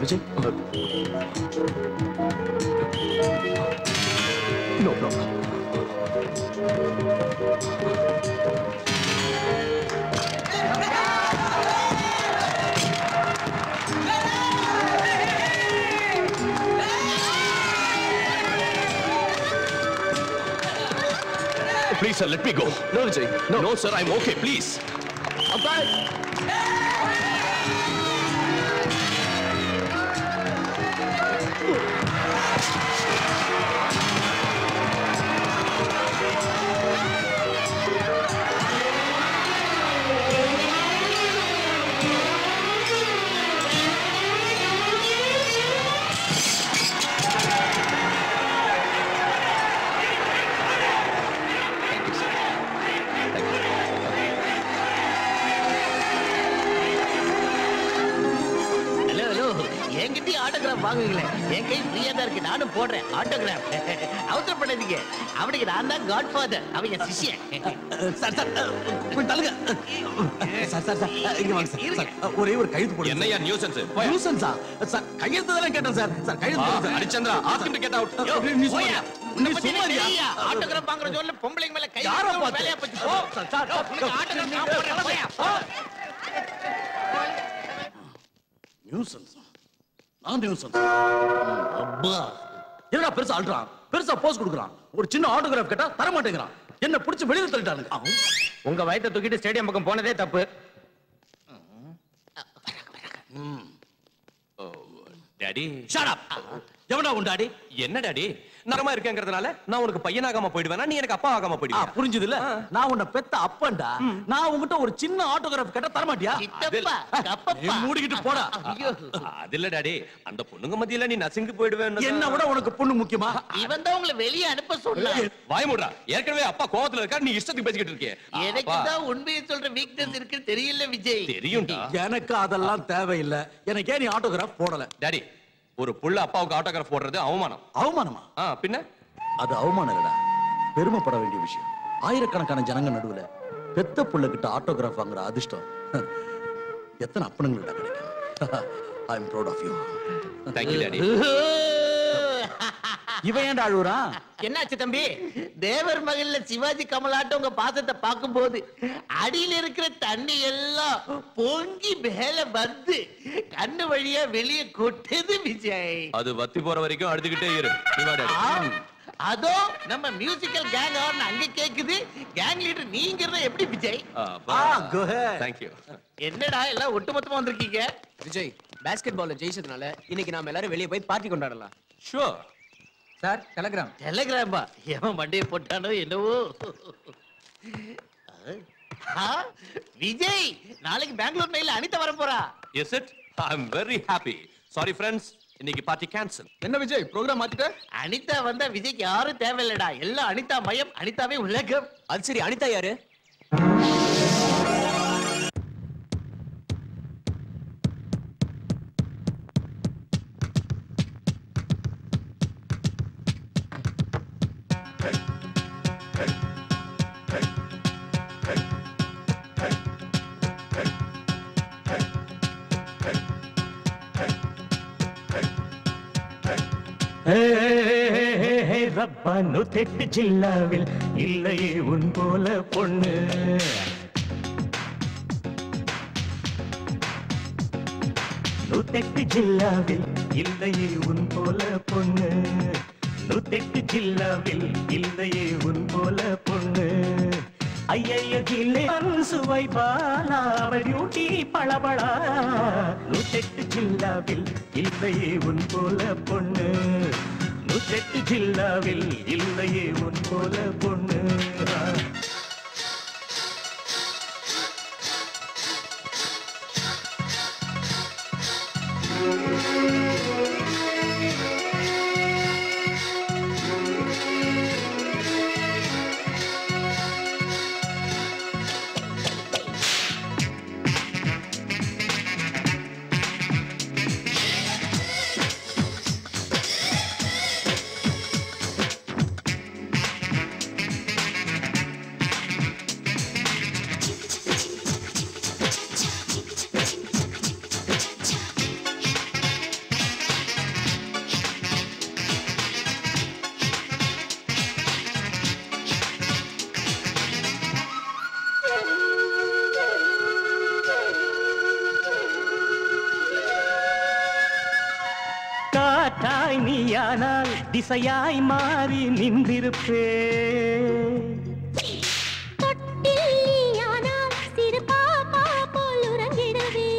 Vijay no problem Please, sir, let me go. No, Vijay. No, no, sir, I'm okay. Please. Hello hello என்கிட்டயும் autograph வாங்குவீங்களே என் கை ஃப்ரீயா தான் இருக்கு நானும் போடுறேன் ஆட்டோகிராஃப் அவசரப்படாதீங்க அவனுக்கு நான் தான் காட் ஃபாதர் அவன் என் சிஷ்யன் சார் சார் கொஞ்சம் தள்ளுங்க சார் சார் சார் இங்க வாங்க சார் சார் ஒரே ஒரு கையெழுத்து போடுங்க என்னையா நியூசன்ஸ் நியூசன்ஸா சார் கையெழுத்து தானே கேட்டேன் சார் சார் கையெழுத்து போடுங்க sir. Harichandra ask him to get out. யோ, நீ சும்மா போயா. இரு. உன்னை நீ பத்தி சும்மா எனக்கு இருயா. தெரியா? ஆட்டோகிராஃப் வாங்குற ஜோன்ல பொம்பளைங்க மேல கை யாரை வைக்க பார்த்து? வேலையா போச்சு போ சார், சார், யோ, உனக்கு ஆட்டோகிராஃப் நான் போடுறேன் போயா போ. நியூசன்ஸ் நான் நியூசன்ஸ் அப்பா என்னடா பெருசா அல்றான் பெருசா போஸ் கொடுக்குறான் ஒரு சின்ன ஆட்டோகிராஃப் கேட்டா தர மாட்டேங்கிறான் என்ன பிடிச்சு வெளியில தள்ளிட்டானுங்க உங்க வயத்தை தூக்கிட்டு ஸ்டேடியம் பக்கம் போனதே தப்பு டாடி ஷட் அப் எவனா உண்டாடி என்ன டாடி நரமா இருக்கேங்கிறதுனால நான் உனக்கு பையனாகாம போயிடுவேனா நீ எனக்கு அப்பா ஆகாம ஆ போயிடுவா புரிஞ்சது இல்ல நான் உன்னை பெத்த அப்பன்டா நான் உன்கிட்ட ஒரு சின்ன ஆட்டோகிராஃப் கேட்டா தர மாட்டியா சித்தப்பா நீ கப்பப்பா மூடிக்கிட்டு போடா ஐயோ அது இல்ல டாடி அந்த பொண்ணுங்க மத்தியில நீ நசுங்கி போயிடுவேன்னு என்ன விட உனக்கு பொண்ணு முக்கியமா இவன் தான் உங்களை வெளியே அனுப்ப சொன்னா வாய் மூடுறா ஏற்கனவே அப்பா கோவத்துல இருக்கா நீ இஷ்டத்துக்கு பேசிக்கிட்டு இருக்கியே எனக்கு அப்பா, தான் உண்மையை சொல்ற வீக்னஸ் இருக்குன்னு தெரியல விஜய் தெரியும்டா எனக்கு அதெல்லாம் தேவையில்லை எனக்கு ஏன் நீ ஆட்டோகிராஃப் போடல டாடி ஒரு புள்ள அப்பாவுக்கு ஆட்டோகிராஃப் போடுறது அவமானம் அவமானமா ஆ பின்ன அது அவமானம் இல்லடா பெருமைப்பட வேண்டிய விஷயம் ஆயிரக்கணக்கான ஜனங்க நடுவுல பெத்த புள்ள கிட்ட ஆட்டோகிராஃப் வாங்குற அதிர்ஷ்டம் எத்தனை அப்பனுங்கள்ட்ட கிடைக்கும் I am proud of you thank you daddy இவன் ஏன்டா அழுகுறான் என்னாச்சு தம்பி தேவர் மகள்ல சிவாஜி கமலாட்டம் உங்க பாசத்தை பார்க்கும்போது அடியில இருக்கிற தண்ணி எல்லாம் பொங்கி மேல வந்து கண்ணு வழியா வெளியே கொட்டுது விஜய் அது வத்தி போற வரைக்கும் அழுதுகிட்டே இரு நீ வா டாடி ஆம். அதோ நம்ம மியூசிக்கல் கேங் ஆர்னு அங்க கேக்குது கேங் லீடர் நீங்கிறத எப்படி விஜய் ஆ go ahead. தேங்க்யூ என்னடா எல்லாம் ஒட்டுமொத்தமா வந்திருக்கீங்க விஜய் பாஸ்கெட் பால்ல ஜெயிச்சதுனால இன்னைக்கு நாம எல்லாரும் வெளியே போய் பார்ட்டி கொண்டாடலாம் ஷூர் சார் டெலகிராம் டெலகிராம்பா எவன் மண்டையை போட்டானோ என்னவோ ஆ, விஜய் நாளைக்கு பெங்களூர் மெயில அனிதா வர போறா is it I am very happy sorry friends இன்னைக்கு பார்ட்டி கேன்சல் என்ன விஜய் ப்ரோக்ராம் மாத்திட்ட அனிதா வந்தா விஜய்க்கு யாரும் தேவையில்லடா எல்லாம் அனிதா மயம் அனிதாவே உலகம் அது சரி அனிதா யாரு ரப்பானு தெட்டு ஜில்லாவில் இல்லையே உன் போல பொண்ணு நூத்தெட்டு ஜில்லாவில் இல்லையே உன் போல பொண்ணு நூத்தெட்டு ஜில்லாவில் இல்லையே உன் போல பொண்ணு ஐயைய ஜில்லே சுவை பாலா அவள் பியூட்டி பளபளா நூத்தெட்டு ஜில்லாவில் இல்லையே உன் போல பொண்ணு நூத்தெட்டு ஜில்லாவில் இல்லையே உன் போல பொண்ணு திசையாய் மாறி நின்றிருப்பே தொட்டில்லியானால் சிறு பாப்பா போல் உறங்கிடவே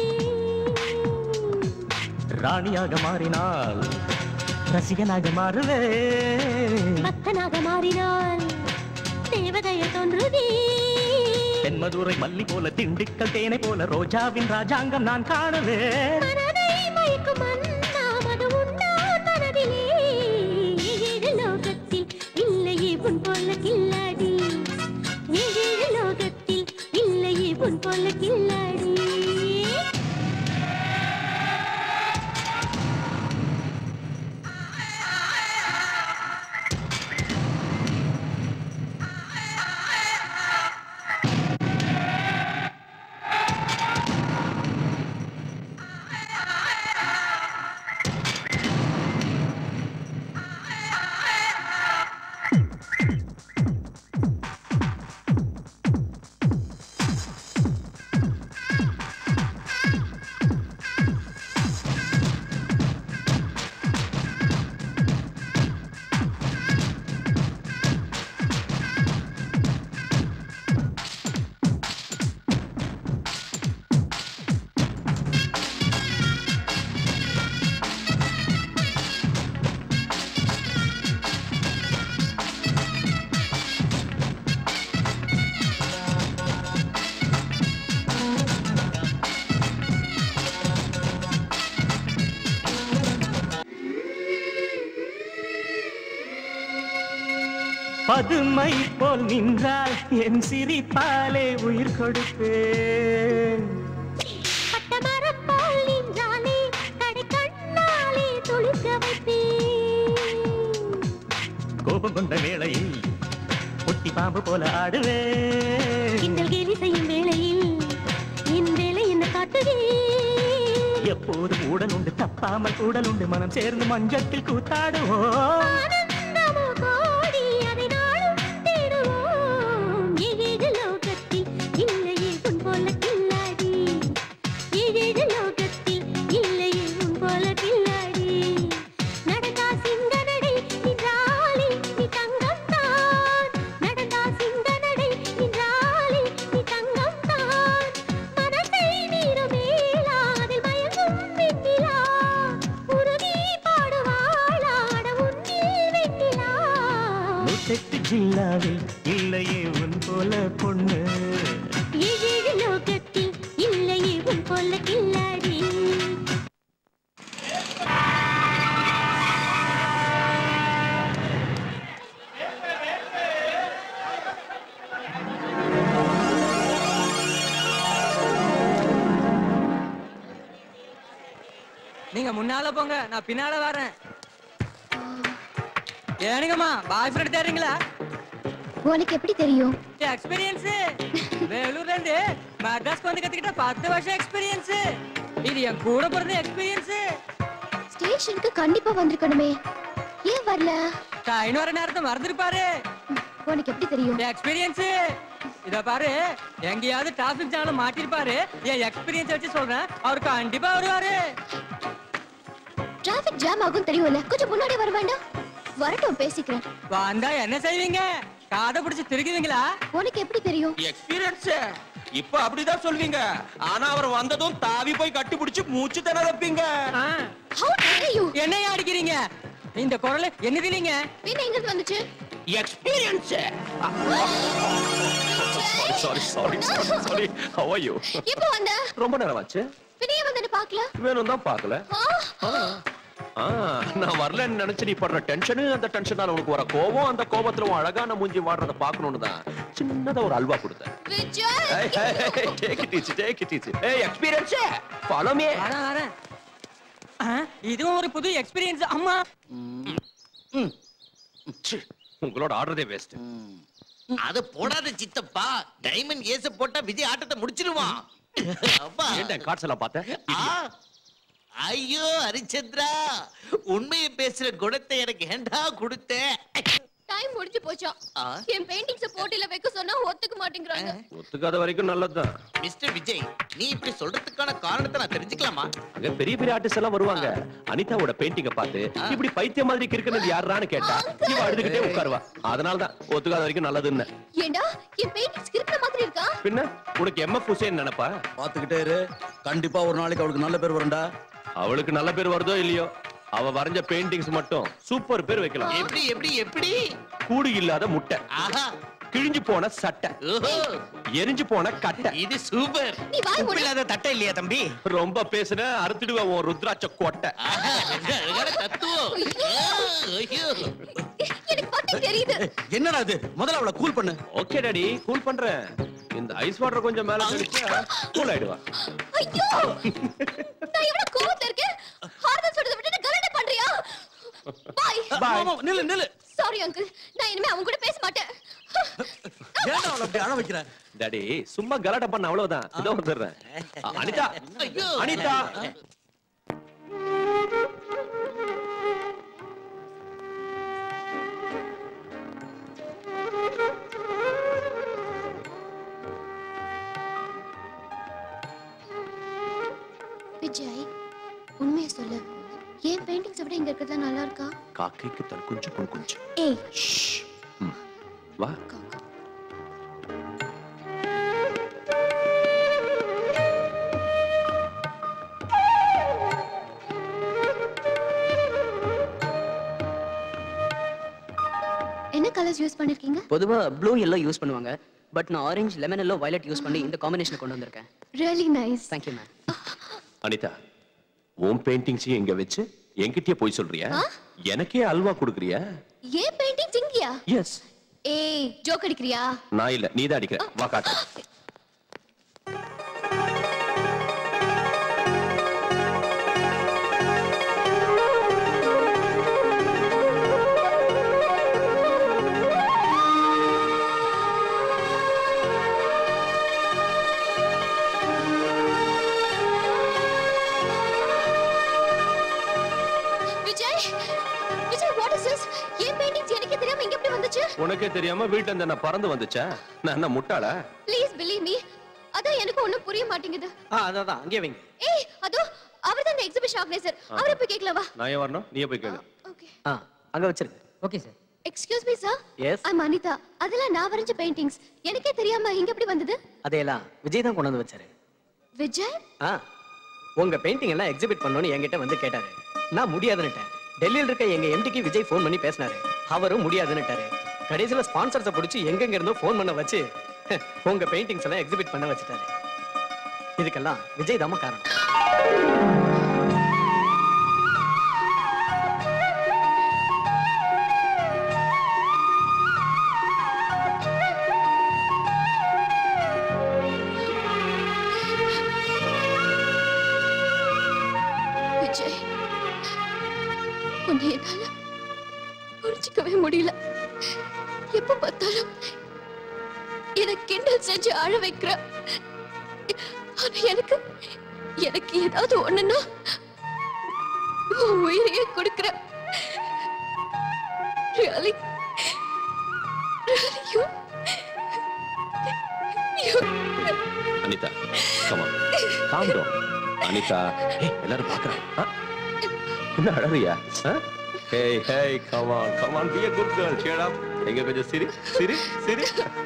ராணியாக மாறினால் ரசிகனாக மாறுவே பக்தனாக மாறினால் தேவதைய தோன்றுதே தென்மதுரை மல்லி போல திண்டுக்கல் தேனை போல ரோஜாவின் ராஜாங்கம் நான் காணுவேன் மனதை மயக்கும் அண்ணாம் அது உண்டான் மனதிலே ஏழு லோகத்தில் இல்லையே உன் போல கில்லாடி ஏழு லோகத்தில் இல்லையே உன் போல கில்லாடி பதுமை போல் நின்றால் என் சிரிப்பாலே உயிர் கொடுப்பேன் பட்டமரம் போல் நின்றாலே கடை கண்ணாலே துளிர்க்க வைப்பேன் கோபம் கொண்ட வேளையில் ஒட்டி பாம்பு போல ஆடுவேன் கிண்டல் கேலி செய்யும் வேளையில் என் வேலை என்ன காட்டுதே எப்போதும் உடல் உண்டு தப்பாமல் கூடல் உண்டு மனம் சேர்ந்து மஞ்சத்தில் கூத்தாடுவோம் ஆனந்தமோ கோடி அதை நாளும் தேடுவோம் ஏழு லோகத்தில் இல்லையே உன் போல கில்லாடி ஏழு லோகத்தில் இல்லையே உன் போல கில்லாடி நடந்தா சிங்க நடை நின்றாலே நீ தங்கம் தான் நடந்தா சிங்க நடை நின்றாலே நீ தங்கம் தான் மனத்தை மீறும் மேலா அதில் மயங்கும் வெண்ணிலா உருகி பாடுவாளாட உன்னில் வெண்ணிலா நூற்றெட்டு ஜில்லாவில் இல்லையே உன் போல பொண்ணு ஏழு லோகத்தில் இல்லையே உன் போல கில்லாடி நீங்க முன்னால போங்க நான் பின்னால வரேன் ஏனுங்கம்மா பாய் ஃப்ரெண்ட் தேடுறீங்களா உனக்கு எப்படி தெரியும் எக்ஸ்பீரியன்ஸ் வேலூர்ல இருந்து மெட்ராஸ்க்கு வந்து கத்துக்கிட்ட பத்து வருஷம் எக்ஸ்பீரியன்ஸ் இது என் கூட பிறந்த எக்ஸ்பீரியன்ஸ் ஸ்டேஷனுக்கு கண்டிப்பா வந்திருக்கணுமே ஏன் வரல ட்ரெயின் வர நேரத்தை மறந்துருப்பாரு உனக்கு எப்படி தெரியும் எக்ஸ்பீரியன்ஸ் இத பாரு எங்கேயாவது டிராபிக் ஜாம்ல மாட்டிருப்பாரு என் எக்ஸ்பீரியன்ஸ் வச்சு சொல்றேன் அவர் கண்டிப்பா வருவாரு டிராபிக் ஜாம் ஆகும் தெரியும்ல கொஞ்சம் முன்னாடி வர வேண்டாம் வரட்டும் பேசிக்கிறேன் வந்தா என்ன செய்வீங்க காதை பிடிச்சு திருக்குவீங்களா உனக்கு எப்படி தெரியும் எக்ஸ்பீரியன்ஸ் இப்ப அப்படிதான் சொல்வீங்க ஆனா அவர் வந்ததும் தாவி போய் கட்டி பிடிச்சு மூச்சு திணற வைப்பீங்க ஆ, How dare you என்னையா அடிக்கிறீங்க இந்த குரல் என்னது நீங்க பின்ன எங்க இருந்து வந்துச்சு experience sorry sorry sorry sorry how are you இப்போ வந்த ரொம்ப நேரம் ஆச்சு பின்னையே வந்துட்டு பார்க்கல வேணும் தான் பார்க்கல ஆ, ஆ, நான் வரலன்னு நினைச்சு நீ படுற டென்ஷனு அந்த டென்ஷனால உனக்கு வர கோபம் அந்த கோபத்துல உன் அழகான மூஞ்சி வாடுறத பார்க்கணும்னு தான் சின்னதா ஒரு அல்வா கொடுத்தேன் Vijay take it easy take it easy ஏய் எக்ஸ்பீரியன்ஸ் ஃபாலோ மீ வரேன் வரேன் ஆ, இதுவும் ஒரு புது எக்ஸ்பீரியன்ஸ் அம்மா உங்களோட ஆடுறதே வேஸ்ட் அது போடாத சித்தப்பா டைமண்ட் ஏச போட்டா விஜய் ஆட்டத்தை முடிச்சிருவான் அப்பா ஏன்டா கார்ட்ஸ் எல்லாம் பார்த்தேன் ஆ, ஐயோ ஹரிச்சந்திரா உண்மையை பேசுற குணத்தை எனக்கு ஏண்டா கொடுத்த டைம் முடிஞ்சு போச்சாம் ஆ. என் பெயிண்டிங்ஸ் போட்டியில வைக்க சொன்னா ஒத்துக்க மாட்டேங்கிறாங்க ஒத்துக்காத வரைக்கும் நல்லதுதான் மிஸ்டர் விஜய் நீ இப்படி சொல்றதுக்கான காரணத்தை நான் தெரிஞ்சுக்கலாமா அங்க பெரிய பெரிய ஆர்டிஸ்ட் எல்லாம் வருவாங்க அனிதாவோட பெயிண்டிங்க பார்த்து இப்படி பைத்திய மாதிரி கிறுக்குனது யாருன்னு கேட்டா இவ அழுதுகிட்டே உட்காருவா அதனாலதான் ஒத்துக்காத வரைக்கும் நல்லதுன்னு ஏண்டா என் பெயிண்டிங்ஸ் இருக்கிற மாதிரி இருக்கா பின்ன உனக்கு எம்எஃப் ஹுசேன் நினைப்பா பாத்துக்கிட்டே இரு கண்டிப்பா ஒரு நாளைக்கு அவளுக்கு நல்ல பேர் வரும்டா அவளுக்கு நல்ல பேர் வருதோ இல்லையோ அவ வரைஞ்ச பெயிண்டிங்ஸ் மட்டும் சூப்பர் பேர் வைக்கலாம் எப்படி எப்படி எப்படி கூடு இல்லாத முட்டை ஆஹா கிழிஞ்சு போன சட்டை ஓஹோ எரிஞ்சு போன கட்டை இது சூப்பர் நீ வாய் மூடு இல்லாத தட்டை இல்லையா தம்பி ரொம்ப பேசுன அறுத்துடுவ உன் ருத்ராட்ச கோட்டை ஆஹா, என்ன அழகான தத்துவம் ஐயோ எனக்கு பத்தி தெரியுது என்னடா இது முதல்ல அவளை கூல் பண்ணு ஓகே டாடி கூல் பண்றேன் இந்த ஐஸ் வாட்டர் கொஞ்சம் மேல தெளிச்சா கூல் ஆயிடுவா ஐயோ நான் எவ்வளவு கோவத்துல இருக்கேன் ஹார்தல் சொல்றதை விட்டு கலாட்டை பண்றியா பாய் ஆமா, நில்லு நில்லு சாரி அங்கிள் நான் இனிமே அவங்க கூட பேச மாட்டேன் ஏன்டா அவளை அப்படி அழ வைக்கிற டாடி சும்மா கலாட்டா பண்ண அவ்வளவுதான் இதோ வந்துடுறேன் அ- அனிதா ஐயோ அனிதா விஜய் உண்மையை சொல்லு ஏன் பெயிண்டிங்ஸை விட இங்க இருக்கிறது நல்லா இருக்கா காக்கைக்கு தன் குஞ்சு பொன் குஞ்சு ஏய் ம். வா காக்கா. என்ன கலர்ஸ் யூஸ் பண்ணிருக்கீங்க பொதுவா ப்ளூ எல்லோ யூஸ் பண்ணுவாங்க பட் நான் orange lemon yellow violet use பண்ணி இந்த காம்பினேஷன் கொண்டு வந்திருக்கேன் really nice thank you ma'am Anitha உன் பெயிண்டிங்ஸையும் எங்க வச்சு என்கிட்டயே போய் சொல்றியா எனக்கே அல்வா கொடுக்குறியா ஏன் பெயிண்டிங்ஸ் இங்கயா எஸ் ஏய் ஜோக் அடிக்கிறியா நான் இல்ல நீதான் அடிக்கிற வா காட்டு Vijay Vijay what is this ஏன் பெயிண்டிங்ஸ் எனக்கே தெரியாம இங்க எப்படி வந்துச்சு உனக்கே தெரியாம வீட்டுல இருந்து என்ன பறந்து வந்துச்சா நான் என்ன முட்டாளா ப்ளீஸ் பிலீவ் மீ அதான் எனக்கு ஒண்ணும் புரிய மாட்டேங்குது ஆ அதான் அங்கே வைங்க ஏய் அதோ அவர் தான் எக்ஸிபிஷன் ஆர்கனைசர் அவரை போய் கேட்கலாம் வா நான் ஏன் வரணும் நீயே போய் கேளு ஓகே ஆ அங்க வச்சிருங்க okay sir excuse me sir yes I'm Anitha அதெல்லாம் நான் வரைஞ்ச பெயிண்டிங்ஸ் எனக்கே தெரியாம இங்க எப்படி வந்தது அதையெல்லாம் விஜய் தான் கொண்டு வந்து வச்சாரு விஜய் ஆ உங்க பெயிண்டிங் எல்லாம் எக்ஸிபிட் பண்ணணும்னு என்கிட்ட வந்து கேட்டாரு நான் முடியாதுன்னுட்டேன் டெல்லியில் இருக்க எங்க எம்டிக்கு விஜய் ஃபோன் பண்ணி பேசினாரு அவரும் முடியாதுன்னுட்டாரு கடைசியில ஸ்பான்சர்ஸை பிடிச்சி எங்கெங்க இருந்தோ ஃபோன் பண்ண வச்சு உங்க பெயிண்டிங்ஸ் எல்லாம் எக்ஸிபிட் பண்ண வச்சுட்டாரு இதுக்கெல்லாம் விஜய் தாம காரணம் விஜய் உன்னை என்னால புரிஞ்சுக்கவே முடியல எப்ப பார்த்தாலும் என கிண்டல் செஞ்சு அழ வைக்கிற ஆனா எனக்கு எனக்கு ஏதாவது ஒண்ணுன்னா உன் உயிரையே கொடுக்கிற really really you you Anitha கமா காம் டவுன் அனிதா ஏய் எல்லாரும் பார்க்கறாங்க ஆ? என்ன அழறியா hey hey come on come on be a good girl cheer up எங்க கொஞ்சம் சிரி சிரி சிரி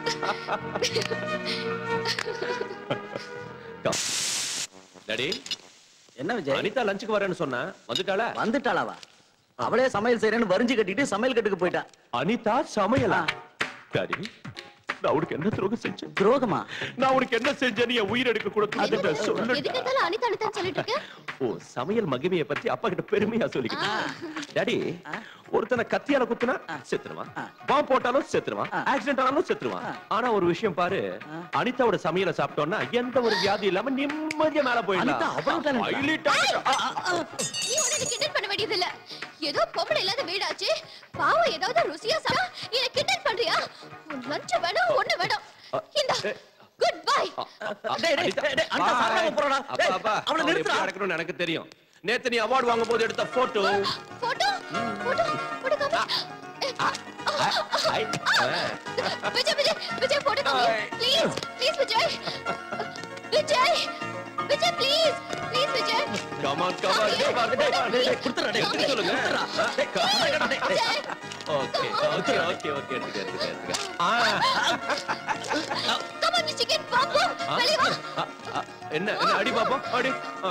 டாடி என்ன விஜய் அனிதா லஞ்சுக்கு வரேன்னு சொன்னா வந்துட்டாளா வந்துட்டாளாவா அவளே சமையல் செய்யறேன்னு வரிஞ்சு கட்டிட்டு சமையல் கட்டுக்கு போயிட்டா அனிதா சமையலா டாடி நான் உனக்கு என்ன துரோகம் செஞ்சேன் துரோகமா நான் உனக்கு என்ன செஞ்சேன்னு என் உயிர் எடுக்க கூட எதுக்கு சொல்லு எடுத்தாலும் அனிதா அனிதான் சொல்லிட்டு இருக்க ஓ சமையல் மகிமையை பத்தி அப்பா கிட்ட பெருமையா சொல்லிக்கிட்டேன் டாடி ஒருத்தனை கத்தியால குத்துனா செத்துருவான் பாம்பு போட்டாலும் செத்துருவான் ஆக்சிடென்ட் ஆனாலும் செத்துருவான் ஆனா ஒரு விஷயம் பாரு அனிதாவோட சமையலை சாப்பிட்டோம்னா எந்த ஒரு வியாதி இல்லாம நிம்மதியா மேல அனிதா அவ்வளவு talent ஆ? போயிடலாம் Highly talented. நீ உடனே கிண்டல் பண்ண வேண்டியது இல்ல ஏதோ பொம்பளை இல்லாத வீடாச்சு பாவம் ஏதாவது ருசியா சாப்பிட்டா என்ன கிண்டல் பண்றியா உன் லஞ்ச் வேணும் ஒண்ணு வேணும் இந்த குட் பை டேய், டேய், டேய், டேய், அனிதா சாப்பிடாம போறாடா. அப்பா, டேய், அப்பா, அவளை அவளை நிறுத்துடா. எப்படி அடக்கணும்னு எனக்கு தெரியும் நேத்து நீ அவார்டு வாங்கும் போது எடுத்த போட்டோ போட்டோ போட்டோ போட்டோ காமி ஐ, ஆ. விஜய் விஜய் விஜய் போட்டோ காமி please please Vijay Vijay Vijay please please Vijay Come on, come on, come on. டேய், டேய், டேய், கொடுத்துடுறா, டேய், கொடுத்து சொல்லுங்க. டேய், come on, டேய், டேய், டேய். Okay, okay, okay, okay, எடுத்துக்க, எடுத்துக்க, எடுத்துக்க. ஆ, கம் ஆன் சிக்கன் பாப்பா ஆ, வெளிய வா ஆ, ஆ, என்ன என்ன அடி பாப்போம் அடி ஆ.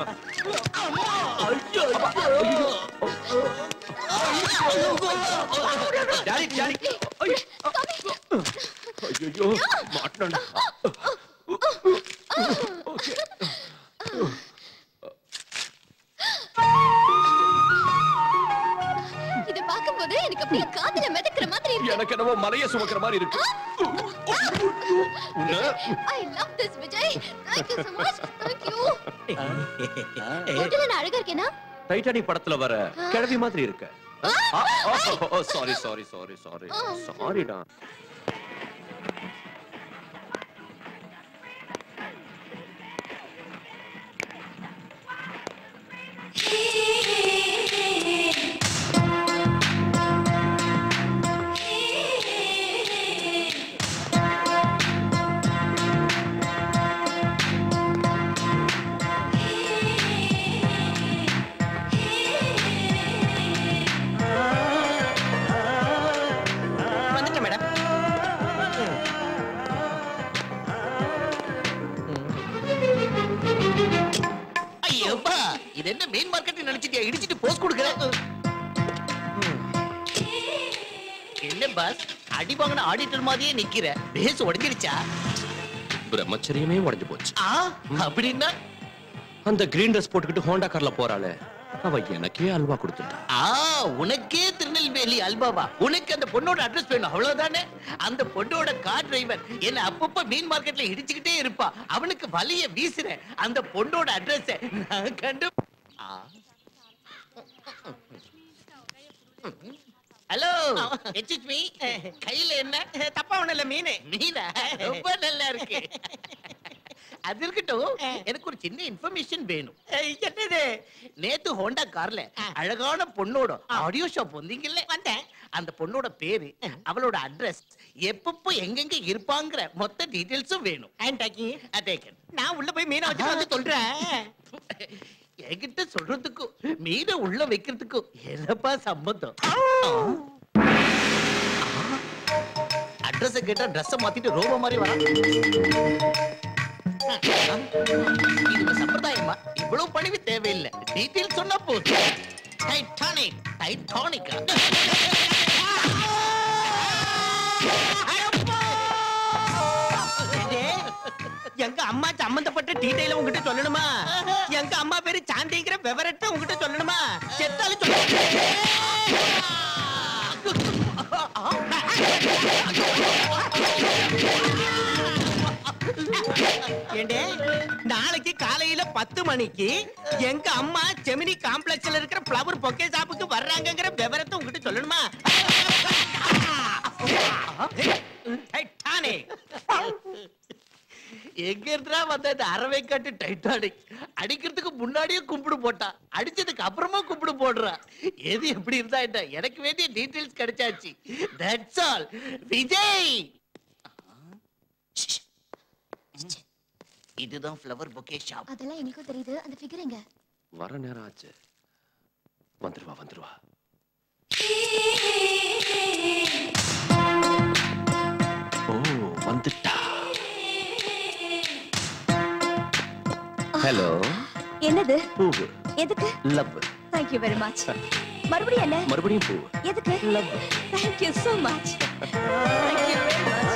டாடி டாடி ஐயோ ஐயோ மாட்டணும் ஓகே இத பாக்கும்போது எனக்கு அப்படியே காதுல மிதக்கிற மாதிரி இருக்கு எனக்கு என்னவோ மலைய சுமக்கிற மாதிரி இருக்கு உன்ன I love this Vijay thank you so much thank you ஹோட்டல்ல நான் அழகா இருக்கேனா டைட்டானிக் படத்துல வர கிழவி மாதிரி இருக்க சாரி சாரி சாரி சாரி சாரிடா வந்துட்டேன் மேடம் ஐயோப்பா இது என்ன மெயின் மார்க்கெட் நினைச்சிட்டியா இடிச்சிட்டு போஸ்ட் கொடுக்குற என்ன பாஸ் அடி வாங்கின ஆடிட்டர் மாதிரியே நிக்கிற பேஸ் உடைஞ்சிருச்சா பிரம்மச்சரியமே உடைஞ்சு போச்சு ஆ அப்படின்னா அந்த கிரீன் ட்ரெஸ் போட்டுக்கிட்டு ஹோண்டா கார்ல போறாளே அவ எனக்கே அல்வா கொடுத்துட்டா ஆ உனக்கே திருநெல்வேலி அல்பாவா உனக்கு அந்த பொண்ணோட அட்ரஸ் வேணும் அவ்வளவுதானே அந்த பொண்ணோட கார் டிரைவர் என்ன அப்பப்ப மீன் மார்க்கெட்ல இடிச்சுக்கிட்டே இருப்பா அவனுக்கு வலிய வீசுறேன் அந்த பொண்ணோட அட்ரஸ் நான் கண்டு ஹலோ எச்சிச் மீ கையில என்ன தப்பா ஒண்ணு இல்ல மீன் மீனா ரொம்ப நல்லா இருக்கு அது இருக்கட்டும் எனக்கு ஒரு சின்ன இன்ஃபர்மேஷன் வேணும் என்னது நேத்து ஹோண்டா கார்ல அழகான பொண்ணோட ஆடியோ ஷாப் வந்தீங்கல்ல வந்தேன் அந்த பொண்ணோட பேரு அவளோட அட்ரஸ் எப்பப்போ எங்கெங்க இருப்பாங்கிற மொத்த டீடைல்ஸும் வேணும் அண்ட் டாக்கி அதேக்கன் நான் உள்ள போய் மீனை வச்சு வந்து சொல்றேன் என்கிட்ட சொல்றதுக்கும் மீனை உள்ள வைக்கிறதுக்கும் என்னப்பா சம்பந்தம் அட்ரஸ் கேட்டா ட்ரெஸ் மாத்திட்டு ரோபோ மாதிரி வரா இது சம்பிரதாயமா இவ்வளவு பணிவு தேவையில்லை டீடைல் சொன்னா போதும் டைட்டானிக் டைட்டானிக்கா ஏண்டே, எங்க அம்மா சம்பந்தப்பட்ட டீடைல உங்ககிட்ட சொல்லணுமா எங்க அம்மா பேரு சாந்திங்கிற விவரத்தை உங்ககிட்ட சொல்லணுமா செத்தாலும் சொல்ல ஏண்டே நாளைக்கு காலையில பத்து மணிக்கு எங்க அம்மா செமினி காம்ப்ளெக்ஸ்ல இருக்கிற ஃப்ளவர் பொக்கே ஷாப்புக்கு வர்றாங்கங்கிற விவரத்தை உங்ககிட்ட சொல்லணுமா டைட்டானிக் எங்க இருந்தா வந்த இந்த அரவை காட்டு டைட்டானிக் அடிக்கிறதுக்கு முன்னாடியே கும்பிடு போட்டா அடிச்சதுக்கு அப்புறமா கும்பிடு போடுறா எது எப்படி இருந்தா என்ன எனக்கு வேண்டிய டீடைல்ஸ் கிடைச்சாச்சு தட்ஸ் ஆல் விஜய் இதுதான் ஃப்ளவர் பொக்கே ஷாப் அதெல்லாம் எங்களுக்கும் தெரியுது அந்த ஃபிகர் எங்க வர நேரம் ஆச்சு வந்துருவா வந்துருவா ஓ வந்துட்டா ஹலோ என்னது பூவு எதுக்கு love thank you very much மறுபடியும் என்ன மறுபடியும் பூவு எதுக்கு love thank you so much thank you very much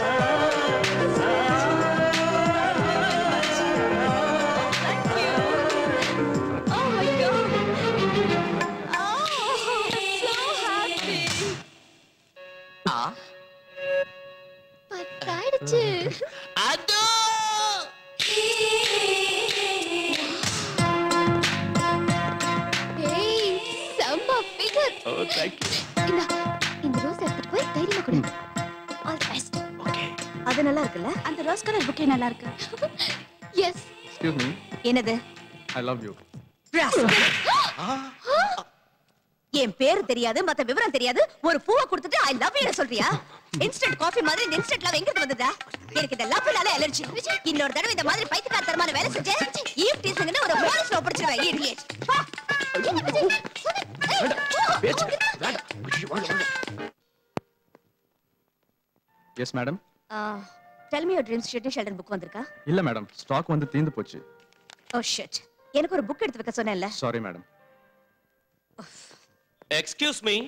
Oh my God! Oh, I'm so happy. பத்தாயிடுச்சு அதோ ஏய் செம்ம ஃபிகர் ஓ தேங்க் யூ இந்த இந்த ரோஸ் எடுத்துட்டு போய் தைரியமா கொடு ஆல் தி பெஸ்ட் ஓகே அது நல்லா இருக்குல்ல அந்த ரோஸ் கலர் புக்கே நல்லா இருக்கு எஸ் Excuse me, என்னது I love you. என் பேரு தெரியாது மத்த விவரம் தெரியாது ஒரு பூவை கொடுத்துட்டு ஐ லவ் யூ சொல்றியா இன்ஸ்டன்ட் காஃபி மாதிரி இந்த இன்ஸ்டன்ட் லவ் எங்க இருந்து வந்ததா எனக்கு இந்த லவ்னால அலர்ஜி இன்னொரு தடவை இந்த மாதிரி பைத்தியக்காரத்தனமான வேலை செஞ்சு ஈவ் டீசிங்னு ஒரு போலீஸ்ல ஒப்படைச்சிருவேன் இடியட் என்ன விஜய் சொன்னேன். ஏய், போ. பேச்சு வேண்டாம் ஐயோ, வாங்க, வாங்க. Yes madam tell me your dreams Sidney Sheldon book வந்திருக்கா இல்ல மேடம் ஸ்டாக் வந்து தீந்து போச்சு ஓ ஷிட் எனக்கு ஒரு புக் எடுத்து வைக்க சொன்னேன்ல சாரி மேடம் எக்ஸ்கியூஸ் மீ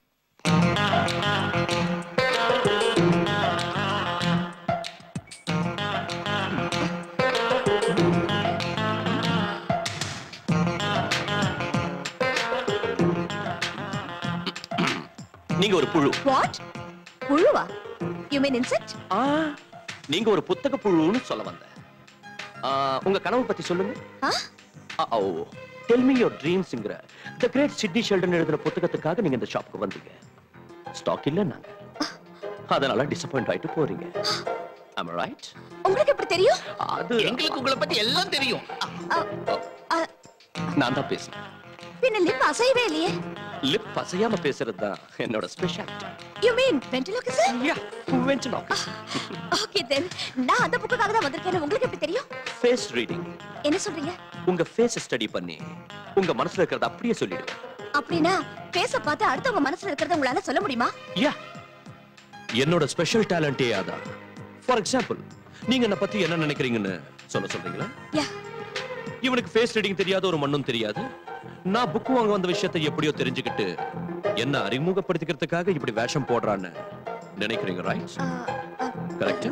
நீங்க ஒரு புழு வாட் புழுவா யூ மீன் இன்செக்ட் ஆ, நீங்க ஒரு புத்தக புழுன்னு சொல்ல வந்தேன் ஆ, உங்க கனவு பத்தி சொல்லுங்க ஆ ஓ டெல் மீ யோர் ட்ரீம்ஸ்ங்கற தி கிரேட் சிட்னி ஷெல்டன் எழுதின புத்தகத்துக்காக நீங்க இந்த ஷாப்புக்கு வந்தீங்க ஸ்டாக் இல்ல நாங்க அதனால டிசப்பாயிண்ட் ஆயிட்டு போறீங்க am I right உங்களுக்கு எப்படி தெரியும் அது எங்களுக்கு உங்களை பத்தி எல்லாம் தெரியும் அ, அ, நான் தான் பேசுறேன் பின்ன லிப் அசையவே இல்லையே லிப் அசையாம பேசுறது தான் என்னோட speciality you mean ventriloquist yeah ventriloquist okay then நான் அந்த புக்குக்காக தான் வந்திருக்கேன் உங்களுக்கு எப்படி தெரியும் ஃபேஸ் ரீடிங் என்ன சொல்றீங்க உங்க ஃபேஸ் ஸ்டடி பண்ணி உங்க மனசுல இருக்கிறத அப்படியே சொல்லிடுவேன் அப்படின்னா பேச பார்த்து அடுத்தவங்க மனசுல இருக்கிறத உங்களால சொல்ல முடியுமா யா என்னோட ஸ்பெஷல் டேலண்டே அதான் ஃபார் எக்ஸாம்பிள் நீங்க என்ன பத்தி என்ன நினைக்கிறீங்கன்னு சொல்ல சொல்றீங்களா யா இவனுக்கு ஃபேஸ் ரீடிங் தெரியாத ஒரு மண்ணும் தெரியாது நான் புக் வாங்க வந்த விஷயத்தை எப்படியோ தெரிஞ்சுக்கிட்டு என்ன அறிமுகப்படுத்திக்கிறதுக்காக இப்படி வேஷம் போடுறான்னு நினைக்கிறீங்க ரைட் கரெக்ட்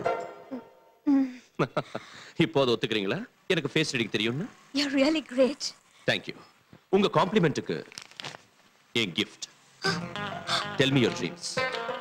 இப்போது ஒத்துக்கிறீங்களா எனக்கு ஃபேஸ் ரீடிங் தெரியும்னு யூ ரியலி கிரேட் தேங்க்யூ உங்க காம்ப்ளிமெண்ட்டுக்கு என் gift tell me your dreams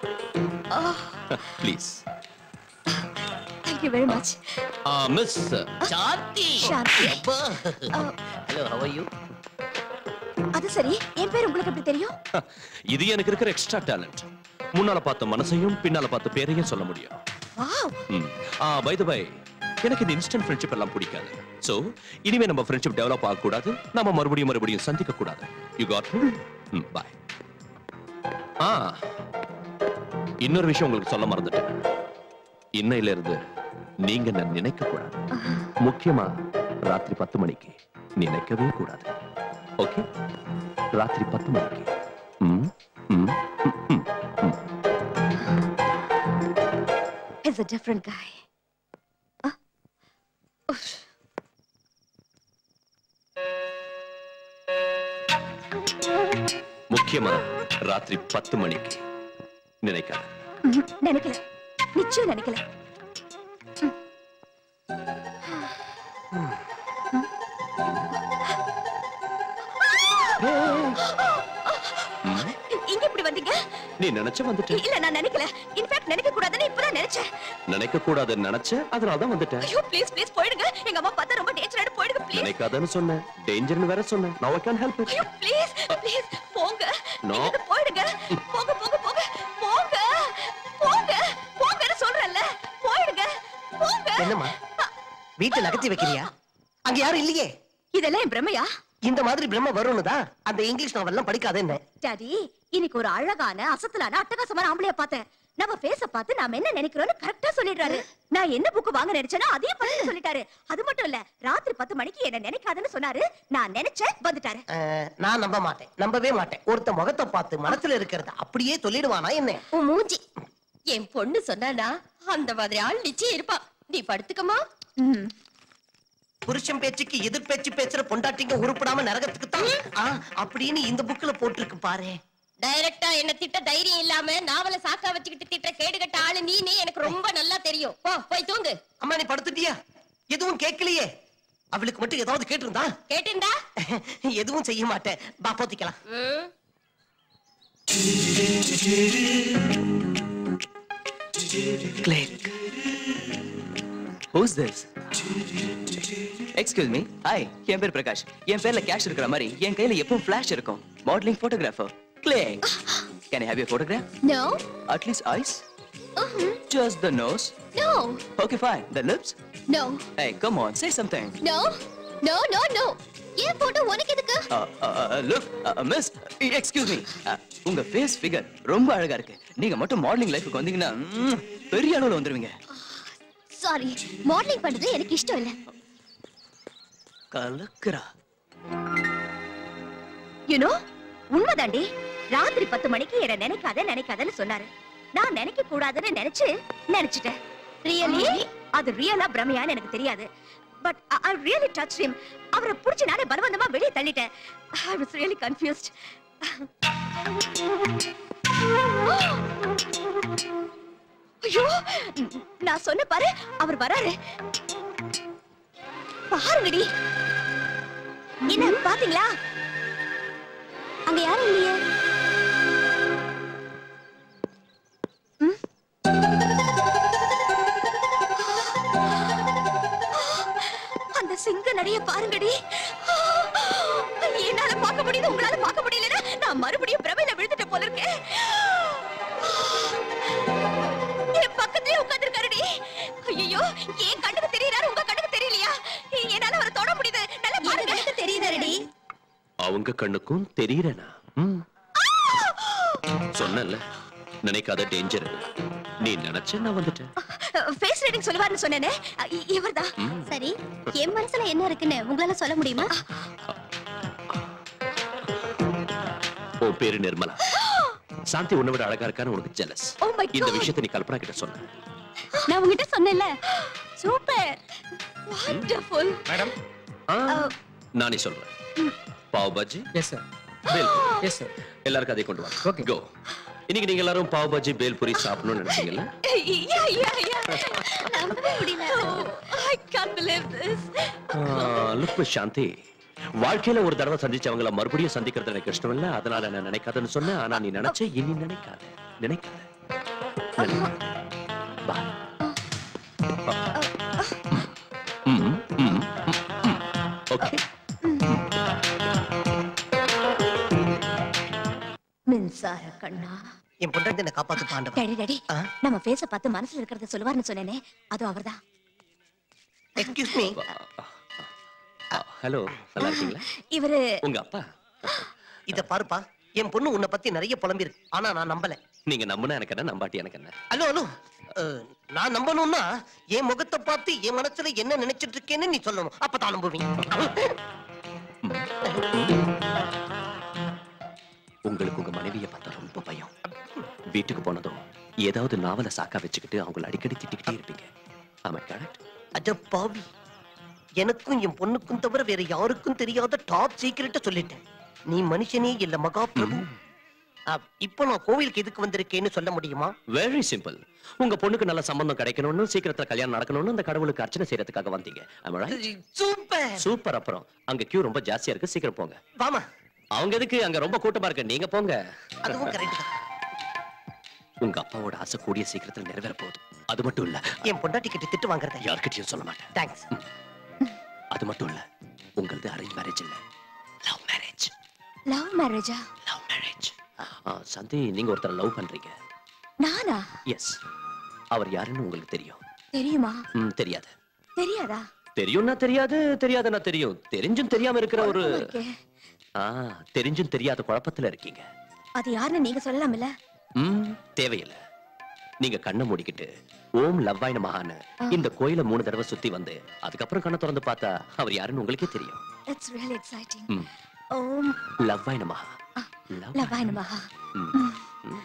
please thank you very much miss Shanti Shanti. அப்பா ஹலோ ஹவ் ஆர் யூ அது சரி என் பேர் உங்களுக்கு எப்படி தெரியும் இது எனக்கு இருக்கிற எக்ஸ்ட்ரா டேலண்ட் முன்னால பார்த்த மனசையும் பின்னால பார்த்த பேரையும் சொல்ல முடியும் வாவ் பை த பை எனக்கு இந்த இன்ஸ்டன்ட் ஃப்ரெண்ட்ஷிப் எல்லாம் பிடிக்காது சோ இனிமே நம்ம ஃப்ரெண்ட்ஷிப் டெவலப் ஆக கூடாது நம்ம மறுபடியும் மறுபடியும் சந்திக்க கூடாது யூ காட் பை ஆ இன்னொரு விஷயம் உங்களுக்கு சொல்ல மறந்துட்டேன் இன்னையில இருந்து நீங்க நான் நினைக்க கூடாது முக்கியமா ராத்திரி பத்து மணிக்கு நினைக்கவே கூடாது ஓகே ராத்திரி பத்து மணிக்கு ம் ம் ம், ம் is a different guy Ah. Oof. முக்கியமா ராத்திரி பத்து மணிக்கு நினைக்காத ம்ஹும். நினைக்கல நிச்சயம் நினைக்கல இங்க இப்படி வந்தீங்க நீ நினைச்ச வந்துட்ட இல்ல நான் நினைக்கல இன்ஃபேக்ட் நினைக்க கூடாதுன்னு இப்பதான் நினைச்சேன் நினைக்க கூடாதுன்னு நினைச்ச அதனால தான் வந்துட்டேன் ஐயோ ப்ளீஸ் ப்ளீஸ் போயிடுங்க எங்க அம்மா பார்த்தா ரொம்ப டேஞ்சரான போயிடுங்க ப்ளீஸ் நினைக்காதன்னு சொன்னேன் டேஞ்சர்னு வேற சொன்னேன் now i can't help it ஐயோ ப்ளீஸ் ப்ளீஸ் போங்க No. நீங்க இங்க போயிடுங்க போங்க போங்க போங்க போங்க போங்க போங்கன்னு சொல்றேன்ல போயிடுங்க போங்க என்னம்மா வீட்டை நகர்த்தி வைக்கிறியா அங்க யாரும் இல்லையே இதெல்லாம் என் பிரமையா இந்த மாதிரி பிரம்ம வரும்னு தான் அந்த இங்கிலீஷ் நாவல்லாம் படிக்காதேன்னு டாடி இன்னைக்கு ஒரு அழகான அசத்தலான அட்டகாசமான ஆம்பளைய பார்த்தேன் நம்ம ஃபேஸ பார்த்து நாம என்ன நினைக்கிறோம்னு கரெக்டா சொல்லிடுறாரு நான் என்ன புக் வாங்க நினைச்சேனோ அதையும் பண்ணி சொல்லிட்டாரு அது மட்டும் இல்ல ராத்திரி பத்து மணிக்கு என்ன நினைக்காதுன்னு சொன்னாரு நான் நினைச்சேன் வந்துட்டாரு அஹ், நான் நம்ப மாட்டேன் நம்பவே மாட்டேன் ஒருத்த முகத்தை பார்த்து மனசுல இருக்கிறத அப்படியே சொல்லிடுவானா என்ன உன் மூஞ்சி என் பொண்ணு சொன்னானா அந்த மாதிரி ஆள் நிச்சயம் இருப்பா நீ படுத்துக்கமா ம். புருஷன் பேச்சுக்கு எதிர் பேச்சு பேசுற பொண்டாட்டிங்க உருப்படாம நரகத்துக்கு தான் ஆ, அப்படின்னு இந்த புக்ல போட்டிருக்கு பாரு டைரக்டா என்ன திட்ட தைரியம் இல்லாம நாவல சாக்கா வச்சுக்கிட்டு திட்ட கேடுகட்ட ஆளு நீனே எனக்கு ரொம்ப நல்லா தெரியும் போ போய் தூங்கு அம்மா நீ படுத்துட்டியா எதுவும் கேட்கலையே அவளுக்கு மட்டும் ஏதாவது கேட்டிருந்தா கேட்டிருந்தா எதுவும் செய்ய மாட்டேன் பா போத்திக்கலாம் ம், click who's this excuse me hi என் பேர் பிரகாஷ் என் பேர்ல கேஷ் இருக்கிற மாதிரி என் கையில எப்பவும் ஃபிளாஷ் இருக்கும் modelling photographer click can I have you photograph No. At least eyes Uh-huh. Just the nose No. Okay fine the lips No. Hey come on say something No. No, no, no. ஏன் photo உனக்கு எதுக்கு look miss excuse me உங்க face figure ரொம்ப அழகா இருக்கு நீங்க மட்டும் modelling லைஃப்க்கு வந்தீங்கன்னா ம், பெரிய அளவுல வந்துருவீங்க சாரி மாடலிங் பண்றது எனக்கு இஷ்டம் இல்ல கலக்குறா யூனோ உண்மைதாண்டி ராத்திரி பத்து மணிக்கு என்ன நினைக்காத நினைக்காதன்னு சொன்னாரு நான் நினைக்க கூடாதுன்னு நினைச்சு நினைச்சிட்டேன் ரியலி அது ரியலா பிரமையான்னு எனக்கு தெரியாது but I really touch him அவரை புடிச்சு நானே பலவந்தமா வெளியே தள்ளிட்டேன் ஐ வாஸ் ரியலி கன்ஃபியூஸ்ட் ஐயோ நான் சொன்ன பாரு அவர் வராரு பாருங்கடி என்ன பாத்தீங்களா அங்க யாரும் இல்லையே ம்? அந்த சிங்க நடைய பாருங்கடி என்னால பார்க்க முடியுது உங்களால பார்க்க முடியலன்னா நான் மறுபடியும் பிரமையில விழுந்துட்ட போல இருக்கேன் என் பக்கத்துலயே உட்கார்ந்திருக்காருடி ஐயோ என் கண்ணுக்கு தெரியறாரு உங்க கண்ணுக்கு தெரியலையா என்னால அவரை தொட முடியுது நல்லா பாருங்க தெரியுதாருடி அவங்க கண்ணுக்கும் தெரியறேனா ம். சொன்னேன்ல நினைக்காத டேஞ்சர் நீ நினைச்ச நான் வந்துட்டேன் ஃபேஸ் ரீடிங் சொல்லுவாருன்னு சொன்னேனே இ- இவர்தான் சரி என் மனசுல என்ன இருக்குன்னு உங்களால சொல்ல முடியுமா உன் பேரு நிர்மலா சாந்தி உன்னை விட அழகா இருக்கான்னு உனக்கு ஜெலஸ் Oh my இந்த God. விஷயத்தை நீ கல்பனா கிட்ட சொன்ன நான் உங்ககிட்ட சொன்னேன்ல சூப்பர் வண்டர்ஃபுல் மேடம் ஆ, நானே சொல்றேன் pav bhaji yes sir bhel yes sir எல்லாருக்கும் அதை கொண்டு வாங்க கோ இன்னைக்கு நீங்க எல்லாரும் பாவ் பாஜி பேல் பூரி சாப்பிடணும்னு நினைச்சீங்கல்ல யா யா யா நம்பவே முடியல I can't believe this look Shanti வாழ்க்கையில ஒரு தடவை சந்திச்சவங்கள மறுபடியும் சந்திக்கிறது எனக்கு இஷ்டம் இல்ல அதனால நான் நினைக்காதன்னு சொன்னேன் ஆனா நீ நினைச்ச இனி நினைக்காத நினைக்காத நினை. வா. ம், ம், ம், ம். ஓகே மின்சார கண்ணா என் பொண்டாட்டி என்ன காப்பாத்து பாண்டவன் டேடி டேடி ஆ? நம்ம ஃபேஸ பார்த்து மனசுல இருக்கிறத சொல்லுவாருன்னு சொன்னேனே அது அவர்தான் எக்ஸ்கியூஸ் மீ ஹலோ நல்லா இருக்கீங்களா இவரு உங்க அப்பா இத பாருப்பா என் பொண்ணு உன்னை பத்தி நிறைய புலம்பிருக்கு ஆனா நான் நம்பல நீங்க நம்புனா எனக்கு என்ன நம்பாட்டி எனக்கு என்ன ஹலோ ஹலோ அஹ், நான் நம்பணும்னா என் முகத்தை பார்த்து என் மனசுல என்ன நினைச்சிட்டு இருக்கேன்னு நீ சொல்லணும் அப்பதான் நம்புவீங்க உங்களுக்கு உங்க மனைவியை பார்த்தா ரொம்ப பயம் வீட்டுக்கு போனதும் ஏதாவது நாவல சாக்கா வச்சுக்கிட்டு அவங்கள அடிக்கடி திட்டிக்கிட்டே இருப்பீங்க ஆமா கரெக்ட் அட பாவி எனக்கும் என் பொண்ணுக்கும் தவிர வேற யாருக்கும் தெரியாத டாப் சீக்கிரட்ட சொல்லிட்டேன் நீ மனுஷனே இல்ல மகா பிரபு அஹ், இப்போ நான் கோவிலுக்கு எதுக்கு வந்திருக்கேன்னு சொல்ல முடியுமா வெரி சிம்பிள் உங்க பொண்ணுக்கு நல்ல சம்பந்தம் கிடைக்கணும்னு சீக்கிரத்துல கல்யாணம் நடக்கணும்னு அந்த கடவுளுக்கு அர்ச்சனை செய்யறதுக்காக வந்தீங்க சூப்பர் சூப்பர் அப்புறம் அங்க கியூ ரொம்ப ஜாஸ்தியா இருக்கு சீக்கிரம் போங்க வாமா அவங்க எதுக்கு அங்க ரொம்ப கூட்டமா இருக்கு நீங்க போங்க அதுவும் கரெக்ட் தான் உங்க அப்பாவோட ஆசை கூடிய சீக்கிரத்துல நிறைவேற போகுது அது மட்டும் இல்ல என் பொண்டாட்டி கிட்ட திட்டு வாங்குறத யார்கிட்டயும் சொல்ல மாட்டேன் தேங்க்ஸ் அது மட்டும் இல்ல உங்களது அரேஞ்ச் மேரேஜ் இல்ல லவ் மேரேஜ் லவ் மேரேஜா லவ் மேரேஜ் சந்தி நீங்க ஒருத்தர் லவ் பண்றீங்க நானா எஸ் அவர் யாருன்னு உங்களுக்கு தெரியும் தெரியுமா ம், தெரியாது தெரியாதா தெரியும்னா தெரியாது தெரியாதுன்னா தெரியும் தெரிஞ்சும் தெரியாம இருக்கிற ஒரு குழப்பமா இருக்கே. ஆ தெரிஞ்சும் தெரியாத குழப்பத்துல இருக்கீங்க அது யாருன்னு நீங்க சொல்லலாம்ல ம் தேவையில்லை நீங்க கண்ணை மூடிக்கிட்டு ஓம் லவ்வாயின மகான்னு இந்த கோயிலை மூணு தடவை சுத்தி வந்து அதுக்கப்புறம் கண்ணை திறந்து பார்த்தா அவர் யாருன்னு உங்களுக்கே தெரியும் இட்ஸ் ரியலி எக்ஸைட்டிங் ம் ஓம் லவ்வாயின மகா லவ் லவாய நமஹ ம். ம்.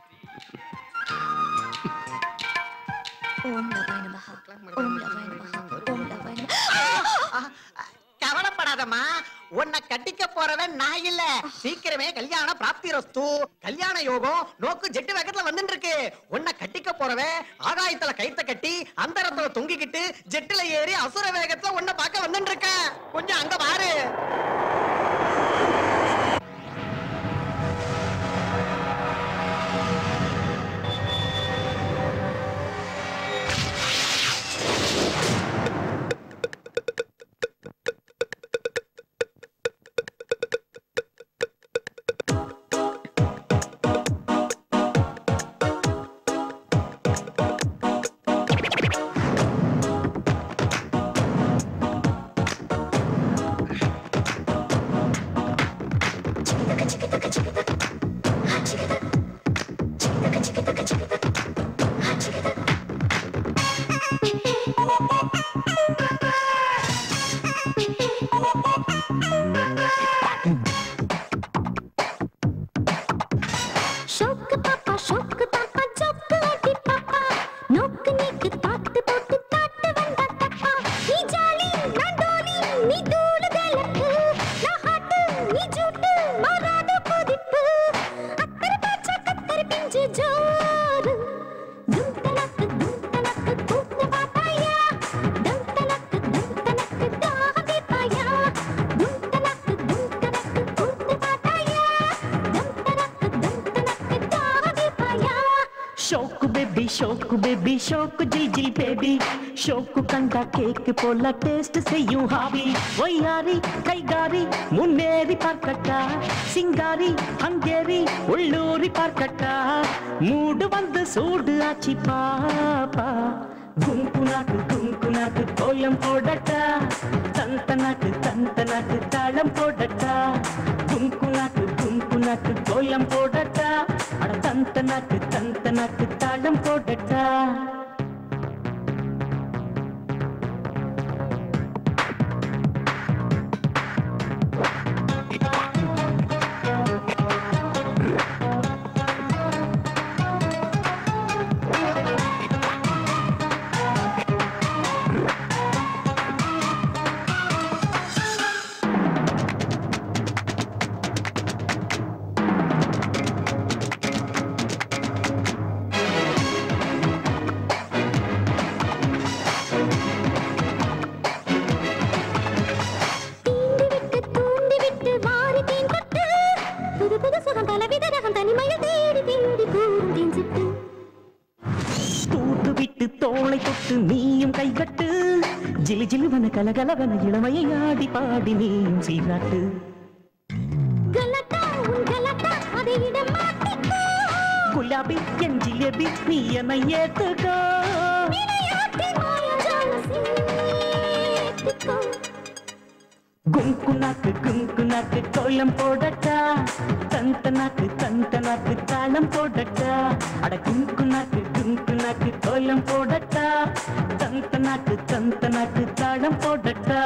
ஓம் லவாய நமஹ ஓம் லவாய நமஹ ஓம் லவாய நமஹ கவலைப்படாதம்மா உன்னை கட்டிக்க போறவன் நான் இல்ல சீக்கிரமே கல்யாண பிராப்தி ரஸ்து கல்யாண யோகம் நோக்கு ஜெட்டு வேகத்துல வந்துட்டு இருக்கு உன்னை கட்டிக்க போறவன் ஆகாயத்துல கைத்த கட்டி அந்தரத்துல தொங்கிக்கிட்டு ஜெட்டுல ஏறி அசுர வேகத்துல உன்னை பார்க்க வந்துட்டு இருக்க கொஞ்சம் அங்க பாரு பேபி ஷோக்கு பேபி ஷோக்கு ஜில் ஜில் பேபி ஷோக்கு கண்டா கேக்கு போல டேஸ்ட் செய்யும் ஹாபி ஒய்யாரி கைகாரி முன்னேறி பார்க்கட்டா சிங்காரி ஹங்கேரி உள்ளூரி பார்க்கட்டா மூடு வந்து சூடு ஆச்சி பாப்பா குங்கு நாக்கு குங்கு நாக்கு கோலம் போடட்டா தந்த நாக்கு தந்த நாக்கு தாளம் போடட்டா குங்கு நாக்கு குங்கு நாக்கு கோலம் போடட்டா அட தந்த நாக்கு தந்த நாக்கு தாளம் போடட்டா தூண்டி விட்டு வாரி தேன் கொட்டு புது புது சுகம் பலவித ரகம் தனிமையில் தேடி தேடி கூறும் தேன் சிட்டு தூத்து விட்டு தோளை தொட்டு நீயும் கைகட்டு ஜிலு ஜிலுவன கலகலவன இளமையை ஆடி பாடி நீயும் சீராட்டு கலட்டா உன் கலட்டா அதை இடம் மாட்டிக்கோ குலாபி என் ஜிலேபி நீ என்னை ஏத்துக்கோ விளையாட்டி மாயாஜாலம் சேர்த்துக்கோ குங்கு நாக்கு குங்கு நாக்கு கோலம் போடட்டா தந்த நாக்கு தந்த நாக்கு தாளம் போடட்டா அட குங்கு நாக்கு குங்கு நாக்கு கோலம் போடட்டா தந்த நாக்கு தந்த நாக்கு தாளம் போடட்டா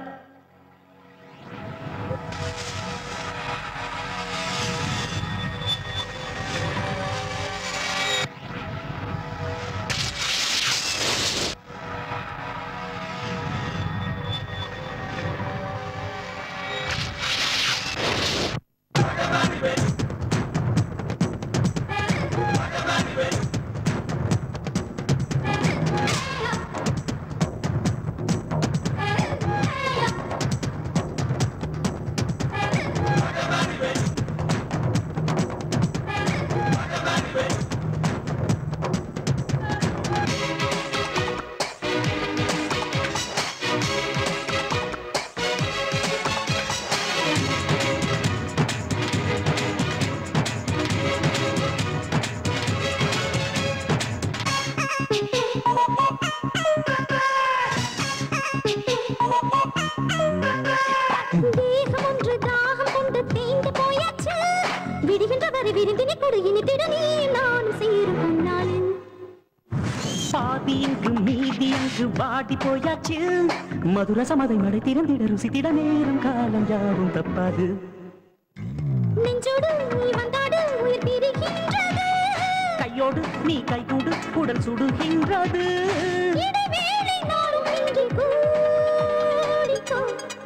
தேகம் ஒன்று தாகம் கொண்டு தேய்ந்து போயாச்சு விடுகின்ற வரை விருந்தினை கொடு இனித்திட நீ நானும் சேரும் பொன்னாளின் பாதி இங்கு மீதி அங்கு வாடி போயாச்சு மதுர சமதை மடை திறந்திட ருசித்திட நேரம் காலம் யாவும் தப்பாது நெஞ்சோடு நீ வந்தாடு உயிர் பிரிகின்றது கையோடு நீ கைகூடு உடல் சுடுகின்றது இடைவேளை நாளும் இன்றி கூடிக்கோ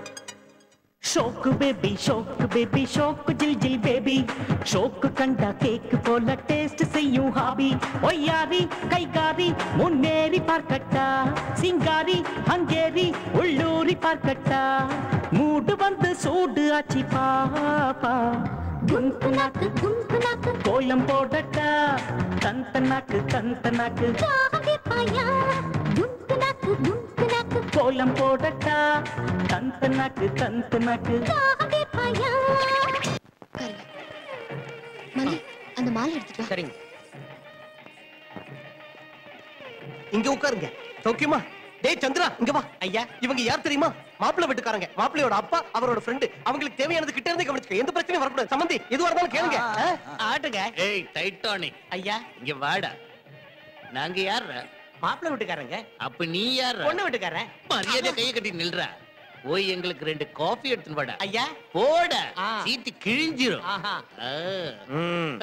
ஷோக்கு பேபி ஷோக்கு பேபி ஷோக்கு ஜில் ஜில் பேபி ஷோக்கு கண்டா கேக்கு போல டேஸ்ட் செய்யும் ஹாபி ஒய்யாரி கைகாரி முன்னேறி பார்க்கட்டா சிங்காரி ஹங்கேரி உள்ளூரி பார்க்கட்டா மூடு வந்து சூடு ஆச்சி பாப்பா குங்கு நாக்கு குங்கு நாக்கு கோலம் போடட்டா தந்த நாக்கு தந்த நாக்கு தாகம் தீர்ப்பாயா குங்கு நாக்கு குங்கு நாக்கு கோலம் போடட்டா தந்த நாக்கு தந்த நாக்கு தாகம் தீர்ப்பாயா மணி அந்த மாலை எடுத்துட்டு வா. சரிங்க இங்க உட்காருங்க சௌக்கியமா டேய் சந்திரா இங்க வா ஐயா இவங்க யார் தெரியுமா மாப்பிள்ளை வீட்டுக்காரங்க மாப்பிள்ளையோட அப்பா அவரோட ஃப்ரெண்டு அவங்களுக்கு தேவையானது கிட்ட இருந்து கவனிச்சுக்க எந்த பிரச்சனையும் வரக்கூடாது சம்பந்தி எதுவா இருந்தாலும் கேளுங்க ஆ? ஆட்டுங்க ஏய் டைட்டானிக் ஐயா இங்க வாடா நாங்க யார் மாப்பிள்ளை வீட்டுக்காரங்க அப்ப நீ யார் பொண்ணு வீட்டுக்காரன் மரியாதை கையை கட்டி நில்றா போய் எங்களுக்கு ரெண்டு காஃபி எடுத்துன்னு வாடா ஐயா போட ஆ. சீட்டு கிழிஞ்சிரும் ஆஹா ஆ. ம்.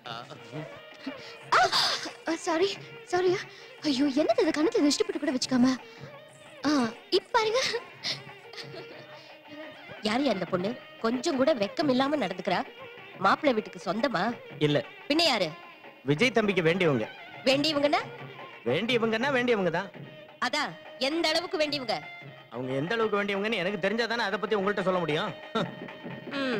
சாரி சாரி ஐயோ என்னது இது கணத்துல திருஷ்டி போட்டு கூட வச்சுக்காம ஆ இப்ப பாருங்க யாரு அந்த பொண்ணு கொஞ்சம் கூட வெக்கம் இல்லாம நடந்துக்கிறா மாப்பிள்ளை வீட்டுக்கு சொந்தமா இல்ல பின்ன யாரு விஜய் தம்பிக்கு வேண்டியவங்க வேண்டியவங்கன்னா வேண்டியவங்கன்னா வேண்டியவங்க தான் அதான் எந்த அளவுக்கு வேண்டியவங்க அவங்க எந்த அளவுக்கு வேண்டியவங்கன்னு எனக்கு தெரிஞ்சாதானே அதை பத்தி உங்கள்ட்ட சொல்ல முடியும் ம்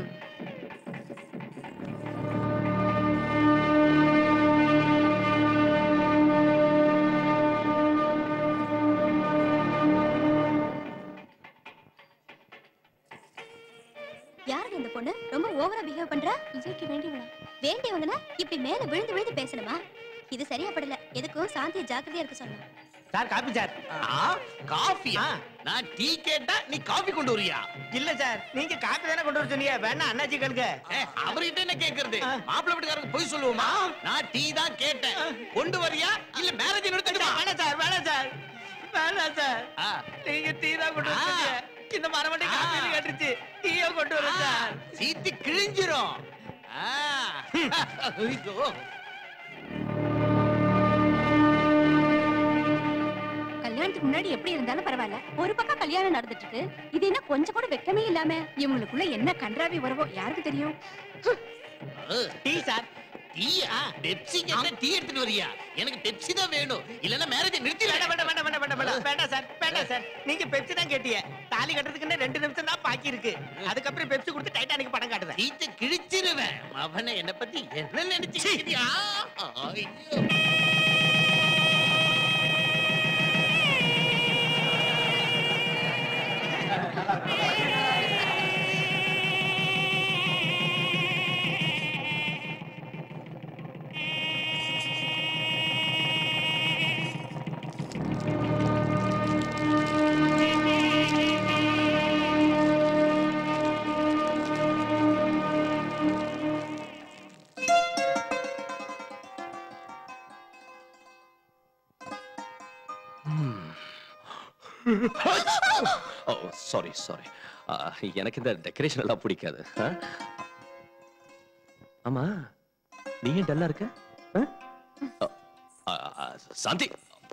யாருக்கு இந்த பொண்ணு ரொம்ப ஓவரா பிஹேவ் பண்றா விஜய்க்கு வேண்டியவனா வேண்டியவங்கன்னா இப்படி மேல விழுந்து விழுந்து பேசணுமா இது சரியா படல எதுக்கும் சாந்திய ஜாக்கிரதையா இருக்க சொன்னோம் சார் காபி சார் காஃபியா நான் டீ கேட்டா நீ காபி கொண்டு வரியா இல்ல சார் நீங்க காப்பி தானே கொண்டு வர சொன்னீங்க வேணா அண்ணாச்சி கேளுங்க அவர்கிட்ட என்ன கேக்குறது மாப்பிள்ளை வீட்டுக்காரருக்கு போய் சொல்லுவோமா நான் டீ தான் கேட்டேன் கொண்டு வரியா இல்ல மேரேஜ் நிறுத்திடுமா வேணாம் சார் வேணாம் சார் வேணாம் சார் நீங்க டீ தான் கொண்டு வர சொன்னீங்க இந்த மரமண்டி காப்பி கேட்டுருச்சு டீயை கொண்டு வர சார் சீத்து கிழிஞ்சிரும் ஆ. ஐயோ. கல்யாணத்துக்கு முன்னாடி எப்படி இருந்தாலும் பரவாயில்ல ஒரு பக்கம் கல்யாணம் நடந்துட்டு இருக்கு இது என்ன கொஞ்சம் கூட வெக்கமே இல்லாம இவங்களுக்குள்ள என்ன கன்றாவி உறவோ யாருக்கு தெரியும் டீ சார் டீயா பெப்சி கேட்டா டீ எடுத்துட்டு வரியா எனக்கு பெப்சி தான் வேணும் இல்லன்னா மேரேஜ் நிறுத்தி வேண்டாம் வேண்டாம் வேண்டாம் வேண்டாம் வேண்டாம் வேண்டாம் வேண்டாம் சார் வேண்டாம் சார் நீங்க பெப்சி தான் கேட்டீங்க தாலி கட்டுறதுக்கு ரெண்டு நிமிஷம் தான் பாக்கி இருக்கு அதுக்கப்புறம் பெப்சி கொடுத்து டைட்டானிக் படம் காட்டுவேன் சீத்தை கிழிச்சிருவேன் அவனை என்ன பத்தி என்ன நினைச்சு ஓ சாரி சாரி எனக்கு இந்த டெக்கரேஷன் எல்லாம் பிடிக்காது ஆ? ஆமா நீ ஏன் டல்லா இருக்க ஆ? ஆ, ஆ, சாந்தி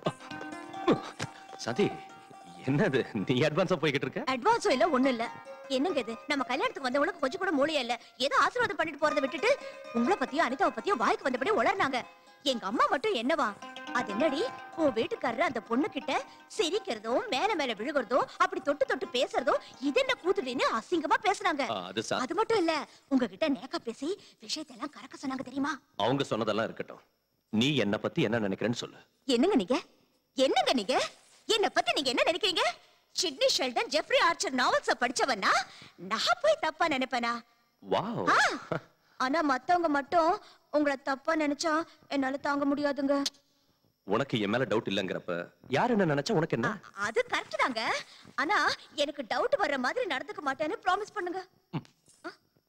சாந்தி என்னது நீ அட்வான்ஸா போய்கிட்டு இருக்க அட்வான்ஸும் இல்ல ஒண்ணும் இல்ல என்னங்க இது நம்ம கல்யாணத்துக்கு வந்தவங்களுக்கு கொஞ்சம் கூட மூளையே இல்ல ஏதோ ஆசீர்வாதம் பண்ணிட்டு போறதை விட்டுட்டு உங்களை பத்தியும் அனிதாவை பத்தியும் வாய்க்கு வந்தபடி உளர்னாங்க எங்க அம்மா மட்டும் என்னவா அது என்னடி உன் வீட்டுக்காரர் அந்த பொண்ணு கிட்ட சிரிக்கிறதும் மேல மேல விழுகிறதும் அப்படி தொட்டு தொட்டு பேசுறதும் இது என்ன கூத்துடின்னு அசிங்கமா பேசுனாங்க ஆ, அது சா- அது மட்டும் இல்ல உங்ககிட்ட நேக்கா பேசி விஷயத்தெல்லாம் கறக்க சொன்னாங்க தெரியுமா அவங்க சொன்னதெல்லாம் இருக்கட்டும் நீ என்ன பத்தி என்ன நினைக்கிறேன்னு சொல்லு என்னங்க நீங்க என்னங்க நீங்க என்ன பத்தி நீங்க என்ன நினைக்கிறீங்க சிட்னி ஷெல்டன் ஜெஃப்ரி ஆர்ச்சர் நாவல்ஸ படிச்சவனா நான் போய் தப்பா நினைப்பேனா வாவ் ஆ, ஆனா மத்தவங்க மட்டும் உங்களை தப்பா நினைச்சா என்னால தாங்க முடியாதுங்க உனக்கு என் மேல டவுட் இல்லங்கறப்ப யார் என்ன நினைச்சா உனக்கு என்ன அது கரெக்ட் தாங்க ஆனா எனக்கு டவுட் வர்ற மாதிரி நடந்துக்க மாட்டேன்னு ப்ராமிஸ் பண்ணுங்க ஆ?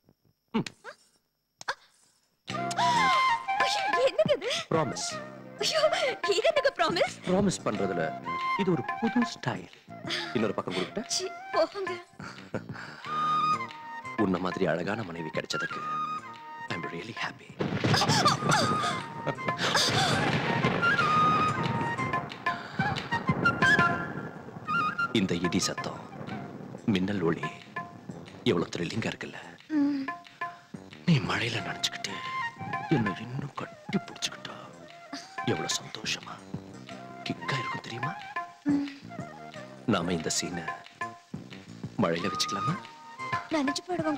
ஆ? ஐயோ, என்னங்க இது ப்ராமிஸ் ஐயோ, இது என்னங்க ப்ராமிஸ் ப்ராமிஸ் பண்றதுல இது ஒரு புது ஸ்டைல் இன்னொரு பக்கம் கொடுக்கிட்ட போங்க உன்ன மாதிரி அழகான மனைவி கிடைச்சதுக்கு ஐ அம் ரியலி ஹாப்பி இந்த இடி சத்தம் மின்னல் ஒளி எவ்வளவு த்ரில்லிங்கா இருக்குல்ல நீ மழையில நனைச்சுக்கிட்டு என்ன இன்னும் கட்டி பிடிச்சுக்கிட்டா எவ்வளவு சந்தோஷமா கிக்கா இருக்கும் தெரியுமா நாம இந்த சீனை மழையில வச்சுக்கலாமா நினைச்சு போயிடுவாங்க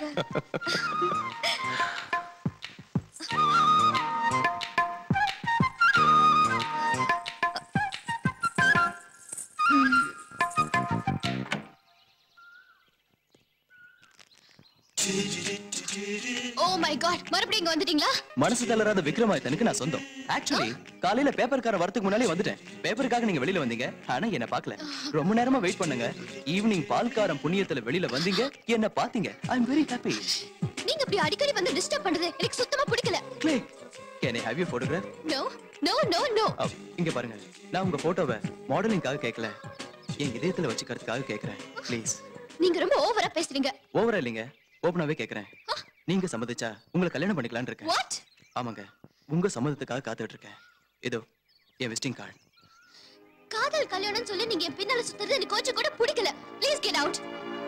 ஓ மை காட் மறுபடியும் இங்க வந்துட்டீங்களா மனசு தளராத விக்ரமாதித்தனுக்கு நான் சொந்தம் ஆக்சுவலி காலையில பேப்பர்கார வரதுக்கு முன்னாலே வந்துட்டேன் பேப்பருக்காக நீங்க வெளியில வந்தீங்க ஆனா என்ன பார்க்கல ரொம்ப நேரமா வெயிட் பண்ணுங்க ஈவினிங் பால்காரம் புண்ணியத்துல வெளியில வந்தீங்க என்ன பாத்தீங்க ஐ அம் வெரி ஹாப்பி நீங்க இப்படி அடிக்கடி வந்து டிஸ்டர்ப் பண்றது எனக்கு சுத்தமா பிடிக்கல click can I have you photograph no no no no இங்க பாருங்க நான் உங்க போட்டோவை மாடலிங்காக கேட்கல என் இதயத்துல வச்சுக்கிறதுக்காக கேக்குறேன் ப்ளீஸ் நீங்க ரொம்ப ஓவரா பேசுறீங்க ஓவரா இல்லைங்க ஓபனாவே கேக்குறேன் நீங்க சம்மதிச்சா உங்களை கல்யாணம் பண்ணிக்கலாம்னு இருக்கேன் வாட் ஆமாங்க உங்க சம்மதத்துக்காக காத்துட்டு இருக்கேன் இதோ என் விசிட்டிங் கார்டு காதல் கல்யாணம் சொல்லி நீங்க என் பின்னால சுத்துறது எனக்கு கொஞ்சம் கூட பிடிக்கல please get out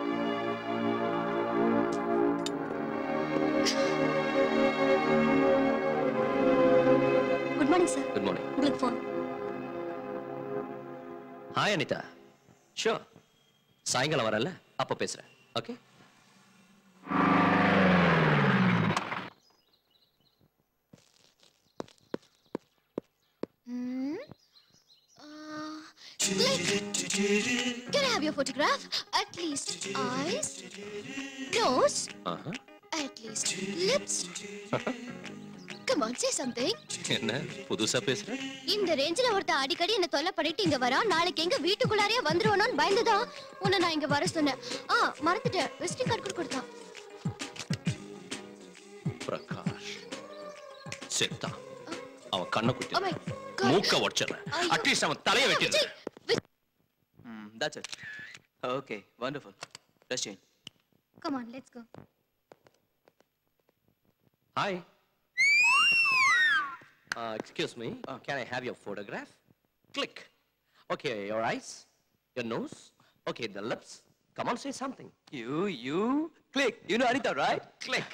good morning sir good morning உங்களுக்கு ஃபோன் ஹாய் அனிதா ஷூர் சாயங்காலம் வரல அப்ப பேசுறேன் ஓகே Can I have your photograph? At least eyes, nose, At least lips. Come on, say something. என்ன புதுசா பேசுற இந்த ரேஞ்சில ஒருத்த அடிக்கடி என்ன தொல்லை பண்ணிட்டு இங்க வரா நாளைக்கு எங்க வீட்டுக்குள்ளாரே வந்துருவானோன்னு பயந்துதான் உன்னை நான் இங்க வர சொன்னேன் ஆ மறந்துட்டேன் விசிட்டிங் கார்டு கூட கொடுத்தான் பிரகாஷ் செத்தான் அவன் கண்ணை குத்தி Oh my மூக்க உடச்சிடுறேன் ஐயோ. அட்லீஸ்ட் அவன் தலையை வெட்டிடுறேன் Mm, that's it. Okay, wonderful. Let's change. Come on, let's go. Hi. Uh, excuse me. can I have your photograph? Click. Okay, your eyes, your nose. Okay, the lips. Come on, say something. You, you, click. You know Anita, right? Click.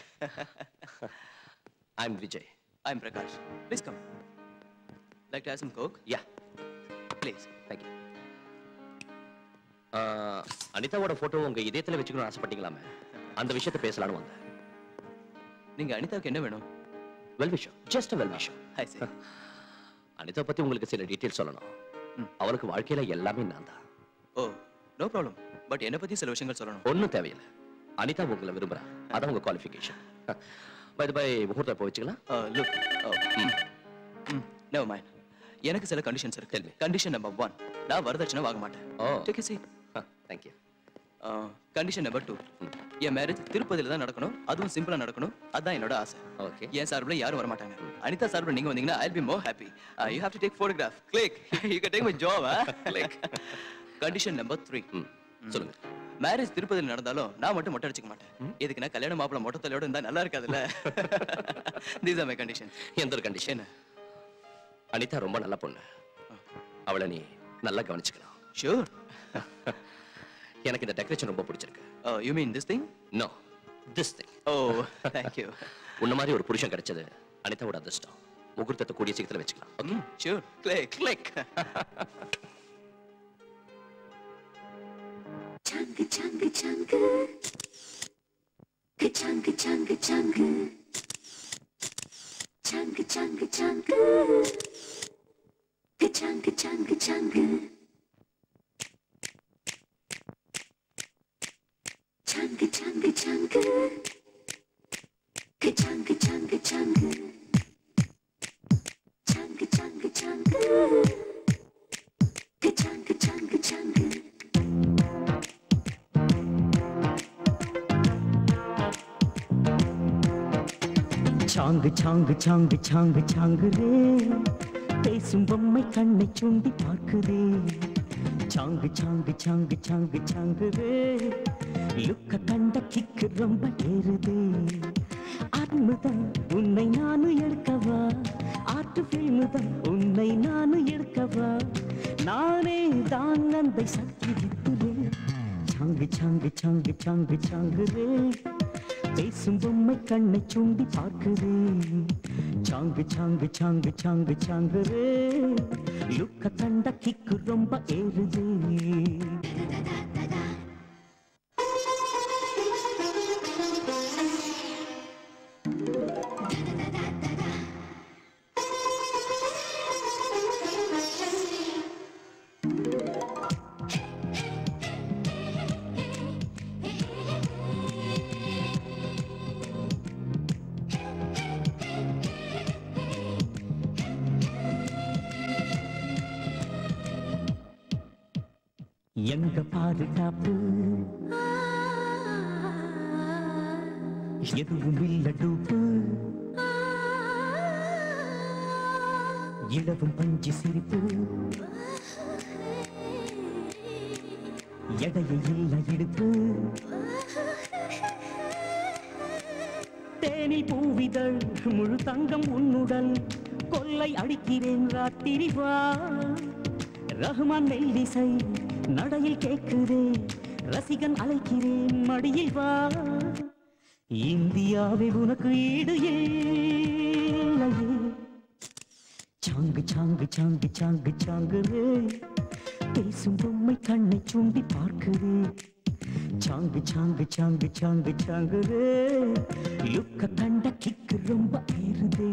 I'm Vijay. I'm Prakash. Please come. Like to have some coke? Yeah. Please. Thank you. Uh, அனிதாவோட போட்டோ உங்க இதயத்துல வச்சுக்கணும்னு ஆசைப்பட்டீங்களாமே அந்த விஷயத்தை பேசலாம்னு வந்தேன் நீங்க அனிதாவுக்கு என்ன வேணும் வெல் விஷயம் ஜஸ்ட் வெல் விஷயம் I see. அனிதா பத்தி உங்களுக்கு சில டீடைல் சொல்லணும் அவளுக்கு வாழ்க்கையில எல்லாமே நான் தான் ஓ நோ ப்ராப்ளம் பட் என்னை பத்தி சில விஷயங்கள் சொல்லணும் ஒண்ணும் தேவையில்லை அனிதா உங்களை விரும்புறா அதான் உங்க குவாலிஃபிகேஷன் பை பை முகூர்த்தம் இப்போ வச்சுக்கலாம் லுக் நெவர் மைண்ட் எனக்கு சில கண்டிஷன்ஸ் இருக்கு கண்டிஷன் நம்பர் ஒன் நான் வரதட்சணை வாங்க மாட்டேன் ஓ டேக் சி தேங்க்யூ கண்டிஷன் நம்பர் டூ என் மேரேஜ் திருப்பதியில தான் நடக்கணும் அதுவும் சிம்பிளா நடக்கணும் அதான் என்னோட ஆசை ஓகே என் சார்பில் யாரும் வர மாட்டாங்க அனிதா சார்பில் நீங்க வந்தீங்கன்னா I be more happy you have to take photograph click you can take my job click condition number three சொல்லுங்க மேரேஜ் திருப்பதியில் நடந்தாலும் நான் மட்டும் மொட்டை அடிச்சுக்க மாட்டேன் இதுக்கு நான் கல்யாண மாப்பிள மொட்டை தலையோட இருந்தா நல்லா இருக்காதுல்ல தீஸ் ஆர் மை கண்டிஷன் எந்த ஒரு கண்டிஷன் அனிதா ரொம்ப நல்ல பொண்ணு அவளை நீ நல்லா கவனிச்சுக்கலாம் ஷூர் எனக்கு இந்த டெக்கரேஷன் ரொம்ப பிடிச்சிருக்கு you mean this thing no this thing oh thank you உன்ன மாதிரி ஒரு புருஷன் கிடைச்சது அனிதாவோட அதிர்ஷ்டம் முகூர்த்தத்தை கூடிய சீக்கிரத்துல வச்சுக்கலாம் okay sure click click Chunga chunga chunga. Ka-chunga chunga chunga. Chunga chunga chunga. Ka-chunga chunga chunga. Chunga chunga chunga. Ka-chunga chunga chunga. Chunga chunga chunga. Ka-chunga chunga chunga. சாங்கு சாங்கு சாங்கு சாங்கு சாங்கு ரே பேசும் பொம்மை கண்ணை சுண்டி பார்க்குதே சாங்கு சாங்கு சாங்கு சாங்கு சாங்கு ரே லுக்க கண்ட கிக்கு ரொம்ப ஏறுதே அற்புதம் உன்னை நானும் எடுக்கவா ஆட்டு ஃபில்முதம் உன்னை நானும் எடுக்கவா நானே தான் அந்த சக்தி வித்துறேன் சாங்கு சாங்கு சாங்கு சாங்கு சாங்கு ரே பேசும் பொம்மை கண்ணை சுண்டி பார்க்குது சாங்கு சாங்கு சாங்கு சாங்கு சாங்கு ரே லுக்க கண்ட கிக்கு ரொம்ப ஏறுது எங்க பாதுகாப்பு எதுவும் இல்ல டூப்பு இளவும் பஞ்சு சிரிப்பு எடைய இல்ல இடுப்பு தேனி பூவிதழ் முழு தங்கம் உன்னுடல் கொல்லை அடிக்கிறேன் ராத்திரி வா ரஹ்மான் மெல்லிசை நடையில் கேட்குதே ரசிகன் அழைக்கிறேன் மடியில் வா இந்தியாவில் உனக்கு ஈடு இல்லையே சாங்கு சாங்கு சாங்கு சாங்கு சாங்கு ரே பேசும் பொம்மை கண்ணை சுண்டி பார்க்குது சாங்கு சாங்கு சாங்கு சாங்கு சாங்கு ரே லுக்க கண்ட கிக்கு ரொம்ப ஏறுதே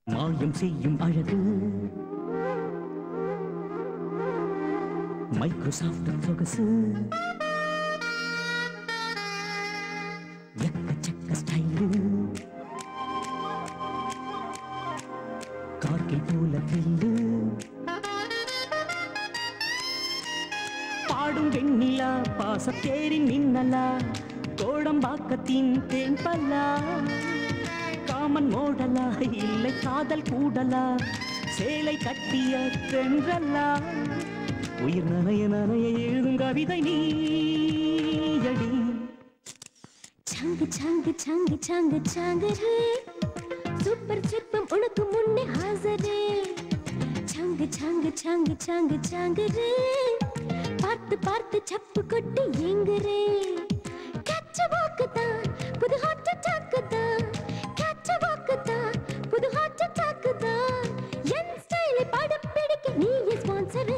மாயம் செய்யும் அழகு மைக்ரோசாஃப்ட் சொகசு எக்கச்சக்க ஸ்டைலு கார்கில் போல தில்லு பாடும் வெண்ணிலா பாசத்தேரின் மின்னலா கோடம்பாக்கத்தின் தேன் பல்லா காமன் மோடலா இல்லை காதல் கூடலா சேலை கட்டிய தென்றல்லா உயிர் நனைய நனைய எழுதும் கவிதை நீயடி சங்கு சங்கு சங்கு சங்கு சங்கரே சூப்பர் சிற்பம் உனக்கு முன்னே ஹாசரே சங்கு சங்கு சங்கு சங்கு சங்கரே பார்த்து பார்த்து சப்பு கொட்டி எங்குரே கேட்ச வாக்குதான் புது ஹார்ட் அட்டாக்கு தான் கேட்ச வாக்குதான் புது ஹார்ட் அட்டாக்கு தான் என் ஸ்டைலை படம் பிடிக்க நீ sponsor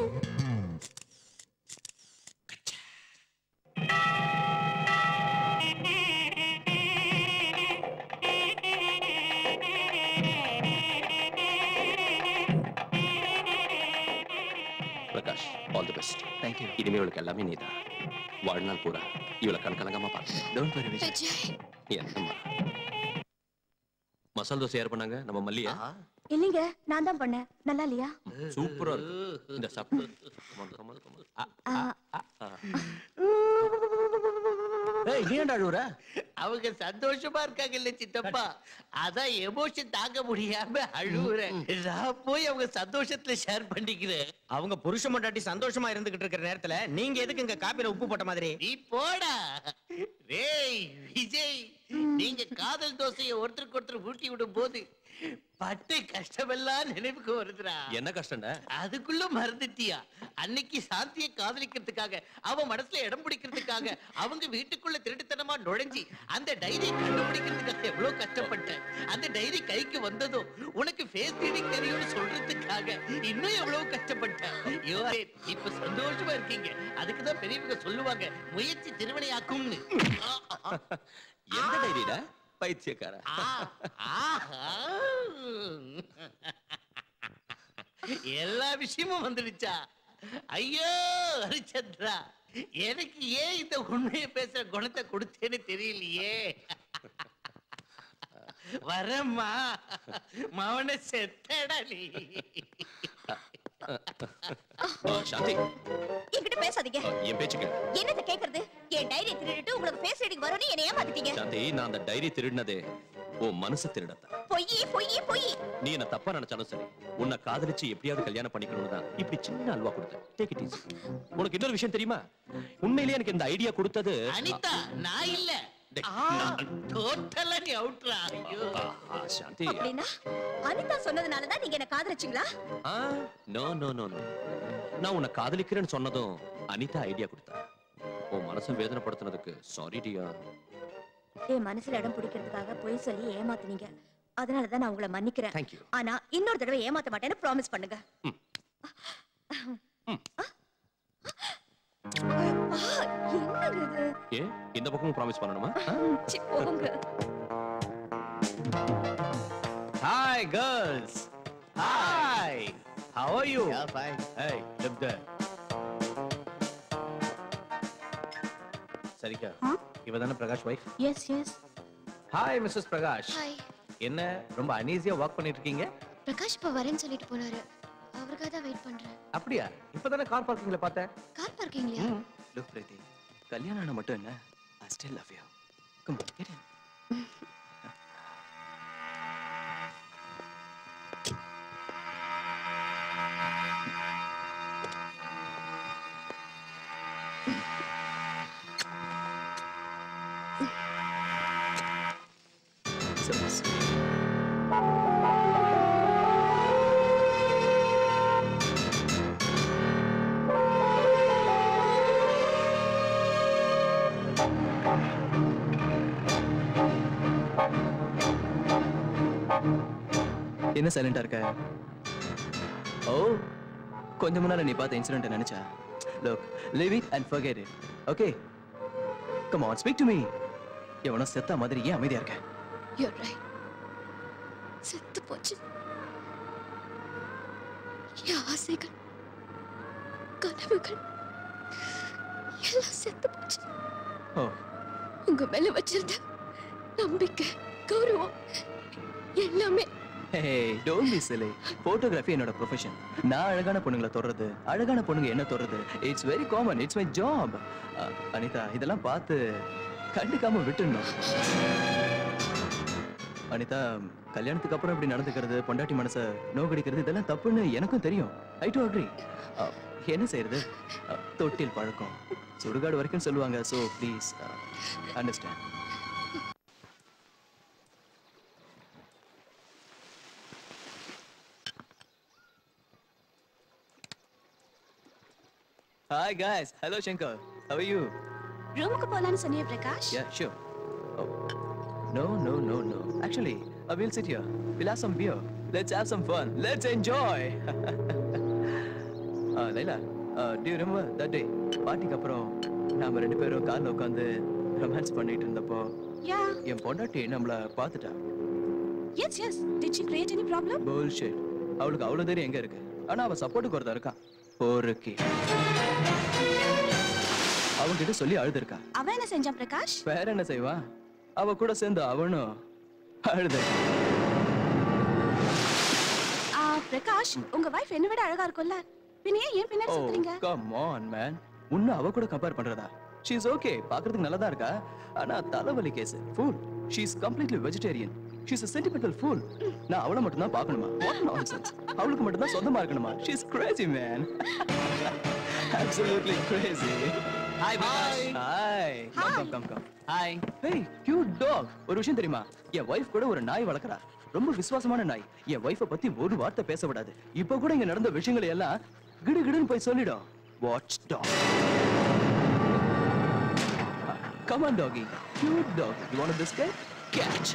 Prakash all the best Thank you. இனிமே இவளுக்கு எல்லாமே நீதான் வாழ்நாள் பூரா இவளை கண்கலங்கமா பார்த்து டோன்ட் வரி விஜய் விஜய் என்னம்மா மசால் தோசை யார் பண்ணாங்க நம்ம மல்லியா இல்லைங்க நான் தான் பண்ணேன் நல்லா இல்லையா சூப்பரா இருக்கு இந்த சாப்பிட்டு கமல் கமல் கமல் ஆ, ஏய் நீ ஏன்டா அழுவுற அவங்க சந்தோஷமா இருக்காங்க இல்ல சித்தப்பா அதான் எமோஷன் தாங்க முடியாம அழுவுறேன் நான் போய் அவங்க சந்தோஷத்துல ஷேர் பண்ணிக்கிறேன் அவங்க புருஷ மண்டாட்டி சந்தோஷமா இருந்துகிட்டு இருக்கிற நேரத்துல நீங்க எதுக்கு இங்க காப்பில உப்பு போட்ட மாதிரி நீ போடா டேய் விஜய் நீங்க காதல் தோசையை ஒருத்தருக்கு ஒருத்தர் ஊட்டி விடும் போது பட்ட கஷ்டமெல்லாம் நினைவுக்கு வருதுடா என்ன கஷ்டம்டா அதுக்குள்ள மறந்துட்டியா அன்னைக்கு சாந்தியை காதலிக்கிறதுக்காக அவ மனசுல இடம் பிடிக்கிறதுக்காக அவங்க வீட்டுக்குள்ள திருட்டுத்தனமா நுழைஞ்சி அந்த டைரி கண்டுபிடிக்கிறதுக்காக எவ்வளவு கஷ்டப்பட்டேன் அந்த டைரி கைக்கு வந்ததும் உனக்கு ஃபேஸ் ரீடிங் தெரியும்னு சொல்றதுக்காக இன்னும் எவ்வளவு கஷ்டப்பட்டேன் ஐயோ இப்ப சந்தோஷமா இருக்கீங்க அதுக்கு தான் பெரியவங்க சொல்லுவாங்க முயற்சி திருவினையாக்கும்னு எந்த டைரிடா பைத்தியக்கார ஆ, ஆஹா. எல்லா விஷயமும் வந்துடுச்சா ஐயோ ஹரிச்சந்திரா எனக்கு ஏன் இந்த உண்மையை பேசுற குணத்தை கொடுத்தேன்னு தெரியலையே வரம்மா மவன செத்தடா நீ ஆ, சாந்தி என்கிட்ட பேசாதீங்க ஆ, என் பேச்சு கேளு என்னத்த கேக்குறது என் டைரியை திருடிட்டு உங்களுக்கு ஃபேஸ் ரீடிங் வரும்னு என்னை ஏமாத்திட்டீங்க சாந்தி நான் அந்த டைரி திருடினதே உன் மனசு திருடத்தான் பொய் பொய் பொய் நீ என்ன தப்பா நினைச்சாலும் சரி உன்னை காதலிச்சு எப்படியாவது கல்யாணம் பண்ணிக்கணும்னு தான் இப்படி சின்ன அல்வா கொடுத்தேன் டேக் இட் ஈஸி உனக்கு இன்னொரு விஷயம் தெரியுமா உண்மையிலேயே எனக்கு இந்த ஐடியா கொடுத்தது அனிதா நான் இல்ல டேய், டோட்டலா நீ அவுட்ரா ஐயோ ஆஹா, சாந்தி அப்படின்னா அனிதா சொன்னதுனாலதான் நீங்க என்ன காதலிச்சீங்களா ஆ நோ நோ நோ நோ நான் உன்னை காதலிக்கிறேன்னு சொன்னதும் அனிதா ஐடியா கொடுத்தா உன் மனசை வேதனைப்படுத்தினதுக்கு சாரி டியா என் மனசுல இடம் பிடிக்கிறதுக்காக பொய் சொல்லி ஏமாத்துனீங்க அதனாலதான் நான் உங்களை மன்னிக்கிறேன் Thank you. ஆனா இன்னொரு தடவை ஏமாத்த மாட்டேன்னு ப்ராமிஸ் பண்ணுங்க ஆ, என்னங்க இது ஏ இந்த பக்கமும் ப்ராமிஸ் பண்ணணுமா ஆ? சி, போங்க Hi, girls. Hi. How are you? Yeah, fine. Hey, look there. சரிக்கா இவ தானே Prakash wife yes yes hi Mrs Prakash hi என்ன ரொம்ப அனீசியா வாக் பண்ணிட்டு இருக்கீங்க பிரகாஷ் இப்ப வரேன்னு சொல்லிட்டு போனாரு அவருக்காக தான் வெயிட் பண்றேன் அப்படியா இப்பதானே கார் பார்க்கிங்ல பார்த்தேன் கார் பார்க்கிங்லையா லுக் பிரீத்தி கல்யாணம் ஆன மட்டும் என்ன I still love you come on get in So sweet. என்ன சைலண்டா இருக்க ஓ கொஞ்சம் முன்னால நீ பார்த்த இன்சிடென்ட் நினைச்சா look leave it and forget it okay come on speak to me எவனோ செத்த மாதிரி ஏன் அமைதியா இருக்க யூர் ரைட் செத்து போச்சு என் ஆசைகள் கனவுகள் எல்லாம் செத்து போச்சு ஓ உங்க மேல வச்சிருந்த நம்பிக்கை கௌரவம் எல்லாமே hey don't be silly photography என்னோட ப்ரொஃபஷன் நான் அழகான பொண்ணுங்களை தொடுறது அழகான பொண்ணுங்க என்ன தொடுறது it's very common it's my job Anitha இதெல்லாம் பார்த்து கண்டுக்காம விட்டுடணும் அனிதா கல்யாணத்துக்கு அப்புறம் இப்படி நடந்துக்கிறது பொண்டாட்டி மனசை நோகடிக்கிறது இதெல்லாம் தப்புன்னு எனக்கும் தெரியும் ஐ டு அக்ரி என்ன செய்யறது அஹ், தொட்டில் பழக்கம் சுடுகாடு வரைக்கும் சொல்லுவாங்க so please understand Hi guys. Hello Shankar. How are you? ரூமுக்கு போலான்னு சொன்னியே Prakash Yeah, sure. Oh. No, no, no, no. Actually, uh, we'll sit here. We'll have some beer. Let's have some fun. Let's enjoy. uh, Layla, uh, do you remember that day? பார்ட்டிக்கு அப்புறம் நாம ரெண்டு பேரும் கார்ல உட்காந்து ரொமான்ஸ் பண்ணிட்டு இருந்தப்போ யா என் பொண்டாட்டி நம்மள பார்த்துட்டா yes yes did she create any problem bullshit அவளுக்கு அவ்வளவு தைரியம் எங்க இருக்கு ஆனா அவ சப்போர்ட்டுக்கு ஒருத்தன் இருக்கான் பொறுக்கி அவன்கிட்ட சொல்லி அழுதுருக்கா அவன் என்ன செஞ்சான் பிரகாஷ் வேற என்ன செய்வா அவ கூட சேர்ந்து அவனும் அழுத ஆ பிரகாஷ் உங்க வைஃப் என்ன விட அழகா இருக்கும்ல பின்ன ஏன் ஏன் பின்னாடி ஓ சுத்துறீங்க கம் ஆன் மேன் உன்ன அவ கூட கம்பேர் பண்றதா ஷீ இஸ் ஓகே பாக்குறதுக்கு நல்லா தான் இருக்கா ஆனா தலைவலி case full she is completely vegetarian she is sentimental full நான் அவளை மட்டும் தான் பார்க்கணுமா வாட் நான்சென்ஸ் அவளுக்கு மட்டும் தான் சொந்தமா இருக்கணுமா she is crazy man absolutely crazy hi bye hi come come come hi hey cute dog ஒரு விஷயம் தெரியுமா என் வைஃப் கூட ஒரு நாய் வளர்க்கறா ரொம்ப விசுவாசமான நாய் என் வைஃப பத்தி ஒரு வார்த்தை பேச விடாது இப்ப கூட இங்க நடந்த விஷயங்களை எல்லாம் கிடு கிடுன்னு போய் சொல்லிடும் watch dog Come on, doggy. Cute dog. You want a biscuit? Catch.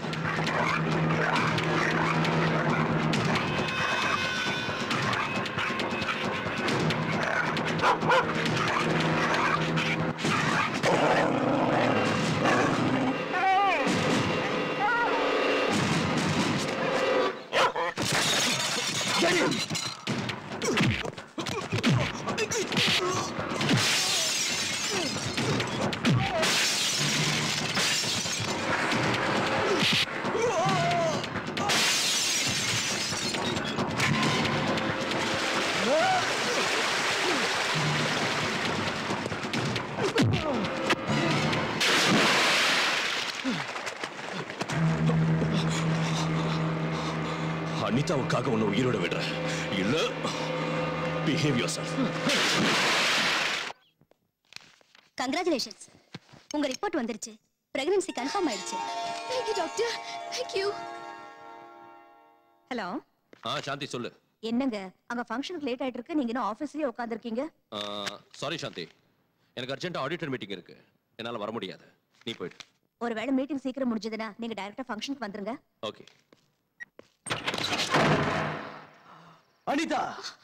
Get him! அனிதாவுக்காக உன்னை உயிரோட விடுறேன் இல்ல பிஹேவ் யோர் செல்ஃப் கங்க்ராச்சுலேஷன்ஸ் உங்க ரிப்போர்ட் வந்துருச்சு பிரெக்னன்சி கன்ஃபார்ம் ஆயிடுச்சு தேங்க்யூ டாக்டர் தேங்க்யூ ஹலோ ஆ சாந்தி சொல்லு என்னங்க அங்க ஃபங்க்ஷனுக்கு லேட் ஆயிட்டு இருக்கு நீங்க இன்னும் ஆபீஸ்லயே உட்கார்ந்திருக்கீங்க சாரி சாந்தி எனக்கு அர்ஜென்ட்டா ஆடிட்டர் மீட்டிங் இருக்கு என்னால வர முடியாது நீ போயிடு ஒருவேளை மீட்டிங் சீக்கிரம் முடிஞ்சதுன்னா நீங்க டைரக்டா ஃபங்க்ஷனுக்கு வந்துருங்க ஓகே அனிதா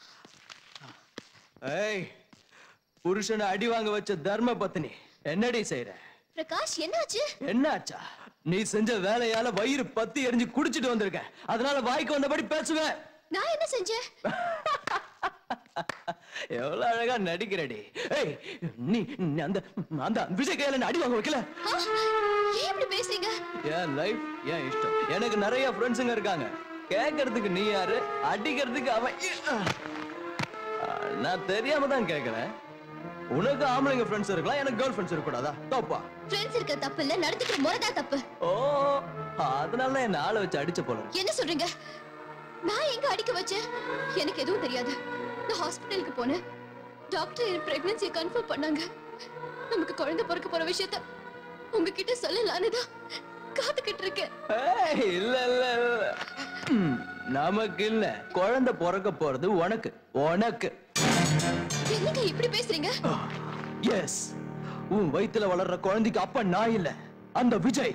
ஏய் புருஷனை அடி வாங்க வச்ச தர்ம பத்னி என்னடி செய்யற பிரகாஷ் என்னாச்சு என்னாச்சா நீ செஞ்ச வேலையால வயிறு பத்தி எரிஞ்சு குடிச்சிட்டு வந்திருக்க அதனால வாய்க்கு வந்தபடி பேசுவேன் நான் என்ன செஞ்சேன் எவ்வளவு அழகா நடிக்கிறடி ஏய் நீ நீ அந்த அந்த விஜய் கையில அடி வாங்க வைக்கல ஆ, ஏன் இப்படி பேசுறீங்க என் லைஃப் என் இஷ்டம் எனக்கு நிறைய ஃப்ரெண்ட்ஸுங்க இருக்காங்க கேட்கறதுக்கு நீ யாரு அடிக்கிறதுக்கு அவன் ஆ, நான் தெரியாம தான் கேட்கறேன் உனக்கு ஆம்பளைங்க ஃப்ரெண்ட்ஸ் இருக்கலாம் எனக்கு கேர்ள் ஃப்ரெண்ட்ஸ் இருக்கக்கூடாதா தப்பா ஃப்ரெண்ட்ஸ் இருக்க தப்பு இல்ல நடந்துக்கிற முறைதான் தப்பு ஓ அதனால தான் என்ன ஆளை வச்சு அடிச்ச போல இருக்கு. என்ன சொல்றீங்க நான் எங்க அடிக்க வச்சேன் எனக்கு எதுவும் தெரியாது நான் ஹாஸ்பிட்டலுக்கு போனேன் டாக்டர் என் பிரெக்னன்சியை கன்ஃபார்ம் பண்ணாங்க நமக்கு குழந்தை பிறக்க போற விஷயத்த உங்ககிட்ட சொல்லலான்னு தான் காத்துக்கிட்டு இருக்கேன் ஏய், இல்ல இல்ல இல்ல ம், நமக்கு இல்ல குழந்தை பிறக்க போறது உனக்கு உனக்கு என்னங்க இப்படி பேசுறீங்க எஸ் உன் வயித்துல வளர்ற குழந்தைக்கு அப்ப நான் இல்ல அந்த விஜய்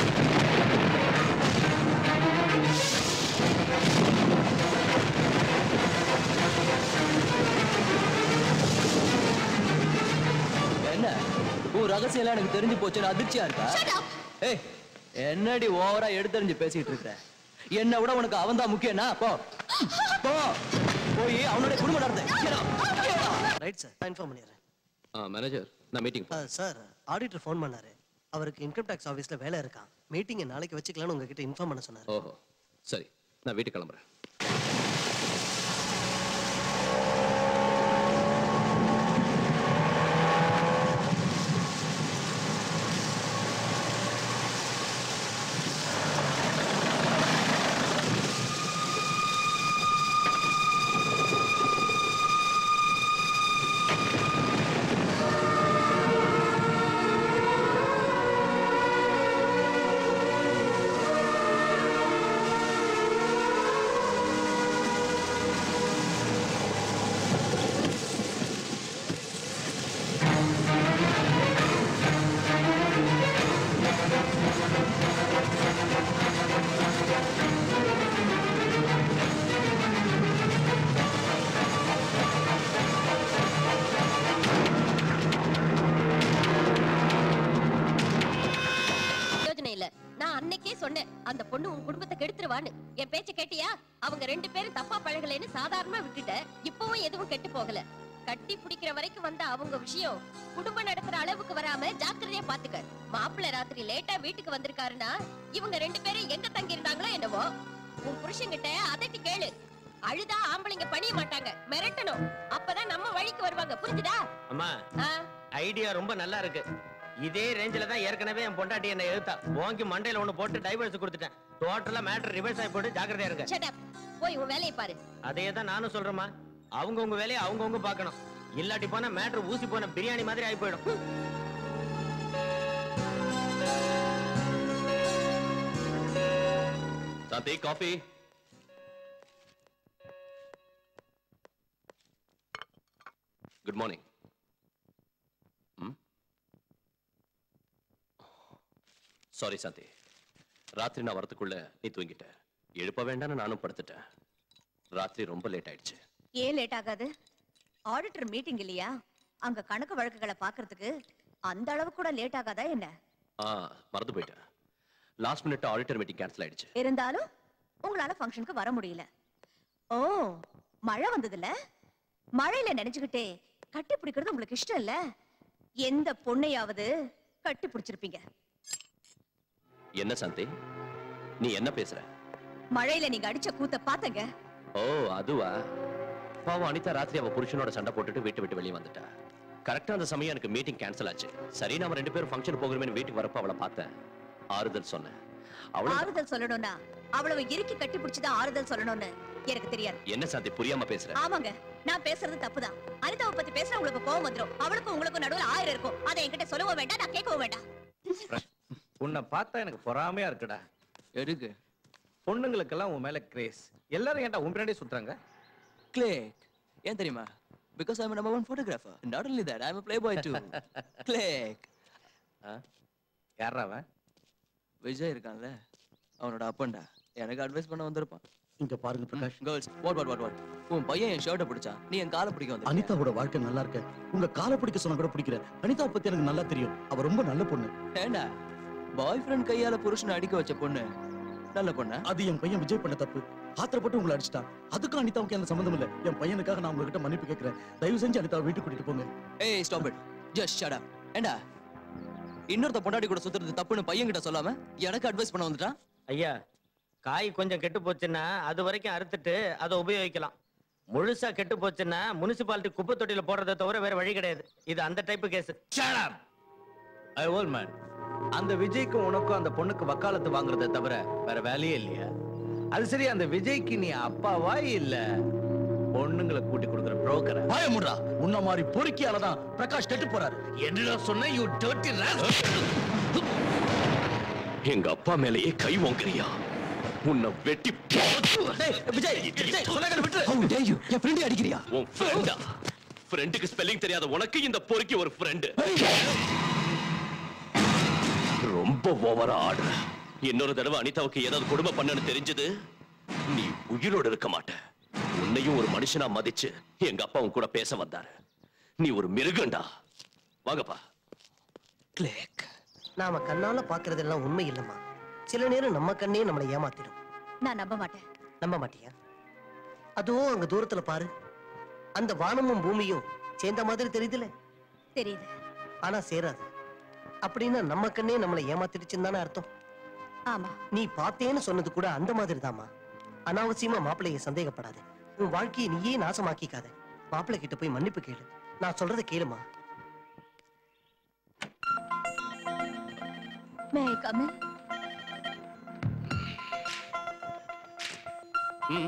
என்ன உன் ரகசியம் எல்லாம் எனக்கு தெரிஞ்சு போச்சுன்னு அதிர்ச்சியா இருக்கா Shut up. ஏய் என்னடி ஓவரா எடுத்தறிஞ்சு பேசிட்டு இருக்க என்ன விட உனக்கு அவன் தான் முக்கியம்னா போ போ போய் அவனுடைய குடும்பம் நடத்த ரைட் சார் இன்ஃபார்ம் பண்ணிடுறேன் மேனேஜர் நான் மீட்டிங் சார் ஆடிட்டர் ஃபோன் பண்ணாரு அவருக்கு இன்கம் டேக்ஸ் ஆஃபீஸில் வேலை இருக்கான் மீட்டிங்கை நாளைக்கு வச்சுக்கலாம்னு உங்ககிட்ட இன்ஃபார்ம் பண்ண சொன்னார் ஓஹோ சரி நான் வீட்டுக்கு கிளம்புறேன் யோஜனை இல்ல நான் அன்னைக்கே சொன்னேன் அந்த பொண்ணு உன் குடும்பத்தை கெடுத்துருவான்னு என் பேச்ச கேட்டியா அவங்க ரெண்டு பேரும் தப்பா பழகலைன்னு சாதாரணமா விட்டுட்ட இப்பவும் எதுவும் கெட்டு போகல கட்டி பிடிக்கிற வரைக்கும் வந்த அவங்க விஷயம் குடும்பம் நடத்துற அளவுக்கு வராம ஜாக்கிரதையா பாத்துக்க மாப்பிள்ளை ராத்திரி லேட்டா வீட்டுக்கு வந்திருக்காருன்னா இவங்க ரெண்டு பேரும் எங்க தங்கி இருந்தாங்களோ என்னவோ உன் புருஷன்கிட்ட அதட்டி கேளு அழுதா ஆம்பளைங்க பணிய மாட்டாங்க மிரட்டணும் அப்பதான் நம்ம வழிக்கு வருவாங்க புரிஞ்சுதா அம்மா ஆ ஐடியா ரொம்ப நல்லா இருக்கு இதே ரேஞ்சில தான் ஏற்கனவே என் பொண்டாட்டி என்ன எழுத்தா வாங்கி மண்டையில ஒண்ணு போட்டு டைவர்ஸ் கொடுத்துட்டேன் டோட்டலா மேட்டர் ரிவர்ஸ் ஆகி போட்டு ஜாக்கிரதையா இருங்க shut up. போய் உன் வேலையை பாரு அதே தான் நானும் சொல்றேம்மா அவங்கவங்க வேலையை அவங்கவங்க பார்க்கணும் இல்லாட்டி போனா மேட்டர் ஊசி போன பிரியாணி மாதிரி ஆகி போயிடும் Shanthi coffee good morning sorry Shanthi ராத்திரி நான் வரதுக்குள்ள நீ தூங்கிட்ட எழுப்ப வேண்டாம்னு நானும் படுத்துட்டேன் ராத்திரி ரொம்ப லேட் ஆயிடுச்சு ஏன் லேட் ஆகாது ஆடிட்டர் மீட்டிங் இல்லையா அங்க கணக்கு வழக்குகளை பாக்குறதுக்கு அந்த அளவு கூட லேட் ஆகாதா என்ன ஆ மறந்து போயிட்டேன் last minute auditor meeting cancel ஆயிடுச்சு இருந்தாலும் உங்களால ஃபங்க்ஷனுக்கு வர முடியல ஓ மழை வந்ததுல மழையில நினைச்சுக்கிட்டே கட்டி பிடிக்கிறது உங்களுக்கு இஷ்டம் இல்ல எந்த பொண்ணையாவது கட்டி பிடிச்சிருப்பீங்க என்ன சாந்தி நீ என்ன பேசுற மழையில நீங்க அடிச்ச கூத்த பாத்தங்க ஓ அதுவா பாவம் அனிதா ராத்திரி அவ புருஷனோட சண்டை போட்டுட்டு வீட்டு விட்டு வெளியே வந்துட்டா கரெக்டா அந்த சமயம் எனக்கு மீட்டிங் கேன்சல் ஆச்சு சரி நாம ரெண்டு பேரும் ஃபங்க்ஷன் போகிறோமே வீட்டுக்கு வரப்ப அவளை பார்த்தேன் ஆறுதல் சொன்னேன் அவளும் ஆறுதல் சொல்லணும்னா அவ்வளவு இறுக்கி கட்டி பிடிச்சுதான் ஆறுதல் சொல்லணும்னு எனக்கு தெரியாது என்ன சாந்தி புரியாம பேசுற ஆமாங்க நான் பேசுறது தப்புதான் அனிதாவை பத்தி பேசுற உங்களுக்கு கோவம் வந்துரும் அவளுக்கும் உங்களுக்கும் நடுவுல ஆயிரம் இருக்கும் அதை என்கிட்ட சொல்லவும் வேண்டாம் நான் கேட்கவும் வேண்டாம் உன்னை பார்த்தா எனக்கு பொறாமையா இருக்குடா எதுக்கு பொண்ணுங்களுக்கெல்லாம் உன் மேல கிரேஸ் எல்லாரும் ஏன்டா உன் பின்னாடியே சுத்துறாங்க கிளிக் ஏன் தெரியுமா because I number one photographer not only that I am playboy to click யாரா அவன் விஜய் இருக்கான்ல அவனோட அப்பன்டா எனக்கு அட்வைஸ் பண்ண வந்திருப்பான் இங்க பாருங்க Prakash girls what what what what உன் பையன் என் ஷர்ட்டை பிடிச்சா நீ என் காலை பிடிக்க வந்து அனிதாவோட வாழ்க்கை நல்லா இருக்க உங்க காலை பிடிக்க சொன்னா கூட பிடிக்கிற அனிதா பத்தி எனக்கு நல்லா தெரியும் அவ ரொம்ப நல்ல பொண்ணு ஏண்டா பாய் ஃப்ரெண்ட் கையால புருஷனை அடிக்க வச்ச பொண்ணு நல்ல பொண்ணா அது என் பையன் விஜய் பண்ண தப்பு ஆத்திரப்பட்டு உங்களை அடிச்சிட்டான் அதுக்கும் அனிதாவுக்கு எந்த சம்மந்தம் இல்ல என் பையனுக்காக நான் உங்ககிட்ட மன்னிப்பு கேட்கிறேன் தயவு செஞ்சு அனிதாவை வீட்டுக்கு கூட்டிட்டு போங்க ஏய் stop it just shut up ஏண்டா இன்னொருத்த பொண்டாடி கூட சுத்துறது தப்புன்னு பையன் கிட்ட சொல்லாம எனக்கு அட்வைஸ் பண்ண வந்துட்டான் ஐயா காய் கொஞ்சம் கெட்டு போச்சுன்னா அது வரைக்கும் அறுத்துட்டு அதை உபயோகிக்கலாம் முழுசா கெட்டு போச்சுன்னா முனிசிபாலிட்டி குப்பை தொட்டியில போடுறதை தவிர வேற வழி கிடையாது இது அந்த டைப் கேஸ் ஐ ஓல் மேன் அந்த விஜய்க்கும் உனக்கும் அந்த பொண்ணுக்கு வக்காலத்து வாங்குறதை தவிர வேற வேலையே இல்லையா அது சரி அந்த விஜய்க்கு நீ அப்பாவா இல்ல பொண்ணுங்களை கூட்டி கொடுக்குற புரோக்கரா பயமுடுறா உன்ன மாதிரி பொறுக்கியால தான் பிரகாஷ் கெட்டு போறாரு என்னடா சொன்ன யூ டர்ட்டி எங்க அப்பா மேலேயே கை வாங்குறியா உன்னை வெட்டி விஜய் விஜய் சொன்னா விட்டு ஹவ் டேர் யூ என் ஃப்ரெண்ட் அடிக்கிறியா உன் ஃப்ரெண்டா ஃப்ரெண்டுக்கு ஸ்பெல்லிங் தெரியாத உனக்கு இந்த பொறுக்கி ஒரு ஃப்ரெண்டு ரொம்ப ஓவரா ஆடுற இன்னொரு தடவை அனிதாவுக்கு ஏதாவது கொடுமை பண்ணனு தெரிஞ்சது நீ உயிரோட இருக்க மாட்ட உன்னையும் ஒரு மனுஷனா மதிச்சு எங்க அப்பா உன் கூட பேச வந்தாரு நீ ஒரு மிருகண்டா வாங்கப்பா கிளிக் நாம கண்ணால பாக்குறதெல்லாம் உண்மை இல்லம்மா சில நேரம் நம்ம கண்ணே நம்மளை ஏமாத்திடும் நான் நம்ப மாட்டேன் நம்ப மாட்டியா அதுவும் அங்க தூரத்துல பாரு அந்த வானமும் பூமியும் சேர்ந்த மாதிரி தெரியுதுல தெரியுது ஆனா சேராது அப்படின்னா நம்ம கண்ணே நம்மளை ஏமாத்திடுச்சுன்னு தானே அர்த்தம் ஆமா நீ பார்த்தேன்னு சொன்னது கூட அந்த மாதிரி தாமா அனாவசியமா மாப்பிள்ளைய சந்தேகப்படாத உன் வாழ்க்கையை நீயே நாசமாக்கிக்காத மாப்பிள்ளை கிட்ட போய் மன்னிப்பு கேளு நான் சொல்றதை கேளுமா மே கமல் ம்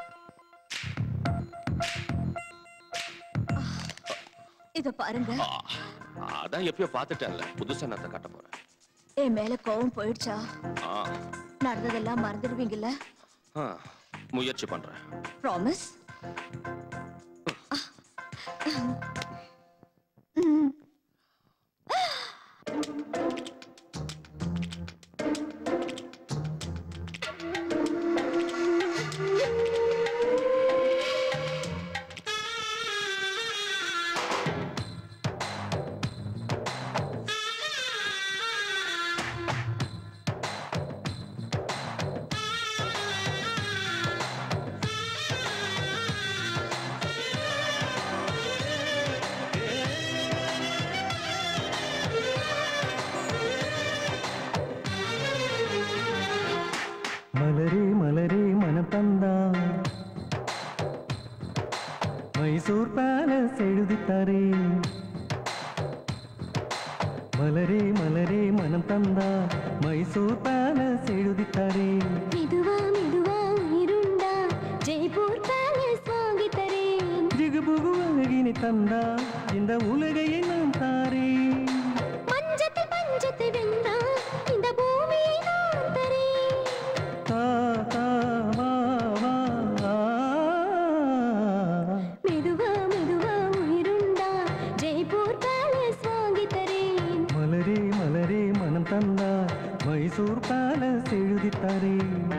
இத பாருங்க அதான் எப்பயோ பார்த்துட்டேன்ல புதுசா நான் காட்ட போறேன் என் மேல கோவம் போயிடுச்சா ஆ, நடந்ததெல்லாம் மறந்துடுவீங்கல்ல ஆ, முயற்சி பண்றேன் ப்ராமிஸ் மலரே மலரே மனம் தந்தா மைசூர் பேலஸ் எழுதித்தாரே மலரே மலரே மனம் தந்தா மைசூர் பேலஸ் எழுதித்தாரே மெதுவா மெதுவா உயிருண்டா ஜெய்ப்பூர் பேலஸ் வாங்கி தரேன் ஜிகுபுகு அழகினை தந்தா இந்த உலகையை நான் தாரேன் பஞ்சத்தை பஞ்சத்தை வென்றா இந்த பூமியை நான் தரேன் தா தா வா வா ஆ. மெதுவா மெதுவா உயிருண்டா ஜெய்ப்பூர் பேலஸ் வாங்கி தரேன் மலரே மலரே மனம் தந்தா மைசூர் பேலஸ் எழுதித்தாரே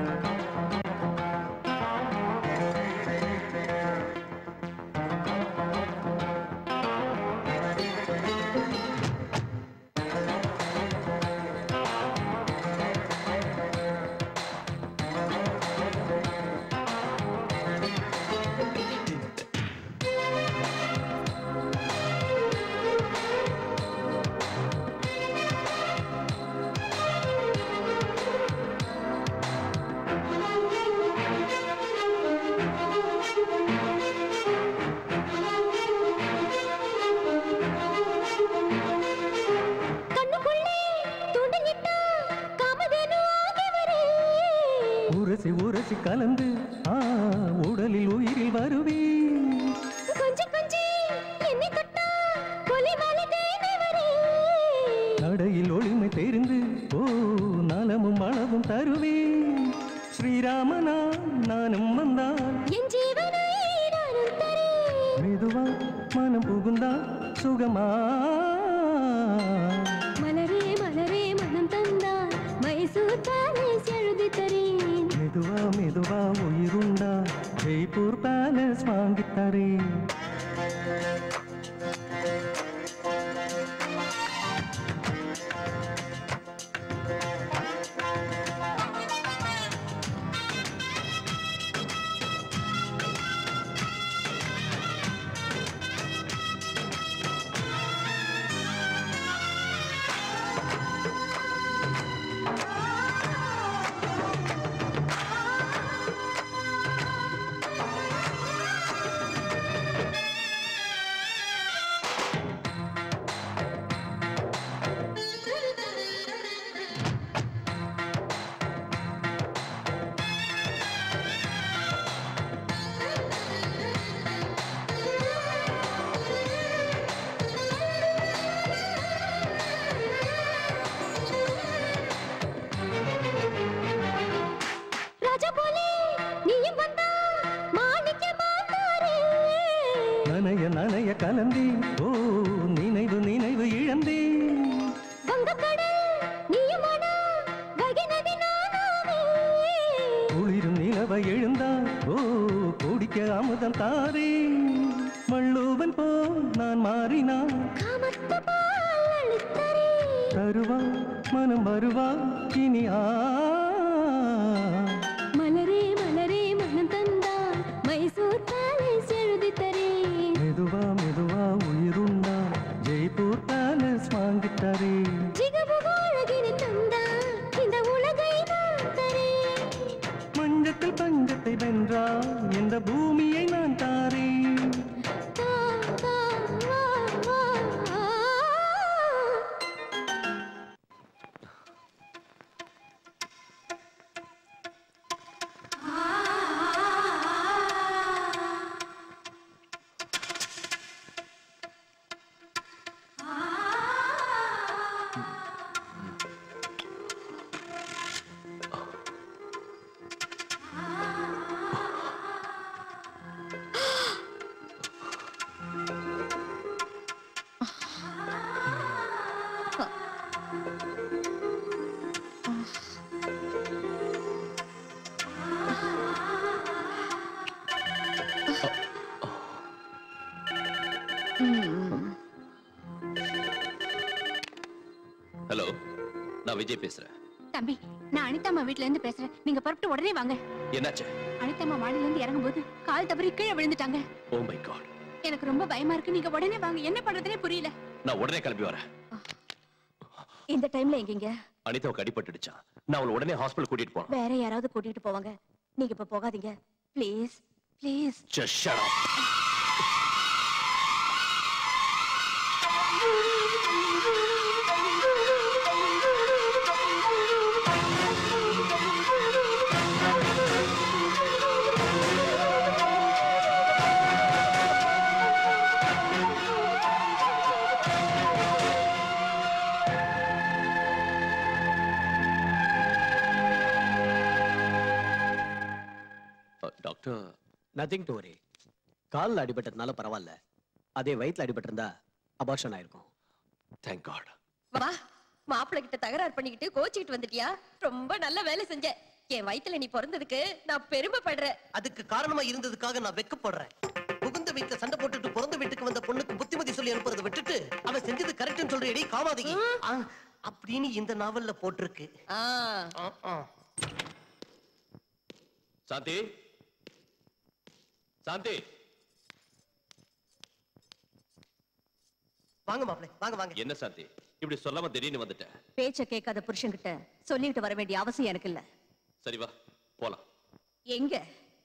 கண்ணுக்குள்ளே தூண்டிலிட்டா காமதேனு ஆகி வரேன் உரசி உரசி கலந்து ஆ உடலில் உயிரில் வருவே கொஞ்சி கொஞ்சி என்னை தொட்டா கொலி மாலை தேனை வரேன் நடையில் ஒளிமை தெரிந்து ஓ நலமும் வளமும் தருவே ஸ்ரீராமனா நானும் வந்தான் என் ஜீவனை நானும் தரேன் மெதுவா மனம் புகுந்தா சுகமா மலரே மலரே மனம் தந்தார் மைசூர் பேலஸ் எழுதி தரேன் மெதுவா மெதுவா உயிருண்டா ஜெய்ப்பூர் பேலஸ் வாங்கித்தரே ராஜா போலே நீயும் வந்தா மாணிக்க மாத்தாரே நனைய நனைய கலந்தே ஓ நினைவு நினைவு இழந்தே வங்கக்கடல் நீயும் ஆனா வைகை நதி நானாவே குளிரும் நிலவை எழுந்தால் ஓ குடிக்க அமுதம் தாரே வள்ளுவன் போ நான் மாறினான் காமத்த பால் அளித்தரே தருவா மனம் வருவா இனி ஆ மலரே உலகத்தை வென்றால் இந்த பூமியை நான் தாரேன் ஹலோ நான் விஜய் பேசுறேன் தம்பி நான் அனிதாம்மா வீட்ல இருந்து பேசுறேன் நீங்க புறப்பட்டு உடனே வாங்க என்னாச்சு அனிதாம்மா மாடியில இருந்து இறங்கும்போது கால் தவறி கீழே விழுந்துட்டாங்க ஓ மை காட் எனக்கு ரொம்ப பயமா இருக்கு நீங்க உடனே வாங்க என்ன பண்றதுனே புரியல நான் உடனே கிளம்பி வரேன் இந்த டைம்ல எங்கீங்க அனிதாவுக்கு அடிபட்டுடுச்சான் நான் அவளை உடனே ஹாஸ்பிடல் கூட்டிட்டு போனேன் வேற யாராவது கூட்டிட்டு போவாங்க நீங்க இப்ப போகாதீங்க please please Just shut up. Doctor nothing to worry காலில் அடிபட்டதுனால பரவாயில்ல அதே வயித்துல அடிபட்டிருந்தா அபார்ஷன் ஆயிருக்கும் தேங்க் காட் வா மாப்பிள்ளை கிட்ட தகராறு பண்ணிக்கிட்டு கோச்சிக்கிட்டு வந்துட்டியா ரொம்ப நல்ல வேலை செஞ்ச என் வயித்துல நீ பிறந்ததுக்கு நான் பெருமைப்படுறேன் அதுக்கு காரணமா இருந்ததுக்காக நான் வெக்கப்படுறேன் புகுந்த வீட்டுல சண்டை போட்டுட்டு பிறந்த வீட்டுக்கு வந்த பொண்ணுக்கு புத்திமதி சொல்லி அனுப்புறதை விட்டுட்டு அவன் செஞ்சது கரெக்ட்னு சொல்றேடி காமாதகி ஆ, அப்படின்னு இந்த நாவல்ல போட்டிருக்கு ஆ, ஆ. சாந்தி சாந்தி வாங்க மாப்பிளை வாங்க வாங்க என்ன சாந்தி இப்படி சொல்லாம திடீர்னு வந்துட்டேன் பேச்ச கேட்காத புருஷன்கிட்ட சொல்லிட்டு வர வேண்டிய அவசியம் எனக்கு இல்ல சரி வா போலாம் எங்க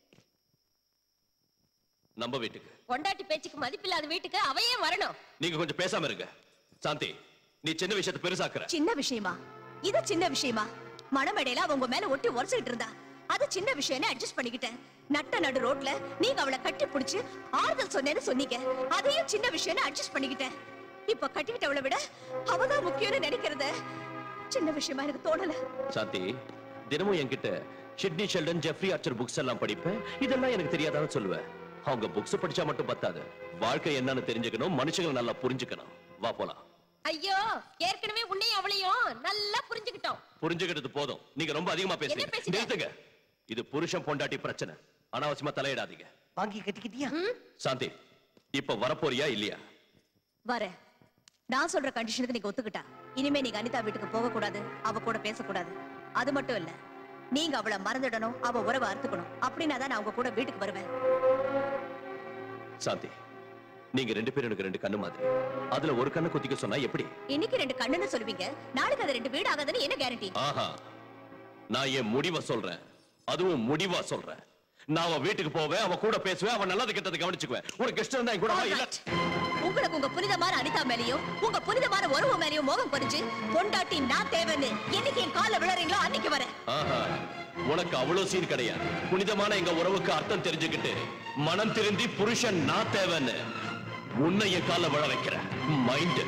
நம்ம வீட்டுக்கு பொண்டாட்டி பேச்சுக்கு மதிப்பில்லாத வீட்டுக்கு அவ ஏன் வரணும் நீங்க கொஞ்சம் பேசாம இருங்க சாந்தி நீ சின்ன விஷயத்தை பெருசாக்குற சின்ன விஷயமா இது சின்ன விஷயமா மணமேடையில அவ உங்க மேல ஒட்டி உரசிட்டு இருந்தா அது சின்ன விஷயம்னு அட்ஜஸ்ட் பண்ணிக்கிட்டேன் நட்ட நடு ரோட்ல நீங்க அவளை கட்டி பிடிச்சு ஆறுதல் சொன்னேன்னு சொன்னீங்க அதையும் சின்ன விஷயம்னு அட்ஜஸ்ட் பண்ணிக்கிட்டேன் இப்ப கட்டிக்கிட்டவளை விட அவதான் முக்கியம்னு நினைக்கிறத சின்ன விஷயமா எனக்கு தோணல சாந்தி தினமும் என்கிட்ட Sidney Sheldon Jeffrey Archer books எல்லாம் படிப்பேன் இதெல்லாம் எனக்கு தெரியாதான்னு சொல்லுவேன் அவங்க புக்ஸ் படிச்சா மட்டும் பத்தாது வாழ்க்கை என்னன்னு தெரிஞ்சுக்கணும் மனுஷங்களை நல்லா புரிஞ்சுக்கணும் வா போலாம் ஐயோ ஏற்கனவே உன்னையும் அவளையும் நல்லா புரிஞ்சுக்கிட்டோம் புரிஞ்சுக்கிட்டது போதும் நீங்க ரொம்ப அதிகமா என்ன பேசுறீங்க பேசுற? நிறுத்துங்க இது புருஷன் பொண்டாட்டி பிரச்சனை அனாவசியமா தலையிடாதீங்க வாங்கி கட்டிக்கிட்டியா சாந்தி இப்ப வரப்போறியா இல்லையா வரேன் நான் சொல்ற கண்டிஷனுக்கு நீங்க ஒத்துக்கிட்டா இனிமே நீங்க அனிதா வீட்டுக்கு போக கூடாது அவ கூட பேசக்கூடாது அது மட்டும் இல்ல நீங்க அவளை மறந்துடணும் அவ உறவை அறுத்துக்கணும் அப்படின்னா தான் நான் உங்க கூட வீட்டுக்கு வருவேன் சாந்தி நீங்க ரெண்டு பேரும் எனக்கு ரெண்டு கண்ணு மாதிரி அதுல ஒரு கண்ணு குத்திக்க சொன்னா எப்படி இன்னைக்கு ரெண்டு கண்ணுன்னு சொல்லுவீங்க நாளைக்கு அது ரெண்டு வீடு ஆகாதுன்னு என்ன கேரண்டி ஆஹா நான் என் முடிவை சொல்றேன் அதுவும் முடிவா சொல்றேன் நான் அவன் வீட்டுக்கு போவேன் அவன் கூட பேசுவேன் அவன் நல்லது கெட்டது கவனிச்சுக்குவேன் உனக்கு இஷ்டம் இருந்தா என் கூட வா, இல்ல உங்களுக்கு உங்க புனிதமான அனிதா மேலயும் உங்க புனிதமான உறவு மேலயும் மோகம் புரிஞ்சு பொண்டாட்டி நான் தேவைன்னு என்னைக்கு என் கால விழறீங்களோ அன்னைக்கு வரேன் ஆஹா உனக்கு அவ்வளவு சீன் கிடையாது புனிதமான எங்க உறவுக்கு அர்த்தம் தெரிஞ்சுக்கிட்டு மனம் திருந்தி புருஷன் நான் தேவைன்னு உன்னை என் கால விழ வைக்கிறேன் மைண்ட்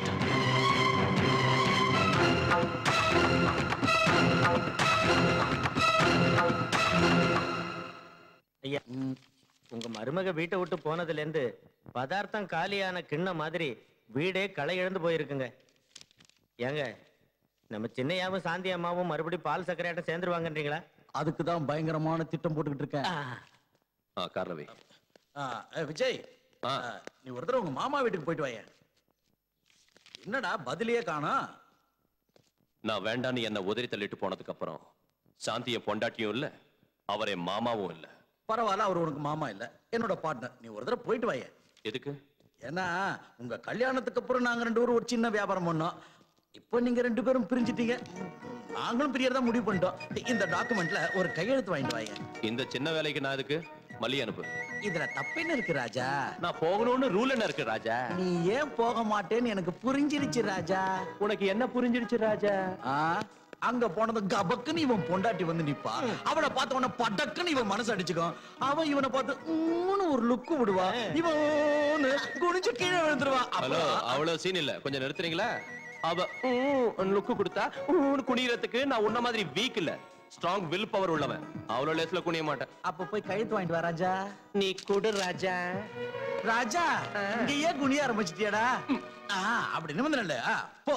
ஐயா உங்க மருமக வீட்டை விட்டு போனதுல இருந்து பதார்த்தம் காலியான கிண்ண மாதிரி வீடே களை இழந்து போயிருக்குங்க ஏங்க நம்ம சின்னையாவும் சாந்தி அம்மாவும் மறுபடியும் பால் சர்க்கரையாட்டம் சேர்ந்துருவாங்கன்றீங்களா அதுக்கு தான் பயங்கரமான திட்டம் போட்டுக்கிட்டு இருக்கேன் ஆ காரணவே ஆ, ஏ, விஜய் ஆ, நீ ஒரு தடவை உங்க மாமா வீட்டுக்கு போயிட்டு வாயேன் என்னடா பதிலையே காணோம் நான் வேண்டான்னு என்ன உதறி தள்ளிட்டு போனதுக்கு அப்புறம் சாந்தி என் பொண்டாட்டியும் இல்ல அவர் என் மாமாவும் இல்ல பரவாயில்ல அவர் உனக்கு மாமா இல்ல என்னோட பார்ட்னர் நீ ஒரு தடவை போயிட்டு வாயேன் எதுக்கு ஏன்னா உங்க கல்யாணத்துக்கு அப்புறம் நாங்க ரெண்டு பேரும் ஒரு சின்ன வியாபாரம் பண்ணோம் இப்போ நீங்க ரெண்டு பேரும் பிரிஞ்சிட்டீங்க நாங்களும் பிரியறதா முடிவு பண்ணிட்டோம் இந்த டாக்குமெண்ட்ல ஒரு கையெழுத்து வாங்கிட்டு வாங்க இந்த சின்ன வேலைக்கு நான் இதுக்கு மல்லி அனுப்பு இதுல தப்பென்ன இருக்கு ராஜா நான் போகணும்னு ரூல் என்ன இருக்கு ராஜா நீ ஏன் போக மாட்டேன்னு எனக்கு புரிஞ்சிருச்சு ராஜா உனக்கு என்ன புரிஞ்சிருச்சு ராஜா ஆ அங்க போனது கபக்குன்னு இவன் பொண்டாட்டி வந்து நிப்பா அவளை பார்த்த உடனே படக்குன்னு இவன் மனசு அடிச்சுக்கும் அவன் இவனை பார்த்து ஊன்னு ஒரு லுக்கு விடுவா இவன் குனிஞ்சு கீழே விழுந்துருவா ஹலோ அவ்வளவு சீன் இல்ல கொஞ்சம் நிறுத்துறீங்களா அவ லுக்கு கொடுத்தா ஊன்னு குனியறதுக்கு நான் உன்ன மாதிரி வீக் இல்ல ஸ்ட்ராங் வில் பவர் உள்ளவன் அவ்வளவு லேஸ்ல குனிய மாட்டேன் அப்ப போய் கழுத்து வாங்கிட்டு வா ராஜா நீ கொடு ராஜா ராஜா இங்கேயே குனிய ஆரம்பிச்சிட்டியாடா ஆ அப்படி நிமிந்தல போ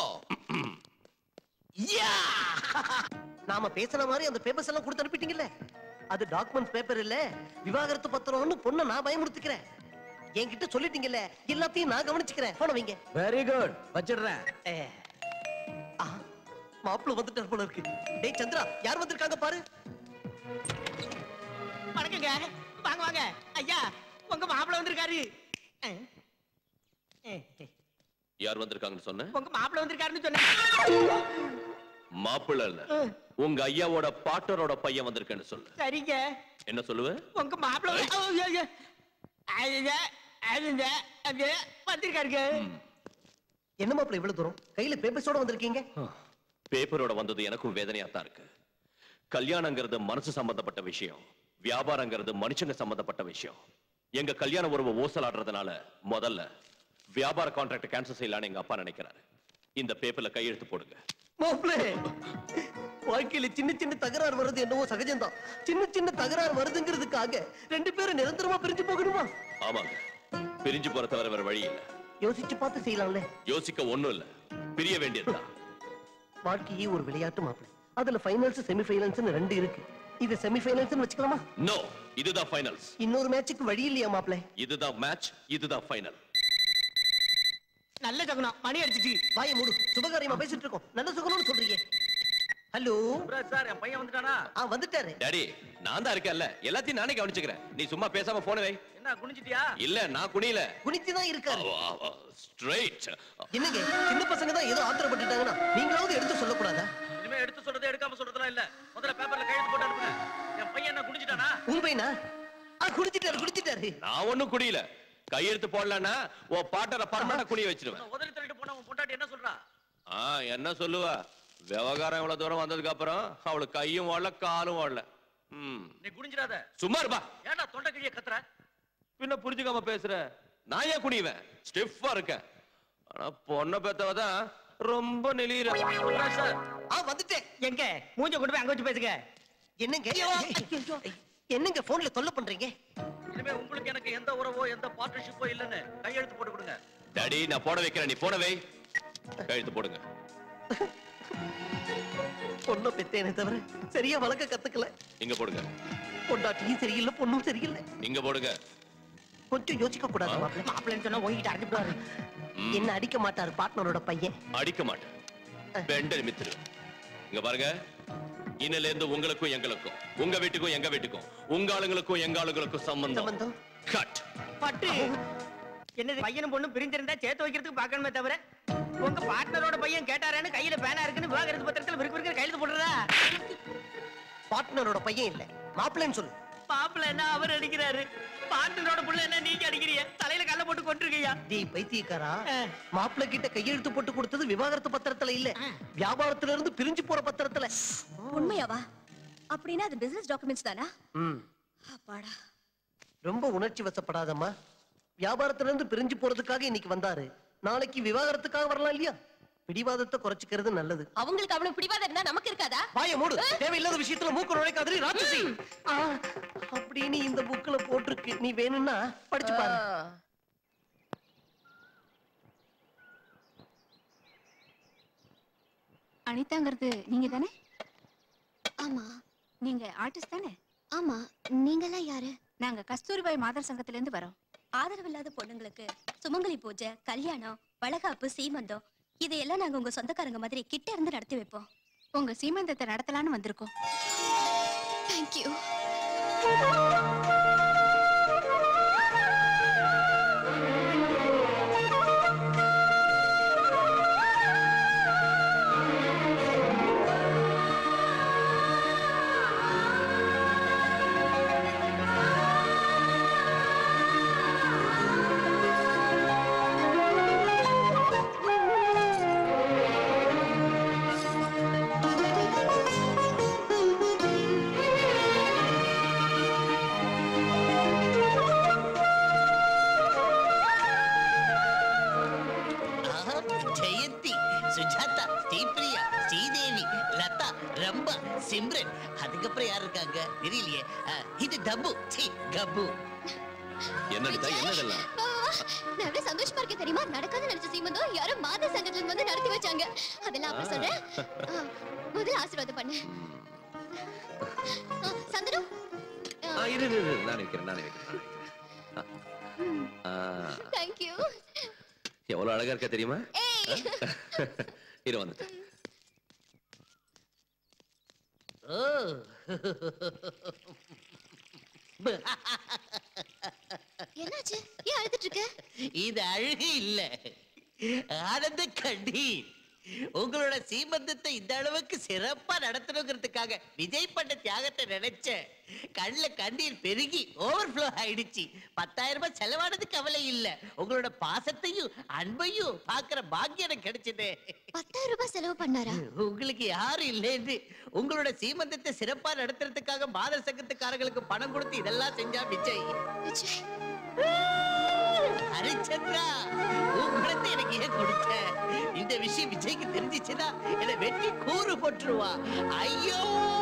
யா நாம பேசுன மாதிரி அந்த பேப்பர்ஸ் எல்லாம் கொடுத்து அனுப்பிட்டீங்கல்ல அது டாக்குமெண்ட் பேப்பர் இல்ல விவாகரத்து பத்திரம்னு பொண்ணை நான் பயமுறுத்திக்கிறேன் என்கிட்ட சொல்லிட்டீங்கல்ல எல்லாத்தையும் நான் கவனிச்சுக்கிறேன் போன வைங்க வெரி குட் வச்சிடுறேன் மாப்பிள்ள வந்துட்டார் போல இருக்கு டேய் சந்திரா யார் வந்திருக்காங்க பாரு வணக்கங்க வாங்க வாங்க ஐயா உங்க மாப்பிள்ள வந்திருக்காரு யார் வந்திருக்காங்கன்னு சொன்ன உங்க மாப்பிள்ள வந்திருக்காருன்னு சொன்னேன் மாப்பிள்ள இல்ல உங்க ஐயாவோட பாட்டரோட பையன் வந்திருக்கேன்னு சொல்லு சரிங்க என்ன சொல்லுவ உங்க மாப்பிள்ள வந்து- ஐயோ, ஐயோ. அதுங்க, அதுங்க, அது வந்திருக்காருங்க என்ன மாப்பிள்ள இவ்வளவு தூரம் கையில பேப்பர்ஸோட வந்திருக்கீங்க பேப்பரோட வந்தது எனக்கும் வேதனையா தான் இருக்கு கல்யாணங்கிறது மனசு சம்பந்தப்பட்ட விஷயம் வியாபாரங்கிறது மனுஷங்க சம்பந்தப்பட்ட விஷயம் எங்க கல்யாண உறவு ஓசலாடுறதுனால முதல்ல வியாபார கான்ட்ராக்ட் கேன்சல் செய்யலாம்னு எங்க அப்பா நினைக்கிறாரு இந்த பேப்பர்ல கையெழுத்து போடுங்க மாப்பிள்ள வாழ்க்கையில சின்ன சின்ன தகராறு வருது என்னவோ சகஜம்தான் சின்ன சின்ன தகராறு வருதுங்கிறதுக்காக ரெண்டு பேரும் நிரந்தரமா பிரிஞ்சு போகணுமா ஆமாங்க பிரிஞ்சு போற தவிர வேற வழி இல்ல யோசிச்சு பார்த்து செய்யலாம்ல யோசிக்க ஒண்ணும் இல்ல பிரிய வேண்டியதுதான் வாழ்க்கையே ஒரு விளையாட்டு மாப்பிள்ள அதுல ஃபைனல்ஸ் செமி ஃபைனல்ஸ் ரெண்டு இருக்கு இது செமி ஃபைனல்ஸ் வச்சுக்கலாமா நோ இதுதான் ஃபைனல்ஸ் இன்னொரு மேட்சுக்கு வழி இல்லையா மாப்பிள்ள இதுதான் மேட்ச் இதுதான் ஃபைனல் நல்ல சகுனம் மணி அடிச்சிட்டு வாய மூடு சுபகாரியமா பேசிட்டு இருக்கோம் நல்ல சுகம்னு சொல்றீங்க ஹலோ சார் என் பையன் வந்துட்டானா ஆ வந்துட்டாரு டாடி நான் தான் இருக்கேன்ல எல்லாத்தையும் நானே கவனிச்சுக்கிறேன் நீ சும்மா பேசாம போன வை என்ன குனிஞ்சிட்டியா இல்ல நான் குனியல குனிச்சு தான் இருக்காரு ஸ்ட்ரைட் என்னங்க சின்ன பசங்க தான் ஏதோ ஆத்திரப்பட்டுட்டாங்கன்னா நீங்களாவது எடுத்து சொல்லக்கூடாதா இனிமே எடுத்து சொல்றது எடுக்காம சொல்றதுலாம் இல்ல முதல்ல பேப்பர்ல கையெழுத்து போட்டு அனுப்புங்க என் பையன் என்ன குனிஞ்சிட்டானா உங்க பையனா ஆ குடிச்சிட்டாரு குடிச்சிட்டாரு நான் ஒண்ணும் குடியல கையெழுத்து போடலன்னா உன் பாட்டரை பர்மனண்டா குனிய வச்சிருவேன் உதறி தள்ளிட்டு போன உன் பொண்டாட்டி என்ன சொல்றா ஆ என்ன சொல்லுவா விவகாரம் இவ்வளவு தூரம் வந்ததுக்கு அப்புறம் அவளுக்கு கையும் ஓடல காலும் ஓடல ம் நீ குனிஞ்சிடாத சும்மா இருப்பா ஏன்டா தொண்டை கிழிய கத்துற பின்ன புரிஞ்சுக்காம பேசுற நான் ஏன் குனிவேன் ஸ்டிஃபா இருக்கேன் ஆனா பொண்ணை பெத்தவ தான் ரொம்ப நெளியிற சார் ஆ வந்துட்டேன் எங்க மூஞ்ச கொண்டு போய் அங்க வச்சு பேசுங்க என்னங்க என்னங்க போன்ல தொல்லை பண்றீங்க இனிமே உங்களுக்கு எனக்கு எந்த உறவோ எந்த பார்ட்னர்ஷிப்போ இல்லன்னு கையெழுத்து போட்டு கொடுங்க டாடி நான் போட வைக்கிறேன் நீ போட வை கையெழுத்து போடுங்க பொண்ணை பெத்தேனே தவிர சரியா வளர்க்க கத்துக்கல இங்க போடுங்க பொண்டாட்டியும் சரியில்லை பொண்ணும் சரியில்லை இங்க போடுங்க கொஞ்சம் யோசிக்க கூடாது மாப்பிள்ள மாப்பிள்ளைன்னு சொன்னா உங்ககிட்ட அடிச்சுட்டாரு என்ன அடிக்க மாட்டாரு பார்ட்னரோட பையன் அடிக்க மாட்டேன் பெண்ட நிமித்திரு இங்க பாருங்க இன்னில இருந்து உங்களுக்கும் எங்களுக்கும் உங்க வீட்டுக்கும் எங்க வீட்டுக்கும் உங்க ஆளுங்களுக்கும் எங்க ஆளுங்களுக்கும் சம்பந்தம் கட் பட்டு என்னது பையனும் பொண்ணும் பிரிஞ்சிருந்தா சேர்த்து வைக்கிறதுக்கு பார்க்கணுமே தவிர உங்க பார்ட்னரோட பையன் கேட்டாரேன்னு கையில பேனா இருக்குன்னு விவாகரத்து பத்திரத்துல விருக்கு விருக்கு கையெழுத்து போடுறா பார்ட்னரோட பையன் இல்ல மாப்பிள்ளைன்னு சொல்லு மாப்பிள்ள என்ன அவர் அடிக்கிறாரு பார்ட்னரோட புள்ள என்ன நீங்க அடிக்கிறீங்க தலையில கல்ல போட்டு கொண்டிருக்கையா டேய் பைத்தியக்காரா மாப்பிள்ளை கிட்ட கையெழுத்து போட்டு கொடுத்தது விவாகரத்து பத்திரத்துல இல்ல வியாபாரத்துல இருந்து பிரிஞ்சு போற பத்திரத்துல உண்மையாவா அப்படின்னா அது பிசினஸ் டாக்குமெண்ட்ஸ் தானா ம். அப்பாடா ரொம்ப உணர்ச்சி வசப்படாதம்மா வியாபாரத்துல இருந்து பிரிஞ்சு போறதுக்காக இன்னைக்கு வந்தாரு நாளைக்கு விவாகரத்துக்காக வரலாம் இல்லையா பிடிவாதத்தை குறைச்சிக்கிறது நல்லது அவங்களுக்கு அவ்வளவு பிடிவாதம் இருந்தா நமக்கு இருக்காதா வாய மூடு தேவையில்லாத விஷயத்துல மூக்கு நுழைக்காதே ராட்சசி ஆ, அப்படின்னு இந்த புக்ல போட்டிருக்கு நீ வேணும்னா படிச்சு பாரு அனிதாங்கிறது நீங்க தானே ஆமா நீங்க ஆர்டிஸ்ட் தானே ஆமா நீங்கெல்லாம் யாரு நாங்க கஸ்தூரிபாய் மாதர் சங்கத்துல இருந்து வரோம் ஆதரவில்லாத பொண்ணுங்களுக்கு சுமங்கலி பூஜை கல்யாணம் வளகாப்பு சீமந்தம் இதையெல்லாம் நாங்க உங்க சொந்தக்காரங்க மாதிரி கிட்ட இருந்து நடத்தி வைப்போம் உங்க சீமந்தத்தை நடத்தலாம்னு வந்திருக்கோம் தேங்க்யூ தெரியலையே ஆ, இது டப்பு சீ கப்பு என்ன அனிதா என்னதெல்லாம் வா, வா. நான் எவ்வளவு சந்தோஷமா இருக்கேன் தெரியுமா நடக்காத நினைச்ச சீமந்தம் யாரோ மாத சங்கத்துல இருந்து வந்து நடத்தி வச்சாங்க அதெல்லாம் அப்புறம் சொல்றேன் ஆ, முதல்ல ஆசீர்வாதம் பண்ணு ஆ, சந்தனு ஆ, இரு இரு, இரு நானே வைக்கிறேன் நானே வைக்கிறேன் நானே வைக்கிறேன். ஆ, ஆ, தேங்க்யூ எவ்வளவு அழகா இருக்க தெரியுமா ஏய் இரு வந்துட்டேன் ஓ என்னாச்சு ஏன் அழுதுட்டு இருக்க இது அழுகு இல்ல ஆனந்த கண்ணீர் உங்களோட சீமந்தத்தை இந்த அளவுக்கு சிறப்பா நடத்தணுங்கிறதுக்காக விஜய் பண்ண தியாகத்தை நினைச்சேன் கண்ணுல கண்ணீர் பெருகி ஓவர்ஃப்ளோ ஆயிடுச்சு பத்தாயிரம் ரூபாய் செலவானது கவலை இல்ல உங்களோட பாசத்தையும் அன்பையும் பாக்குற பாக்கியம் எனக்கு கிடைச்சது பத்தாயிரம் ரூபாய் செலவு பண்ணாரா உங்களுக்கு யாரும் இல்லைன்னு உங்களோட சீமந்தத்தை சிறப்பா நடத்துறதுக்காக மாதர் சங்கத்துக்காரங்களுக்கு பணம் கொடுத்து இதெல்லாம் செஞ்சா விஜய் விஜய் ஹரிச்சந்திரா உன் குணத்தை எனக்கு ஏன் கொடுத்த இந்த விஷயம் விஜய்க்கு தெரிஞ்சிச்சுன்னா என்னை வெட்டி கூறு போட்டுருவா ஐயோ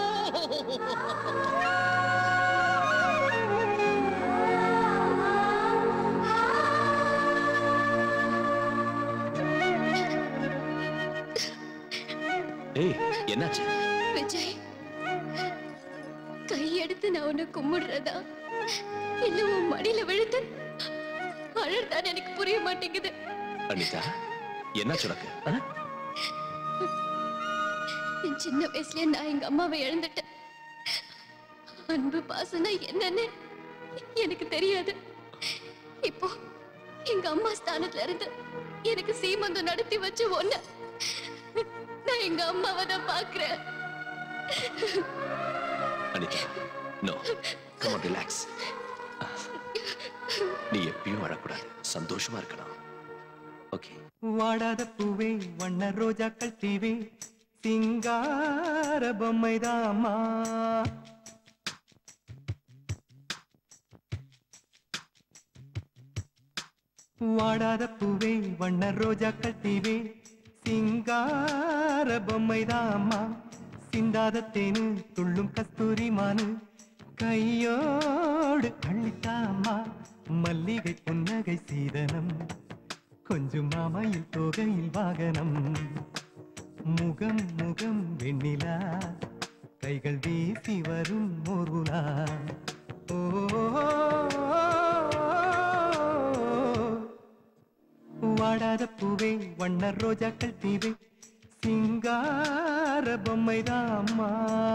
ஏய் என்னாச்சு விஜய் கையெடுத்து நான் உன்னை கும்பிடுறதா இல்ல உன் மடியில விழுந்து அழறதான் எனக்கு புரிய மாட்டேங்குது அனிதா என்னாச்சு உனக்கு ஆ? என் சின்ன வயசுலயே நான் எங்க அம்மாவை இழந்துட்டேன் அன்பு பாசம்னா என்னன்னு எனக்கு தெரியாது இப்போ எங்க அம்மா ஸ்தானத்துல இருந்து எனக்கு சீமந்தம் நடத்தி வச்ச ஒண்ணு நான் எங்க அம்மாவை தான் பாக்குறேன் Anitha no come on relax நீ எப்பயும் அழக்கூடாது சந்தோஷமா இருக்கணும் ஓகே வாடாத பூவே வண்ண ரோஜாக்கள் தீவே சிங்கார பொம்மைதாம்மா வாடாத பூவே வண்ண ரோஜாக்கள் தீவே சிங்கார பொம்மைதாம்மா சிந்தாத தேனு துள்ளும் கஸ்தூரி மானு கையோடு அள்ளித்தாம்மா மல்லிகை புன்னகை சீதனம் கொஞ்சம் மாமையில் தோகையில் வாகனம் முகம் முகம் வெண்ணிலா கைகள் வீசி வரும் மோர்வுலா ஓ வாடாத பூவே வண்ண ரோஜாக்கள் தீவே சிங்கார பொம்மைதாம்மா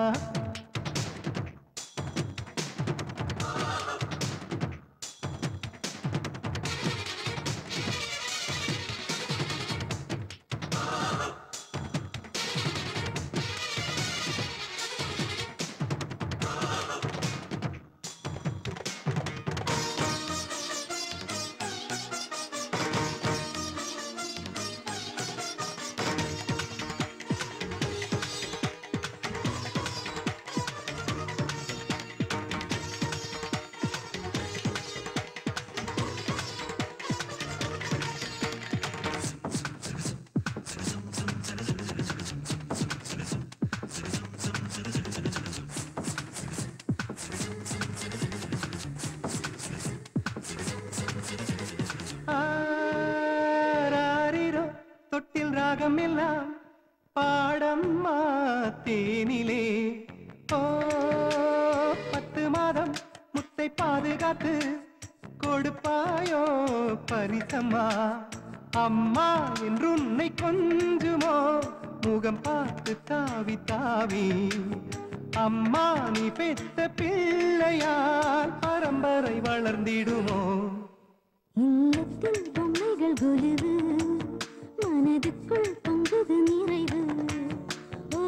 ஆராரிரோ தொட்டில் ராகம் எல்லாம் பாடம்மா தேனிலே ஓ பத்து மாதம் முத்தை பாதுகாத்து கொடுப்பாயோ பரிசம்மா அம்மா என்று உன்னை கொஞ்சுமோ முகம் பார்த்து தாவி தாவி அம்மா நீ பெத்த பிள்ளையால் பரம்பரை வளர்ந்திடுமோ இல்லத்தில் பொம்மைகள் கொலுவு மனதுக்குள் பொங்குது நிறைவு ஓ,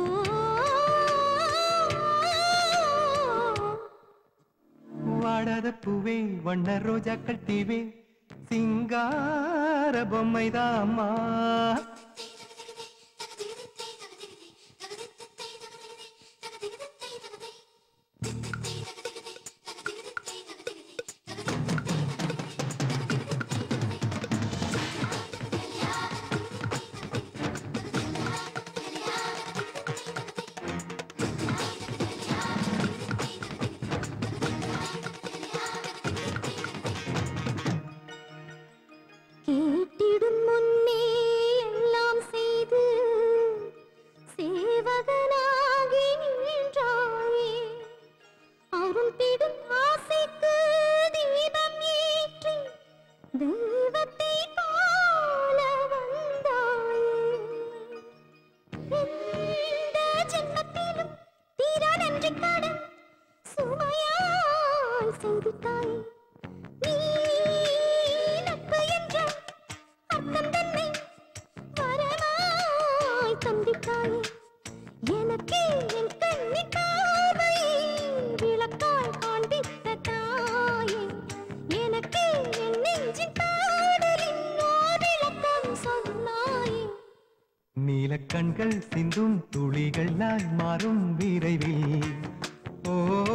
வாடாத பூவே வண்ண ரோஜாக்கள் தீவே சிங்கார பொம்மைதாம்மா சுவாசித்தாய் நீ நட்பு என்ற அர்த்தம் தன்னை வரமாய் சந்தித்தாய் எனக்கு என் கண்ணி பார்வையை விளக்கால் காண்பித்த தாயே எனக்கு என் நெஞ்சின் பாடலின் ஓர் விளக்கம் சொன்னாயே நீலக் கண்கள் சிந்தும் துளிகளாய் மாறும் விரைவில் ஓ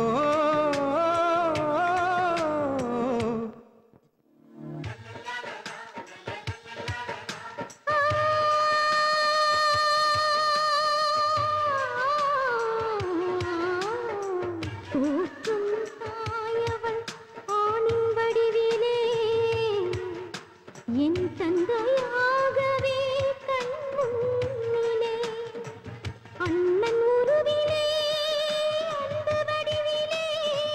போற்றும் தாயவள் ஆணின் வடிவிலே என் தந்தையாகவே கண் முன்னிலே அண்ணன் உருவிலே அன்பு வடிவிலே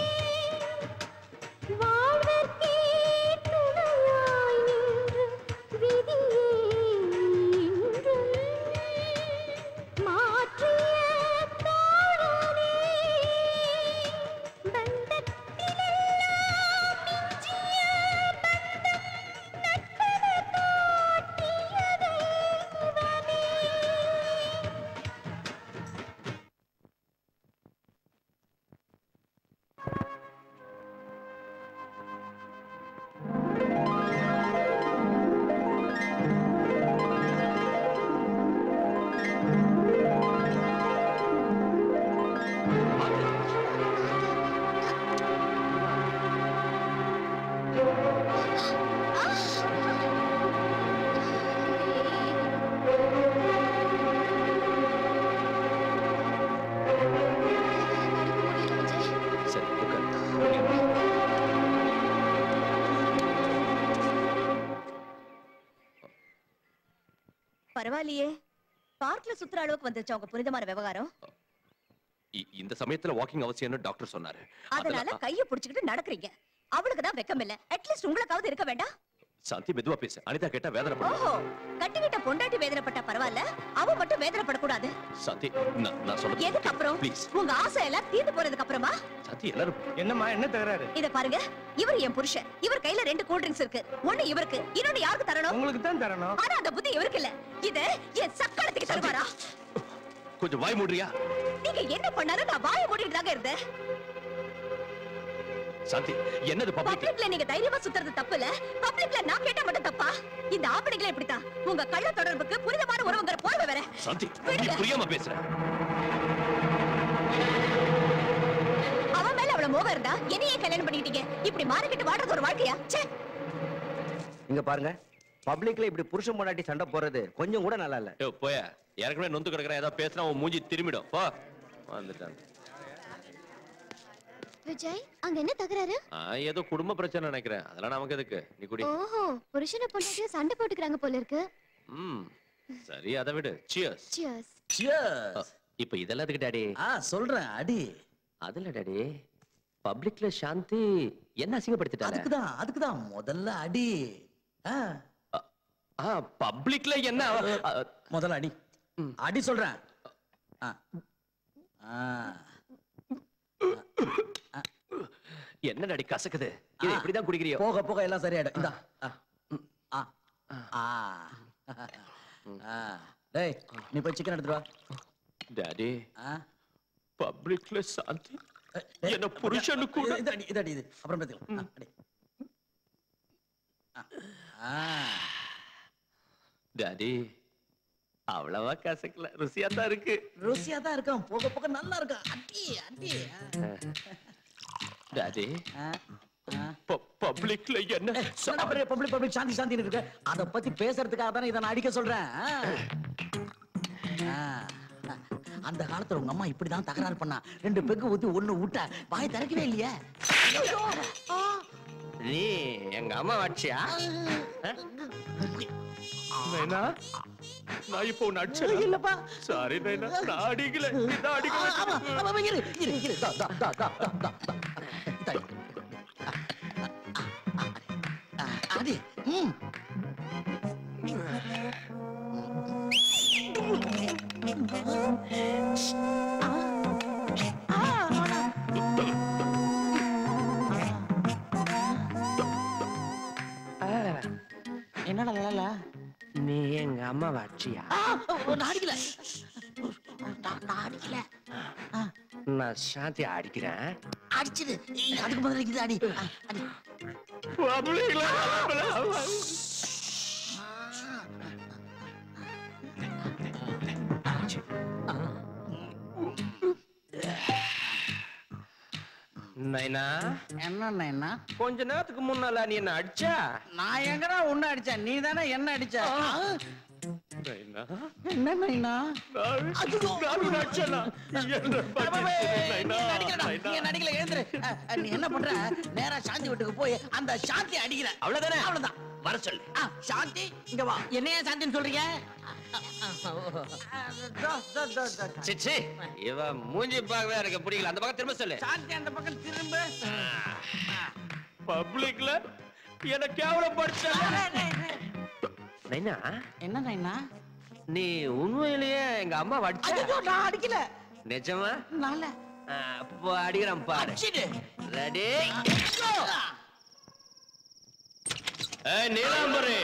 வாழ்வர்க்கே துணையாய் நின்று விதியே என்றும் மாற்றிய தோழனே பந்தத்திலெல்லாம் மிஞ்சிய பந்தம் நட்பென காட்டிய தெய்வமே சரி உட்கார் பரவாயில்லையே பார்க்ல சுத்துற அளவுக்கு வந்துருச்சு அவங்க புனிதமான விவகாரம் இ- இந்த சமயத்துல வாக்கிங் அவசியம்னு டாக்டர் சொன்னாரு அதனால அதெல்லாம் கைய புடிச்சுக்கிட்டு நடக்கறீங்க அவளுக்கு தான் வெக்கம் இல்ல அட்லீஸ்ட் உங்களுக்காவது இருக்க வேண்டாம் சாந்தி மெதுவா பேசு அனிதா கேட்டா வேதனை ஓஹோ பண்ணும் கட்டிக்கிட்ட பொண்டாட்டி வேதனைப்பட்டா பரவாயில்ல அவ மட்டும் வேதனைப்படக்கூடாது சாந்தி நான் நான் சொல்றது எதுக்கு அப்புறம் ப்ளீஸ் உங்க ஆசை எல்லாம் தீர்ந்து போனதுக்கு அப்புறமா சாந்தி எல்லாரும் என்னம்மா என்ன தகராறு இத பாருங்க இவர் என் புருஷன் இவர் கையில ரெண்டு கூல் ட்ரிங்க்ஸ் இருக்கு ஒண்ணு இவருக்கு இன்னொன்னு யாருக்கு தரணும் உங்களுக்கு தான் தரணும் ஆனா அந்த புத்தி இவருக்கு இல்ல இது என் சக்கரத்துக்கு தருவாரா கொஞ்சம் வாய் மூடுறியா நீங்க என்ன பண்ணாலும் நான் வாய மூடிட்டு தாங்க இருந்தேன் சாந்தி என்னது பப்ளிக் பப்ளிக்ல நீங்க தைரியமா சுத்துறது தப்பு இல்ல பப்ளிக்ல நான் கேட்டா மட்டும் தப்பா இந்த ஆம்பளைங்களே இப்படித்தான் உங்க கள்ள தொடர்புக்கு புனிதமான உறவுங்கிற போர்வை வேற சாந்தி நீ புரியாம பேசுற அவன் மேல அவ்வளவு மோகம் இருந்தா என்னையே கல்யாணம் பண்ணிக்கிட்டீங்க இப்படி மாறிக்கிட்டு வாடுறது ஒரு வாழ்க்கையா ச்சே இங்க பாருங்க பப்ளிக்ல இப்படி புருஷன் பொண்டாட்டி சண்டை போறது கொஞ்சம் கூட நல்லா இல்ல ஏய், போய ஏற்கனவே நொந்து கிடக்குறேன் ஏதாவது பேசினா உன் மூஞ்சி திரும்பிடும் போ வந்துட்டான் விஜய் அங்க என்ன தகராறு ஆ, ஏதோ குடும்ப பிரச்சனை நினைக்கிறேன் அதெல்லாம் நமக்கு எதுக்கு நீ குடி ஓஹோ புருஷனை பொண்டாட்டியும் சண்டை போட்டுக்கிறாங்க போல இருக்கு ம் சரி அதை விடு சியர்ஸ் சியர்ஸ் சியர்ஸ் இப்போ இதெல்லாம் எதுக்கு டாடி ஆ சொல்றேன் அடி அதுல டாடி பப்ளிக்ல சாந்தி என்ன அசிங்கப்படுத்திட்டாங்க அதுக்குதான் அதுக்குதான் முதல்ல அடி ஆ ஆ பப்ளிக்ல என்ன அ, முதல்ல அடி அடி சொல்றேன் ஆ. ஆ. என்ன டாடி கசக்குது இது இப்படிதான் குடிக்கிறியோ போக போக எல்லாம் சரியாயிடும் இந்தா ஆ. ம். ஆ. ஆ. ஆ. டேய் நீ போய் சிக்கன் எடுத்துட்டு வா டாடி ஆ. பப்ளிக்ல சாந்தி டேய், என்ன புருஷனு கூட இது அடி இது அடி இது அப்புறம் பேசிக்கலாம் ஆ, அடி ஆ. ஆ. டாடி அவ்வளவா கசக்கல ருசியா தான் இருக்கு ருசியா தான் இருக்கும் போக போக நல்லா இருக்கும் அடி அடி டாடி ஆ. ஆ. பப்ளிக்ல என்ன சொன்னா பாரு, பப்ளிக் பப்ளிக் சாந்தி சாந்தி இருக்கு அத பத்தி பேசுறதுக்காக தானே இதை நான் அடிக்க சொல்றேன் ஆ. ஆ. அந்த காலத்துல உங்க அம்மா இப்படிதான் தகராறு பண்ணா ரெண்டு பெக்கு ஊத்தி ஒண்ணு விட்ட வாய் திறக்கவே இல்லையே ஐயோ! ஆ. நீ எங்க அம்மா வாட்சியா நைனா நான் இப்போ உன்னை அடிச்சேனா? இல்லப்பா சாரி நைனா நான் அடிக்கல இதான் அடிக்க ஆ, ஆமா, ஆமா, ஆமா, இரு, இரு, இரு, தா, தா, தா, தா, தா, தா, தா. இதா, ஆ, அடி ம் அம்மாவை அடிச்சியா நான் அடிக்கல நான் நான் அடிக்கல நான் சாந்தி அடிக்கிறேன் அடிச்சிடு ஏய், அதுக்கு முதல்ல இங்க அடி ஆ, அடி நைனா என்ன நைனா கொஞ்ச நேரத்துக்கு முன்னால நீ என்ன அடிச்சா நான் எங்கடா உன்னை அடிச்சேன் நீ தானே என்ன அடிச்ச நைனா என்ன நைனா நடிக்கல எழுந்துரு அ, அ, நீ என்ன பண்ற நேரா சாந்தி வீட்டுக்கு போய் அந்த சாந்தி அடிக்கிற அவ்வளவுதானே? அவ்வளவுதான் வர சொல்லு ஆ, சாந்தி இங்க வா என்னைய சாந்தின்னு சொல்றீங்க தோ, தோ, தோ, தோ. சிச்சி இவ மூஞ்சி பார்க்கவே எனக்கு பிடிக்கல அந்த பக்கம் திரும்ப சொல்லு சாந்தி அந்த பக்கம் திரும்ப பப்ளிக்ல என்ன கேவலப்படுத்த நைனா என்ன நைனா நீ உண்மையிலேயே எங்க அம்மா ஐயோ அடிச்ச நான் அடிக்கல நிஜமா நால ஆ, அப்போ அடிக்கிறேன் பாரு அடிச்சிடு ரெடி ஏய் நீலாம்பரி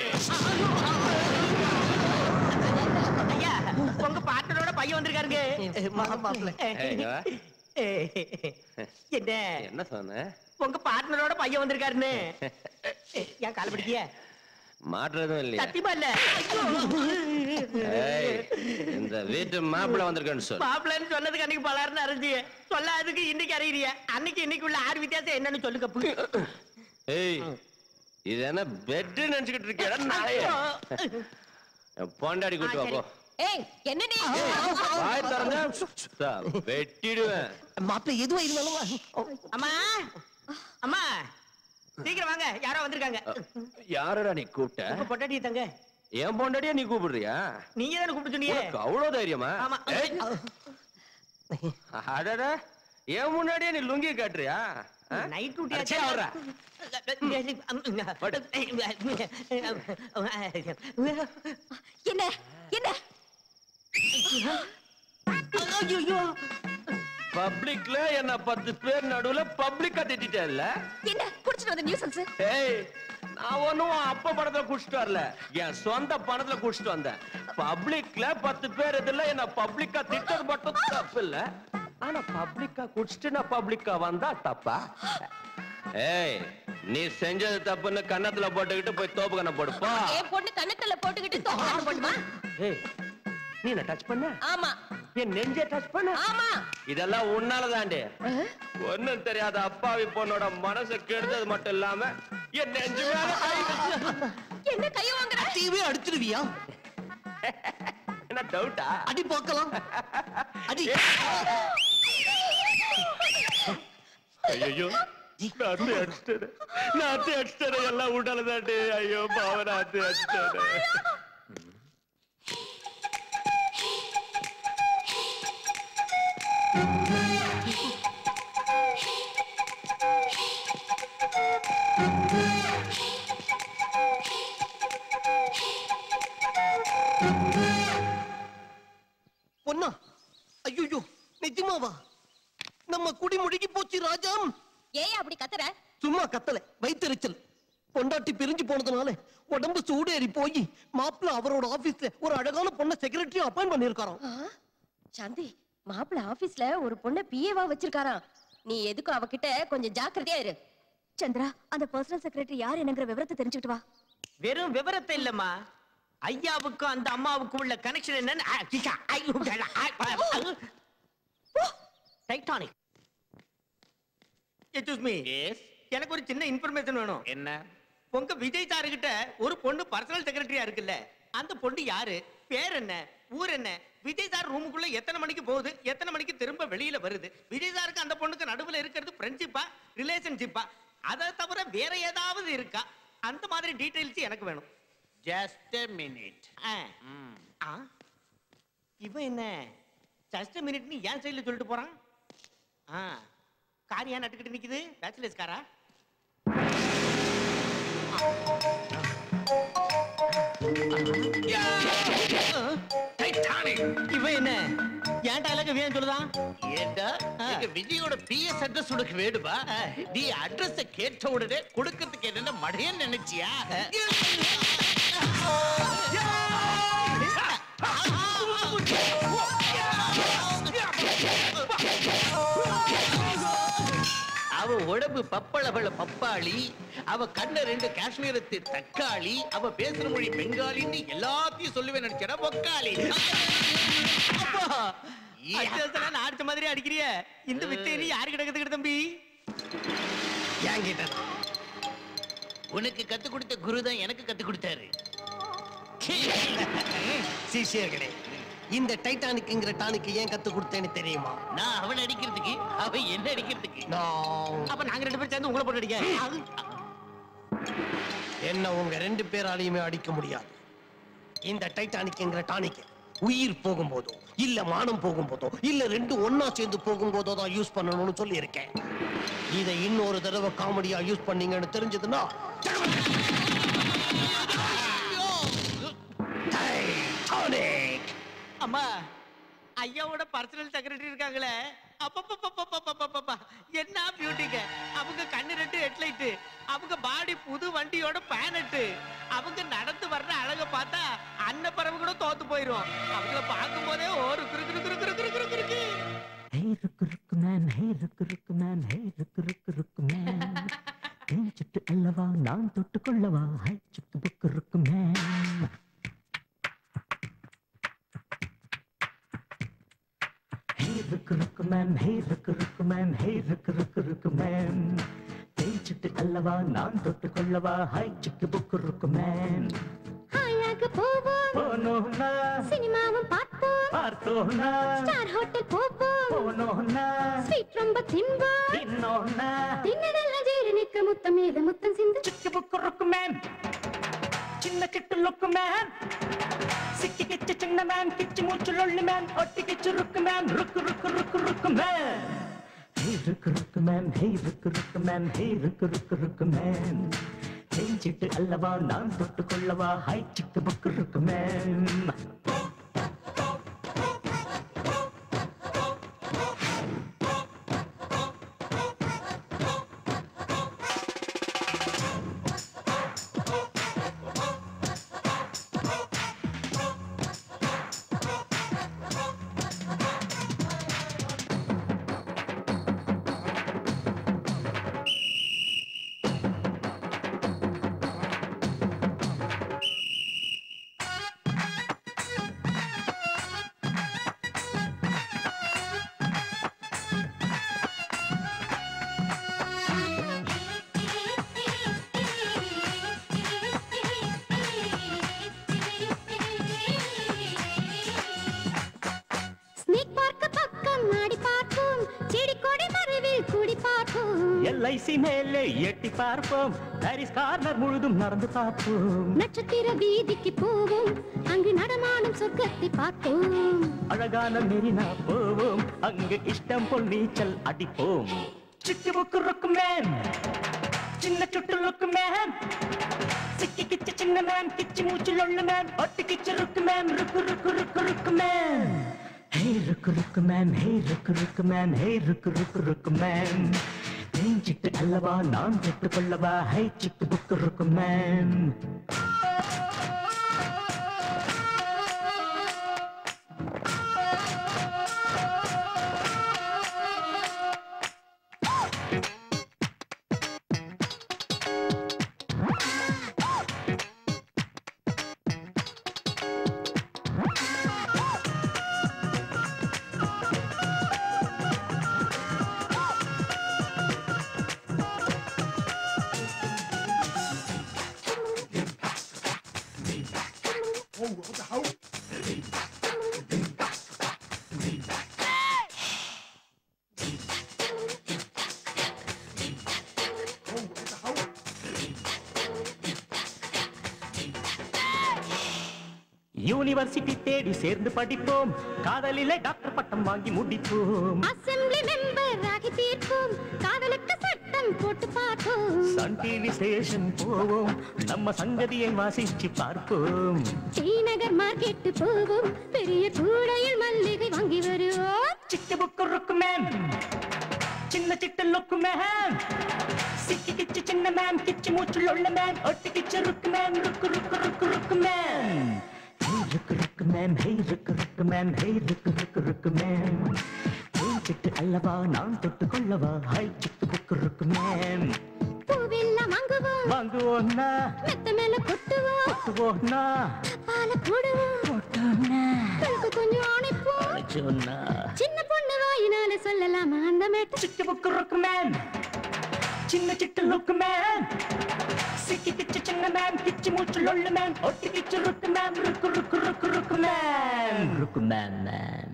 ஐயா உங்க பாட்டனோட பையன் வந்திருக்காருங்க மாப்பிள்ள ஏய், இங்க வா. என்ன என்ன சொன்ன உங்க பார்ட்னரோட பையன் வந்திருக்காருன்னு ஏன் கால பிடிக்கிய மாற்றுறதும் இல்லையா சத்தியமா இல்ல ஏய், இந்த வீட்டு மாப்பிள்ளை வந்திருக்கேன்னு சொல்லு மாப்பிள்ளைன்னு சொன்னதுக்கு அன்னைக்கு பலாருன்னு அறிஞ்சிய சொல்லாததுக்கு இன்னைக்கு அறியறிய அன்னைக்கு இன்னைக்கு உள்ள ஆறு வித்தியாசம் என்னன்னு சொல்லு கப்பு ஏய் இது என்ன பெட் நினைச்சுக்கிட்டு இருக்கேடா நாயே என் பொண்டாடி கூட்டு வா போ ஏய் என்ன நீ வாய் திறந்தா சுத்தா, வெட்டிடுவேன் மாப்பிள்ள எதுவா இருந்தாலும் வா. அம்மா அம்மா சீக்கிரம் வாங்க யாரோ வந்திருக்காங்க யாரடா நீ கூப்பிட்ட உங்க பொட்டாட்டி தங்க என் பொண்டாடியா நீ கூப்பிடுறியா நீங்க தானே கூப்பிட்டு சொன்னீங்க உனக்கு அவ்வளவு தைரியமா ஆமா ஏய், அடடா என் முன்னாடியே நீ லுங்கி காட்டுறியா ஆ? நைட் அடிச்சே அவர்றா. என்ன என்ன பப்ளிக்ல என்ன பத்து பேர் நடுவுல பப்ளிக்கா திட்டிட்டேன்ல என்ன குடிச்சிட்டு வந்த நியூசன்ஸ் ஏய் நான் ஒண்ணும் உன் அப்பா பணத்துல குடிச்சிட்டு வரல என் சொந்த பணத்துல குடிச்சிட்டு வந்தேன் பப்ளிக்ல பத்து பேர் இதுல என்ன பப்ளிக்கா திட்டது மட்டும் தப்பு இல்ல ஆனா பப்ளிக்கா குடிச்சிட்டு நான் பப்ளிக்கா வந்தா தப்பா ஏய் நீ செஞ்சது தப்புன்னு கன்னத்துல போட்டுக்கிட்டு போய் தோப்பு கண்ண போடுப்பா என் பொண்ணு கண்ணத்துல போட்டுக்கிட்டு தோக்கணும் போடுமா ஏய் நீ என்ன டச் பண்ண ஆமா என் நெஞ்ச டச் பண்ண ஆமா இதெல்லாம் உன்னாலதாண்டி ஒண்ணும் தெரியாத அப்பாவி பொண்ணோட மனசை கெடுத்தது மட்டும் இல்லாம என் நெஞ்சு மேல கை வச்சு- என்ன கை வாங்குற தீவே அடிச்சிருவியா என்ன டவுட்டா அடி பார்க்கலாம் அடி ஐயோ நான் அத்தை அடிச்சிட்டேன் நான் அத்தை அடிச்சிட்டேன் எல்லாம் உண்டாலதாண்டி ஐயோ பாவன அத்தை அடிச்சிட்டேன் பொன்னா ஐயோ நிஜமாவா நம்ம குடி முழுகி போச்சு ராஜாம் ஏன் அப்படி கத்துற சும்மா கத்தல வயித்தெரிச்சல் பொண்டாட்டி பிரிஞ்சு போனதுனால உடம்பு சூடேறி போய் மாப்பிள்ள அவரோட ஆபீஸ்ல ஒரு அழகான பொண்ணை செக்ரட்டரி அப்பாயின் பண்ணிருக்காராம் சாந்தி மாப்பிள்ள ஆபீஸ்ல ஒரு பொண்ண பிஏவா வச்சிருக்காராம் நீ எதுக்கும் அவகிட்ட கொஞ்சம் ஜாக்கிரதையா இரு சந்திரா அந்த பர்சனல் செக்ரட்டரி யார் என்னங்கிற விவரத்தை தெரிஞ்சுக்கிட்டு வா வெறும் விவரத்தை இல்லம்மா ஐயாவுக்கும் அந்த அம்மாவுக்கும் உள்ள கனெக்ஷன் என்னன்னு ஆ, கிஷா, ஐ, உடலா, ஆ, ஆ, ஆ. டைட்டானிக் எக்ஸ்கூஸ் மீ எனக்கு ஒரு சின்ன இன்ஃபர்மேஷன் வேணும் என்ன உங்க விஜய் சாரு கிட்ட ஒரு பொண்ணு பர்சனல் செக்ரட்டரியா இருக்குல்ல அந்த பொண்ணு யாரு பேர் என்ன ஊர் என்ன விஜய் சார் ரூமுக்குள்ள எத்தனை மணிக்கு போகுது எத்தனை மணிக்கு திரும்ப வெளியில வருது விஜய் சாருக்கு அந்த பொண்ணுக்கு நடுவுல இருக்கிறது ஃப்ரெண்ட்ஷிப்பா ரிலேஷன்ஷிப்பா அதை தவிர வேற ஏதாவது இருக்கா அந்த மாதிரி டீடைல்ஸ் எனக்கு வேணும் ஜஸ்ட் மினிட் ஆ. ஆ? இவன் என்ன ஜஸ்ட் மினிட்னு ஏன் சைடுல சொல்லிட்டு போறான் ஆ கார் ஏன் நட்டுக்கிட்டு நிக்குது பேச்சுலர்ஸ் காரா இவன் என்ன ஏன் டைலாக் ஏன் சொல்லுதான் ஏண்டா எங்க விஜயோட பிஎஸ் அட்ரஸ் உனக்கு வேணுமா நீ அட்ரஸ் கேட்ட உடனே கொடுக்கறதுக்கு என்னென்ன மடையன்னு நினைச்சியா அவ உடம்பு பப்பளபள பப்பாளி அவ கண்ண ரெண்டு காஷ்மீரத்து தக்காளி அவ பேசுற மொழி பெங்காலின்னு எல்லாத்தையும் சொல்லுவேன் நினைச்சா பொக்காளி நான் அடிச்ச மாதிரி அடிக்கிறிய இந்த வித்தை யாரு கிடக்குது தம்பி என்கிட்ட தான். உனக்கு கத்து கொடுத்த குரு தான் எனக்கு கத்து கொடுத்தாரு சிஷியர்களே இந்த டைட்டானிக்ங்கிற டானிக்கு ஏன் கத்து கொடுத்தேன்னு தெரியுமா நான் அவன் அடிக்கிறதுக்கு அவ என்ன அடிக்கிறதுக்கு அப்ப நாங்க ரெண்டு பேரும் சேர்ந்து உங்களை போட்டு அடிக்க என்ன உங்க ரெண்டு பேராலையுமே அடிக்க முடியாது இந்த டைட்டானிக்ங்கிற டானிக் உயிர் போகும்போதோ இல்ல மானம் போகும்போதோ இல்ல ரெண்டு ஒண்ணா சேர்ந்து போகும்போதோ தான் யூஸ் பண்ணணும்னு சொல்லி இருக்கேன் இதை இன்னொரு தடவை காமெடியா யூஸ் பண்ணீங்கன்னு தெரிஞ்சதுன்னா டைட்டானிக் அம்மா ஐயாவோட பர்சனல் செக்ரட்டரி இருக்காங்களே அப்பப்பப்பப்பப்பப்பப்பப்பா என்ன பியூட்டிங்க அவங்க கண்ணு ரெண்டு ஹெட்லைட் அவங்க பாடி புது வண்டியோட பேனட் அவங்க நடந்து வர்ற அழக பார்த்தா அன்ன பறவை கூட தோத்து போயிரும் அவங்கள பார்க்கும் போதே ஒரு குரு குரு குரு குரு குரு குரு குருக்கு Hey, ருக்கு ருக்கு man, hey, ருக்கு ருக்கு man, hey, ருக்கு ருக்கு ருக்கு man. தேன் சுட்டு அல்லவா நான் தொட்டு கொள்ளவா ஹை சுக்கு புக்கு ருக்கு man. Hey, ருக்கு ருக்கு man, hey, ருக்கு ருக்கு man, hey, ருக்கு ருக்கு ருக்கு man. தேன் சுட்டு அல்லவா நான் தொட்டு கொள்ளவா ஹை சுக்கு புக்கு ருக்கு man. ஹாயாக போவோம் போனோம்னா சினிமாவும் பார்ப்போம் பார்த்தோம்னா ஸ்டார் ஹோட்டல் போவோம் போனோம்னா ஸ்வீட் ரொம்ப தின்போம் தின்னோம்னா தின்னதெல்லாம் ஜீரணிக்க முத்தம் மீது முத்தம் சிந்து சுக்கு புக்கு ருக்கு man. சின்ன கிட்டு லுக்கு மேன் சிக்கி கிச்சு சின்ன மேன் கிச்சு மூச்சு லொள்ளு மேன் ஒட்டி கிச்சு ருக்கு மேன் ருக்கு ருக்கு ருக்கு ருக்கு மேன் ஹே ருக்கு ருக்கு மேன் ஹே ருக்கு ருக்கு மேன் ஹே ருக்கு ருக்கு ருக்கு மேன் நெஞ்சிட்டு அல்லவா நான் தொட்டு கொள்ளவா ஹை சிக்கு புக்கு ருக்கு மேன் ஸ்னேக் பார்க்க பக்கம் ஆடி பார்ப்போம் செடி கொடி மறைவில் கூடி பார்ப்போம் எல்ஐசி மேலே எட்டி பார்ப்போம் பாரிஸ் கார்னர் முழுதும் நடந்து பார்ப்போம் நட்சத்திர வீதிக்கு போவோம் அங்கு நடமாடும் சொர்க்கத்தை பார்ப்போம் அழகான மெரினா போவோம் அங்கு இஷ்டம் போல் நீச்சல் அடிப்போம் சிக்கு புக்கு ருக்கு மேன் சின்ன சுட்டு லுக்கு மேன் சிக்கி கிச்சு சின்ன மேன் கிச்சு மூச்சு லொள்ளு மேன் ஒட்டு கிச்சு ருக்கு மேன் ருக்கு ருக்கு ருக்கு ருக்கு மேன் ஹே ருக்கு ருக்கு மேன் ஹே ருக்கு ருக்கு மேன் ஹே ருக்கு ருக்கு ருக்கு மேன் நெஞ்சிட்டு அல்லவா நான் தொட்டு கொள்ளவா ஹை சிக்கு புக்கு ருக்கு மேன் யூனிவர்சிட்டி தேடி சேர்ந்து படிப்போம் காதலிலே டாக்டர் பட்டம் வாங்கி முடிப்போம் அசெம்பிளி மெம்பர் ஆகி தீர்ப்போம் காதலுக்கு சட்டம் போட்டு பார்ப்போம் சன் டிவி ஸ்டேஷன் போவோம் நம்ம சங்கதியை வாசிச்சு பார்ப்போம் ஸ்ரீநகர் மார்க்கெட்டு போவோம் பெரிய கூடையில் மல்லிகை வாங்கி வருவோம் சிக்கு புக்கு ருக்கு மேம் சின்ன சிட்டு லுக்கு மேம் சிக்கி கிச்சு சின்ன மேம் கிச்சு மூச்சு லொள்ள மேம் ஒட்டி கிச்சு ருக்கு மேம் ருக்கு ருக்கு ருக்கு ருக்கு மேம் ஹே ருக்கு ருக்கு மேம் ஹே ருக்கு ருக்கு மேம் ஹே ருக்கு ருக்கு ருக்கு மேம் சிட்டு அல்லவா நான் தொட்டு கொள்ளவா ஹை சிக்கு புக்கு ருக்கு மேம் பூவெல்லாம் வாங்குவோம் வாங்குவோம்னா மெத்த மேல கொட்டுவோம் கொட்டுவோம்னா பால போடுவோம் போட்டோம்னா கழுக்கு கொஞ்சம் அணைப்போம் சொன்னா சின்ன பொண்ணு வாயினால சொல்லலாமா அந்த மேட்ட சிக்கு புக்கு ருக்கு மேம் சின்ன சிட்டு லுக்கு மேம் சிக்கி கிச்சு சின்ன மேம் கிச்சு மூச்சு லொள்ளு மேம் ஒட்டி கிச்சு ருக்கு மேம் ருக்கு ருக்கு ருக்கு ருக்கு மேம் ருக்கு மேம் மேம்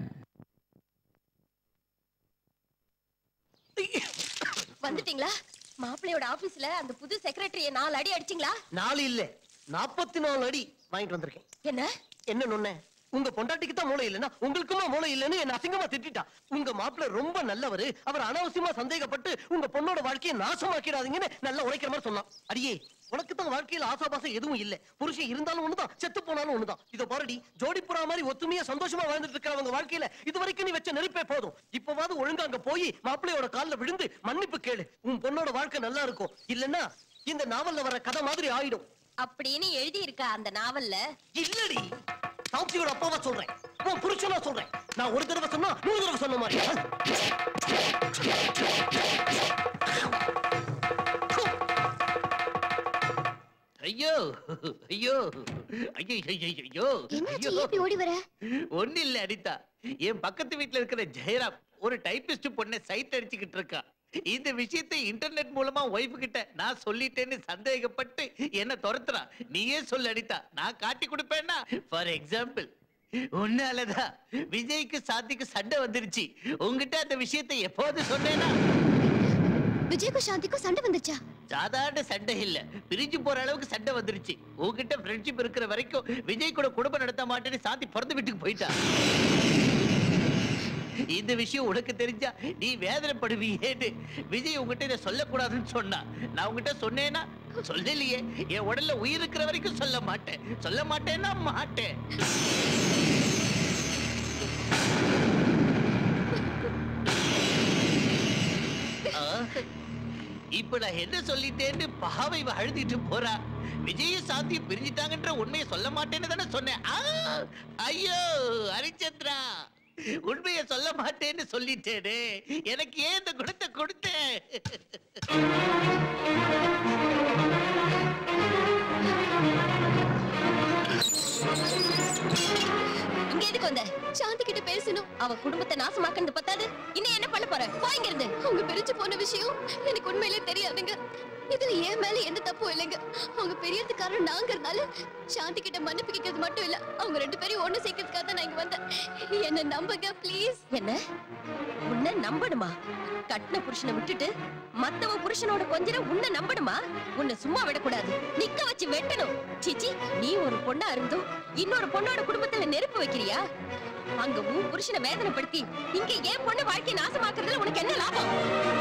வந்துட்டீங்களா மாப்பிள்ளையோட ஆபீஸ்ல அந்த புது செக்ரட்டரிய நாலு அடி அடிச்சிங்களா நாலு இல்ல நாற்பத்தி நாலு அடி வாங்கிட்டு வந்திருக்கேன் என்ன என்ன நொண்ணே உங்க பொண்டாட்டிக்கு தான் மூளை இல்லைன்னா உங்களுக்குமா மூளை இல்லைன்னு என்ன அசிங்கமா திட்டிட்டா உங்க மாப்பிள்ளை ரொம்ப நல்லவரு அவர் அனாவசியமா சந்தேகப்பட்டு உங்க பொண்ணோட வாழ்க்கையை நாசமாக்கிடாதீங்கன்னு நல்லா உழைக்கிற மாதிரி சொன்னான் அடியே உனக்கு தான் வாழ்க்கையில ஆசாபாசம் எதுவும் இல்ல புருஷன் இருந்தாலும் ஒண்ணுதான் செத்து போனாலும் ஒண்ணுதான் இத பாருடி ஜோடி புறா மாதிரி ஒத்துமையா சந்தோஷமா வாழ்ந்துட்டு இருக்கிறவங்க வாழ்க்கையில இது வரைக்கும் நீ வச்ச நெருப்பே போதும் இப்பவாவது ஒழுங்கா அங்க போய் மாப்பிள்ளையோட கால்ல விழுந்து மன்னிப்பு கேளு உன் பொண்ணோட வாழ்க்கை நல்லா இருக்கும் இல்லன்னா இந்த நாவல்ல வர கதை மாதிரி ஆயிடும் அப்படின்னு எழுதி இருக்க அந்த நாவல்ல இல்லடி சாந்தியோட அப்பாவா சொல்றேன் உன் புருஷனா சொல்றேன் நான் ஒரு தடவை சொன்னா நூறு தடவை சொன்ன மாதிரி ஐயோ ஐயோ ஐயோ ஐயோ ஐயோ என்னாச்சு ஏன் இப்படி ஓடி வர ஒண்ணு இல்ல அனிதா என் பக்கத்து வீட்ல இருக்கிற ஜெயராம் ஒரு டைபிஸ்ட் பொண்ணை சைட் அடிச்சுக்கிட்டு இருக்கா இந்த விஷயத்தை இன்டர்நெட் மூலமா ஒய்ஃப் கிட்ட நான் சொல்லிட்டேன்னு சந்தேகப்பட்டு என்ன துரத்துறா நீயே சொல்லு அனிதா நான் காட்டி கொடுப்பேன்னா ஃபார் எக்ஸாம்பிள் உன்னாலதான் விஜய்க்கு சாந்திக்கு சண்டை வந்துருச்சு உங்ககிட்ட அந்த விஷயத்தை எப்போது சொன்னேனா விஜய்க்கும் சாந்திக்கும் சண்டை வந்துச்சா சாதாரண சண்டை இல்ல பிரிஞ்சு போற அளவுக்கு சண்டை வந்துருச்சு உன்கிட்ட ஃப்ரெண்ட்ஷிப் இருக்கிற வரைக்கும் விஜய் கூட குடும்பம் நடத்த மாட்டேன்னு சாந்தி பிறந்த வீட்டுக்கு போயிட்டா இந்த விஷயம் உனக்கு தெரிஞ்சா நீ வேதனைப்படுவியேன்னு விஜய் உங்ககிட்ட இதை சொல்லக்கூடாதுன்னு சொன்னா நான் உங்ககிட்ட சொன்னேன்னா சொல்லலையே என் உடல்ல உயிர் இருக்கிற வரைக்கும் சொல்ல மாட்டேன் சொல்ல மாட்டேன்னா மாட்டேன் ஆ, இப்ப நான் என்ன சொல்லிட்டேன்னு பாவை இவ அழுதிட்டு போறா விஜய சாந்தியும் பிரிஞ்சிட்டாங்கன்ற உண்மையை சொல்ல மாட்டேன்னு தானே சொன்னேன் ஆ, ஐயோ ஹரிச்சந்திரா உண்மையை சொல்ல மாட்டேன்னு சொல்லிட்டேனே எனக்கு ஏன் இந்த குணத்தை கொடுத்தேன் இங்க எதுக்கு வந்த சாந்தி கிட்ட பேசணும் அவ குடும்பத்தை நாசமாக்குறது பத்தாது இன்னும் என்ன பண்ண போற போய்ங்க இருந்து அவங்க பிரிஞ்சு போன விஷயம் எனக்கு உண்மையிலே தெரியாதுங்க இதுல என் மேல எந்த தப்பும் இல்லைங்க அவங்க பெரியதுக்காரன் நாங்கிறதுனால சாந்தி கிட்ட மன்னிப்பு கேட்கறது மட்டும் இல்ல அவங்க ரெண்டு பேரையும் ஒண்ணு சேர்க்கறதுக்காக தான் நான் இங்க வந்தேன் என்ன நம்புங்க ப்ளீஸ் என்ன உன்னை நம்பணுமா கட்டின புருஷனை விட்டுட்டு மத்தவ புருஷனோட கொஞ்ச உன்னை நம்பணுமா உன்னை சும்மா விடக்கூடாது நிக்க வச்சு வெட்டணும் சிச்சி நீ ஒரு பொண்ணா இருந்தும் இன்னொரு பொண்ணோட குடும்பத்துல நெருப்பு வைக்கிறியா அங்க உன் புருஷனை வேதனைப்படுத்தி இங்க ஏன் பொண்ணு வாழ்க்கை நாசமாக்குறதுல உனக்கு என்ன லாபம்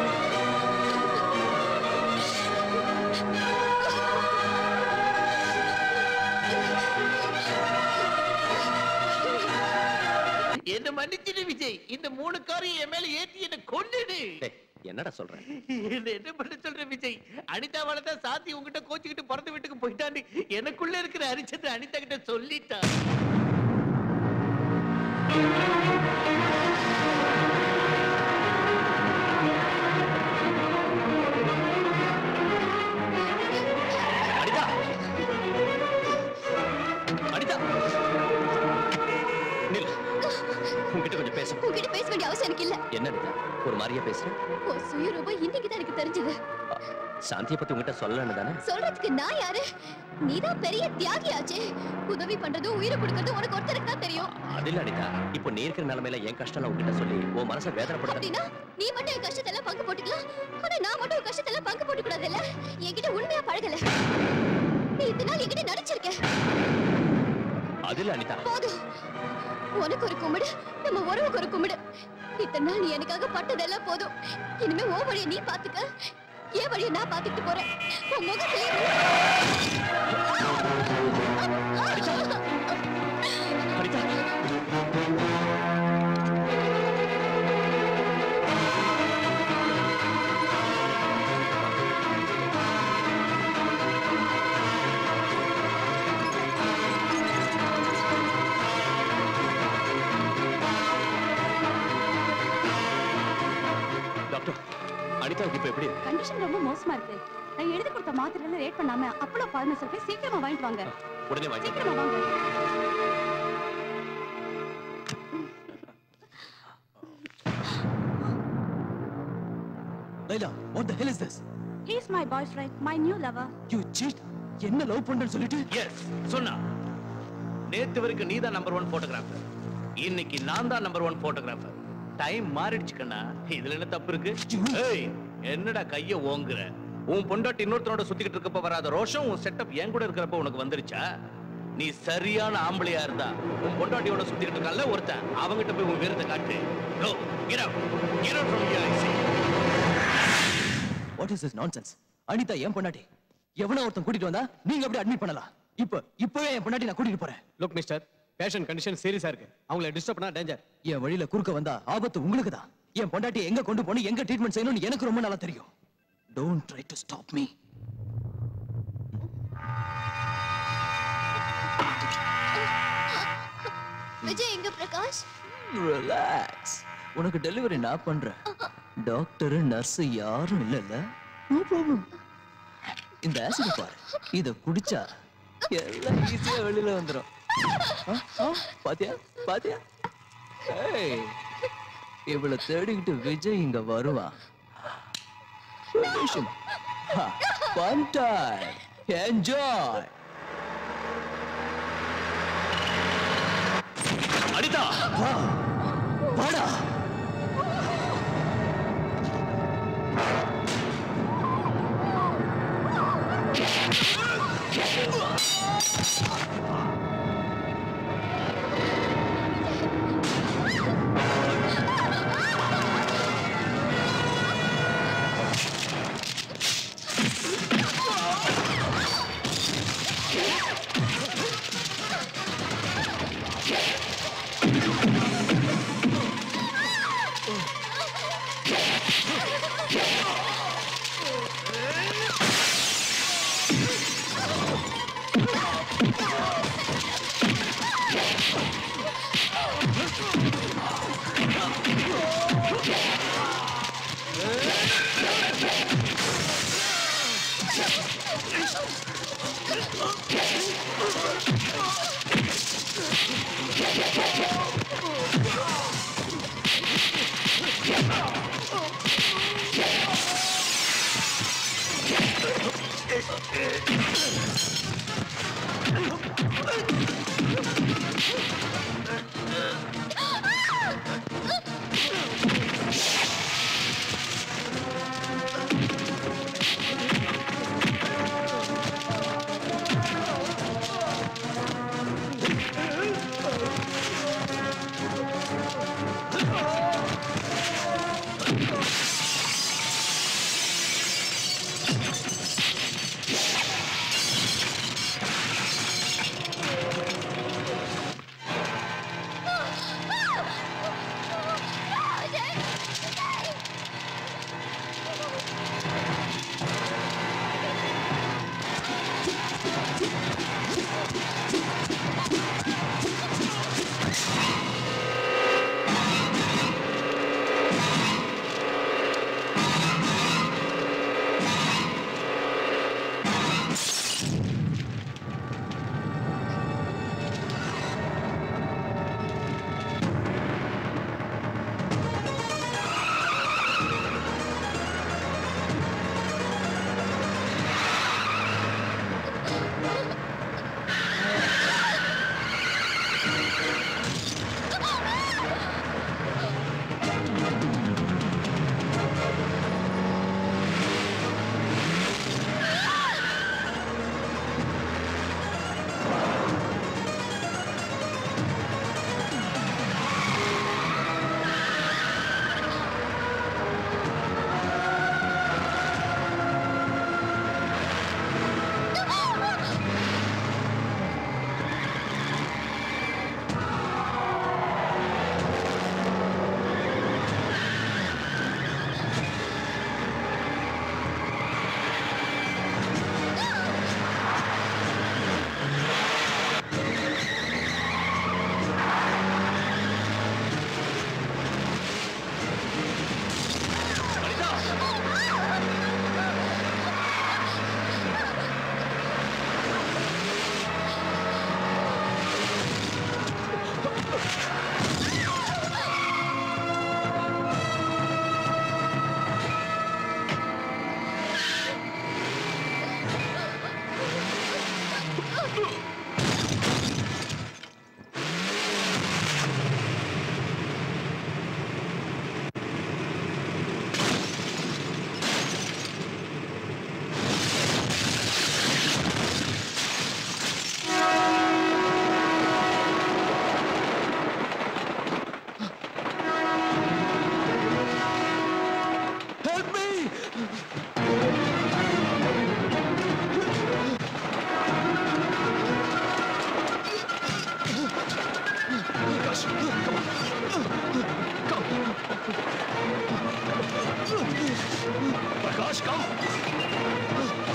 என்ன மன்னிச்சிடு விஜய் இந்த மூணு காரையும் என் மேல ஏத்தி என்ன கொண்டுடு டேய், என்னடா சொல்ற என்ன என்ன பண்ண சொல்ற விஜய் அனிதாவால தான் சாத்தி உங்ககிட்ட கோச்சுக்கிட்டு பிறந்த வீட்டுக்கு போயிட்டான்னு எனக்குள்ள இருக்கிற ஹரிச்சந்திர அனிதா கிட்ட சொல்லிட்டா அனிதா அனிதா நில் உன்கிட்ட கொஞ்சம் பேசணும் உங்ககிட்ட பேச வேண்டிய அவசியம் எனக்கு இல்ல என்ன அனிதா ஒரு மாதிரியா பேசுற உன் சுயரூபம் இன்னைக்கு தான் எனக்கு தெரிஞ்சது சாந்தியை பத்தி உங்ககிட்ட சொல்லலன்னு தானே சொல்றதுக்கு நான் யாரு நீதான் பெரிய தியாகியாச்சே உதவி பண்றதும் உயிரை கொடுக்கறதும் உனக்கு ஒருத்தருக்கு தான் தெரியும் அது இல்ல அனிதா இப்போ நீ இருக்கிற நிலைமையில என் கஷ்டம் உங்ககிட்ட சொல்லி உன் மனசை வேதனைப்படுத்த அப்படின்னா நீ மட்டும் என் கஷ்டத்தை எல்லாம் பங்கு போட்டுக்கலாம் ஆனா நான் மட்டும் உன் கஷ்டத்தை எல்லாம் பங்கு போட்டு கூடாதுல்ல என்கிட்ட உண்மையா பழகல நீ இத்தனை நாள் என்கிட்ட நடிச்சிருக்க அது இல்ல அனிதா போதும் உனக்கு ஒரு கும்பிடு நம்ம உறவுக்கு ஒரு கும்பிடு இத்தனை நாள் நீ எனக்காக பட்டதெல்லாம் போதும் இனிமே ஓ வழியை நீ பாத்துக்க என் வழியை நான் பாத்துக்கிட்டு போறேன் உன் முகத்திலே அனிதாவுக்கு இப்ப எப்படி இருக்கு? கண்டிஷன் ரொம்ப மோசமா இருக்கு நான் எழுதி கொடுத்த மாத்திரையில ரேட் பண்ணாம அப்பளோ பார்மசல் போய் சீக்கிரமா வாங்கிட்டு வாங்க உடனே வாங்கி சீக்கிரமா வாங்க Laila what the hell is this he's my boyfriend my new lover you cheat என்ன லவ் பண்றேன்னு சொல்லிட்டு எஸ் சொன்னா நேத்து வரைக்கும் நீ தான் நம்பர் ஒன் போட்டோகிராஃபர் இன்னைக்கு நான் தான் நம்பர் ஒன் போட்டோகிராஃபர் டைம் மாறிடுச்சு கண்ணா இதுல என்ன தப்பு இருக்கு ஏய் என்னடா கைய ஓங்குற உன் பொண்டாட்டி இன்னொருத்தனோட சுத்திக்கிட்டு இருக்கப்ப வராத ரோஷம் உன் செட்டப் என் கூட இருக்கிறப்ப உனக்கு வந்துருச்சா நீ சரியான ஆம்பளையா இருந்தா உன் பொண்டாட்டியோட சுத்திக்கிட்டு இருக்கல ஒருத்தன் அவங்கிட்ட போய் உன் வீரத்தை காட்டு Go, get out. Get out from here, I say. What is this nonsense Anitha என் பொண்டாட்டி எவனோ ஒருத்தன் கூட்டிட்டு வந்தா நீங்க அப்படியே அட்மிட் பண்ணலாம் இப்போ இப்பவே என் பொண்டாட்டி நான் கூட்டிட்டு போறேன் லுக் மிஸ்டர் பேஷண்ட் கண்டிஷன் சீரியஸா இருக்கு அவங்கள டிஸ்டர்ப் பண்ணா டேஞ்சர் என் வழியில குறுக்க வந்தா ஆபத்து உங்களுக்கு தான் என் பொண்டாட்டி எங்க கொண்டு போகணும் எங்க ட்ரீட்மெண்ட் செய்யணும்னு எனக்கு ரொம்ப நல்லா தெரியும் don't try to stop me Vijay எங்க பிரகாஷ் ரிலாக்ஸ் உனக்கு டெலிவரி நான் பண்றேன் டாக்டர் நர்ஸ் யாரும் இல்லைல்ல நோ ப்ராப்ளம் இந்த ஆசிட் பாரு இத குடிச்சா எல்லாம் ஈஸியா வெளியில வந்துரும் ஆ, ஆ, பாத்தியா பாத்தியா ஏய் இவளை தேடிக்கிட்டு விஜய் இங்க வருவான் Solution. Ha, Fun time. Enjoy. Anitha வா வாடா Help me! Prakash, come on. Come. Prakash, come.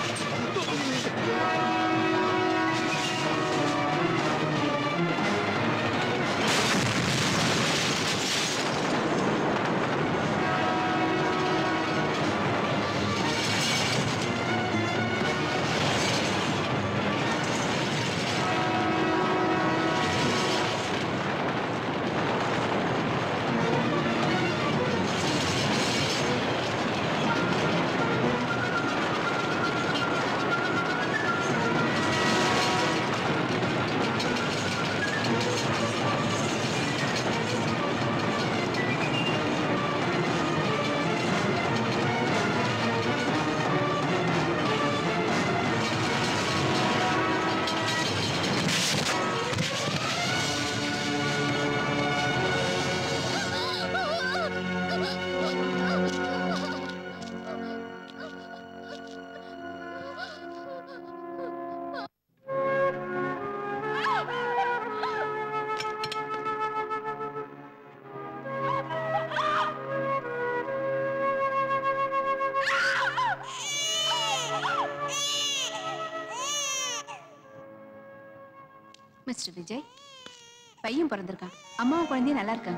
Mister Vijay பையன் பிறந்திருக்கான் அம்மாவும் குழந்தையும் நல்லா இருக்காங்க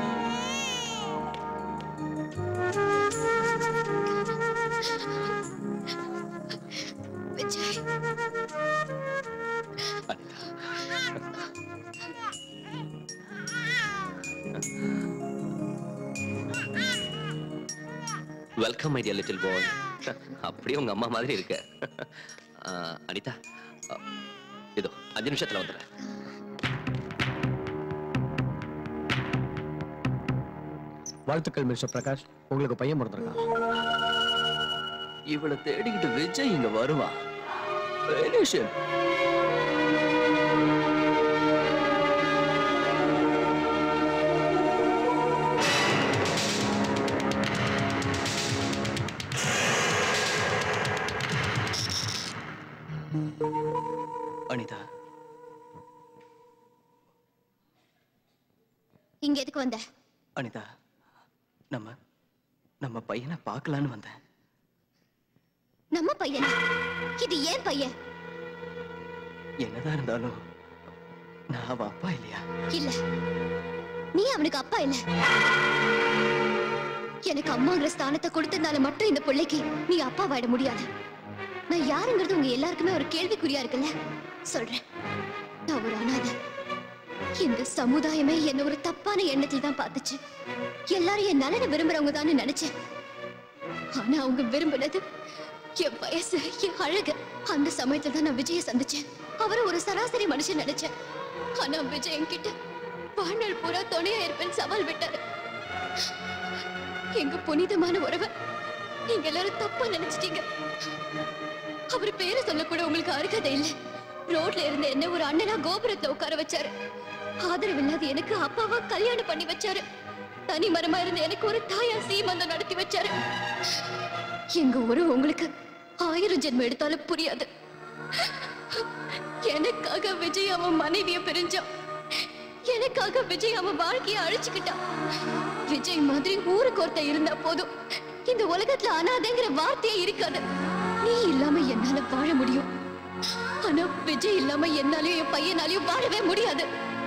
Vijay welcome my dear little boy அப்படியே உங்க அம்மா மாதிரி இருக்க ஆ, அனிதா ஆ, இதோ அஞ்சு நிமிஷத்துல வந்துடுறேன் வாழ்த்துக்கள் மிஸ்டர் பிரகாஷ் உங்களுக்கு பையன் பிறந்திருக்கான் இவளை தேடிக்கிட்டு விஜய் இங்க வருவான் Finish him. அனிதா இங்க எதுக்கு வந்த அனிதா நம்ம நம்ம பையனை பார்க்கலான்னு வந்தேன் நம்ம பையனா இது ஏன் பையன் என்னதான் இருந்தாலும் நான் அவன் அப்பா இல்லையா இல்ல நீ அவனுக்கு அப்பா இல்ல எனக்கு அம்மாங்கிற ஸ்தானத்தை கொடுத்ததுனால மட்டும் இந்த பிள்ளைக்கு நீ அப்பாவாயிட முடியாது நான் யாருங்கிறது உங்க எல்லாருக்குமே ஒரு கேள்விக்குறியா இருக்குல்ல சொல்றேன் நான் ஒரு அனாதை இந்த சமுதாயமே என்ன ஒரு தப்பான எண்ணத்தில் தான் பார்த்துச்சு எல்லாரும் என் நலனை விரும்புறவங்க தான் நினைச்சேன் ஆனா அவங்க விரும்பினது என் வயசு என் அழகு அந்த சமயத்துல தான் நான் விஜய சந்திச்சேன் அவரை ஒரு சராசரி மனுஷன் நினைச்சேன் ஆனா விஜய் என்கிட்ட வாழ்நாள் பூரா துணையா இருப்பேன்னு சவால் விட்டாரு எங்க புனிதமான உறவை நீங்க எல்லாரும் தப்பா நினைச்சிட்டீங்க அவர் பேரை சொல்லக்கூட உங்களுக்கு அருகதை இல்ல ரோட்ல இருந்த என்ன ஒரு அண்ணனா கோபுரத்துல உட்கார வச்சாரு ஆதரவு இல்லாத எனக்கு அப்பாவா கல்யாணம் பண்ணி வச்சாரு தனி மரமா இருந்த எனக்கு ஒரு தாயா சீமந்தம் நடத்தி வச்சாரு எங்க உறவு உங்களுக்கு ஆயிரம் ஜென்மம் எடுத்தாலும் புரியாது எனக்காக விஜய் அவன் மனைவிய பிரிஞ்சான் எனக்காக விஜய் அவன் வாழ்க்கைய அழிச்சுக்கிட்டான் விஜய் மாதிரி ஊருக்கு ஒருத்த இருந்தா போதும் இந்த உலகத்துல அனாதைங்கிற வார்த்தையே இருக்காது நீ இல்லாம என்னால வாழ முடியும் ஆனா விஜய் இல்லாம என்னாலயும் என் பையனாலையும் வாழவே முடியாது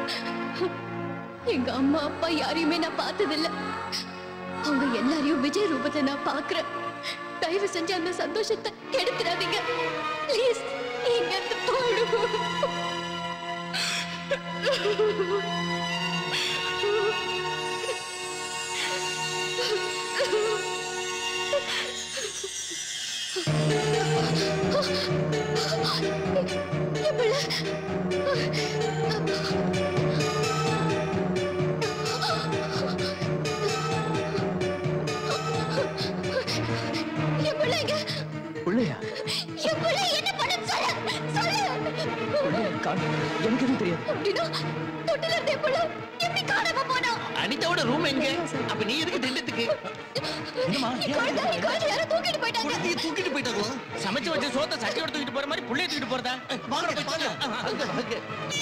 எங்க அம்மா அப்பா யாரையுமே நான் பார்த்ததில்ல அவங்க எல்லாரையும் விஜய் ரூபத்தை நான் பாக்குறேன் தயவு செஞ்சு அந்த சந்தோஷத்தை கெடுத்துடாதீங்க ப்ளீஸ் நீங்க இருந்து போயிடுவோம் என் பிள்ளை காணும் எனக்கு எதுவும் தெரியாது அப்படின்னா தொட்டில இருந்தே புள்ள எப்படி காணாம போனா அனிதாவோட ரூம் எங்க அப்ப நீ எதுக்கு திண்டத்துக்கு என் குழந்தை என் குழந்தை யாரோ தூக்கிட்டு போயிட்டாங்க தூக்கிட்டு போயிட்டாங்களா சமைச்சு வச்ச சோத்த சட்டியோட தூக்கிட்டு போற மாதிரி புள்ளைய தூக்கிட்டு போறதா வாங்க போய் பாருங்க அங்க வாங்க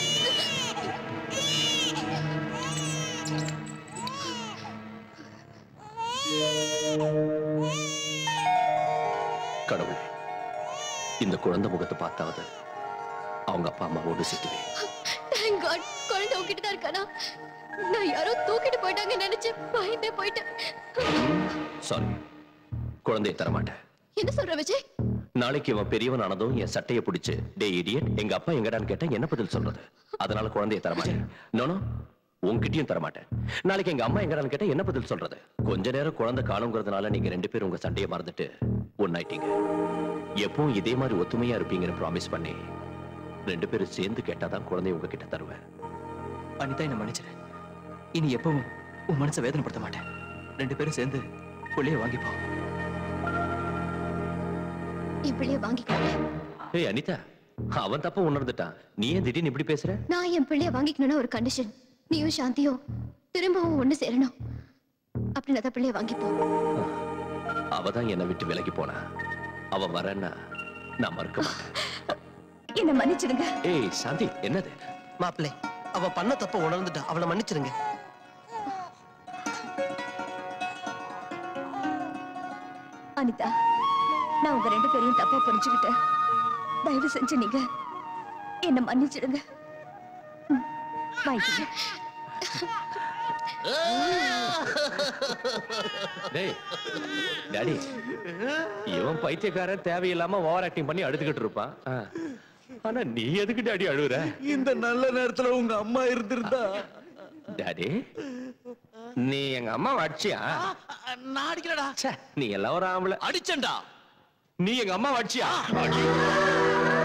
கடவுளே இந்த குழந்தை முகத்தை பார்த்தாவது அவங்க அப்பா அம்மாவோடு சேர்த்துவே தேங்க் காட் குழந்தை உங்ககிட்ட தான் இருக்கானா நான் யாரோ தூக்கிட்டு போயிட்டாங்க நினைச்சு பயந்தே போயிட்டேன் சாரி குழந்தையை தர மாட்டேன் என்ன சொல்ற விஜய் நாளைக்கு இவன் பெரியவன் ஆனதும் என் சட்டையை பிடிச்சு டே இடியட் எங்க அப்பா எங்கடான்னு கேட்டா என்ன பதில் சொல்றது அதனால குழந்தையை தர மாட்டேன் நோனோ உன்கிட்டயும் தர மாட்டேன் நாளைக்கு எங்க அம்மா எங்கடான்னு கேட்டா என்ன பதில் சொல்றது கொஞ்ச நேரம் குழந்தை காணுங்கிறதுனால நீங்க ரெண்டு பேரும் உங்க சண்டையை மறந்துட்டு ஒன்னாயிட்டீங்க எப்பவும் இதே மாதிரி ஒத்துமையா இருப்பீங்கன்னு ப்ராமிஸ் பண்ணி ரெண்டு பேரும் சேர்ந்து கேட்டாதான் குழந்தைய உங்ககிட்ட தருவேன் அனிதா என்ன மன்னிச்சிரு இனி எப்பவும் உன் மனசை வேதனைப்படுத்த மாட்டேன் ரெண்டு பேரும் சேர்ந்து புள்ளைய வாங்கிப்போம் என் பிள்ளைய வாங்கிக்கிறேன் ஏய் அனிதா அவன் தப்ப உணர்ந்துட்டான் நீ ஏன் திடீர்னு இப்படி பேசுற நான் என் பிள்ளைய வாங்கிக்கணும்னு ஒரு கண்டிஷன் நீயும் சாந்தியும் திரும்பவும் ஒண்ணு சேரணும் அப்படின்னு தான் பிள்ளைய வாங்கிப்போம் அவ தான் என்னை விட்டு விலகி போனா அவ வரேன்னா நான் மறுக்க மாட்டேன் என்ன மன்னிச்சிடுங்க ஏய் சாந்தி என்னது மாப்பிள்ளை அவ பண்ண தப்ப உணர்ந்துட்டா அவளை மன்னிச்சிருங்க அனிதா நான் உங்க ரெண்டு பேரையும் தப்பா புரிஞ்சுக்கிட்டேன் தயவு செஞ்சு நீங்க என்ன மன்னிச்சிடுங்க ம், வாங்கிக்கங்க டேய் டாடி இவன் பைத்தியக்காரன் தேவையில்லாம ஓவர் ஆக்டிங் பண்ணி அழுதுகிட்டு இருப்பான் ஆ. ஆனா நீ எதுக்கு டாடி அழுகுற இந்த நல்ல நேரத்துல உங்க அம்மா இருந்திருந்தா டாடி நீ எங்க அம்மா அடிச்சியா நான் அடிக்கலடா நீ எல்லாம் ஒரு ஆம்பளை அடிச்சண்டா நீ எங்க அம்மா அடிச்சியா அடி.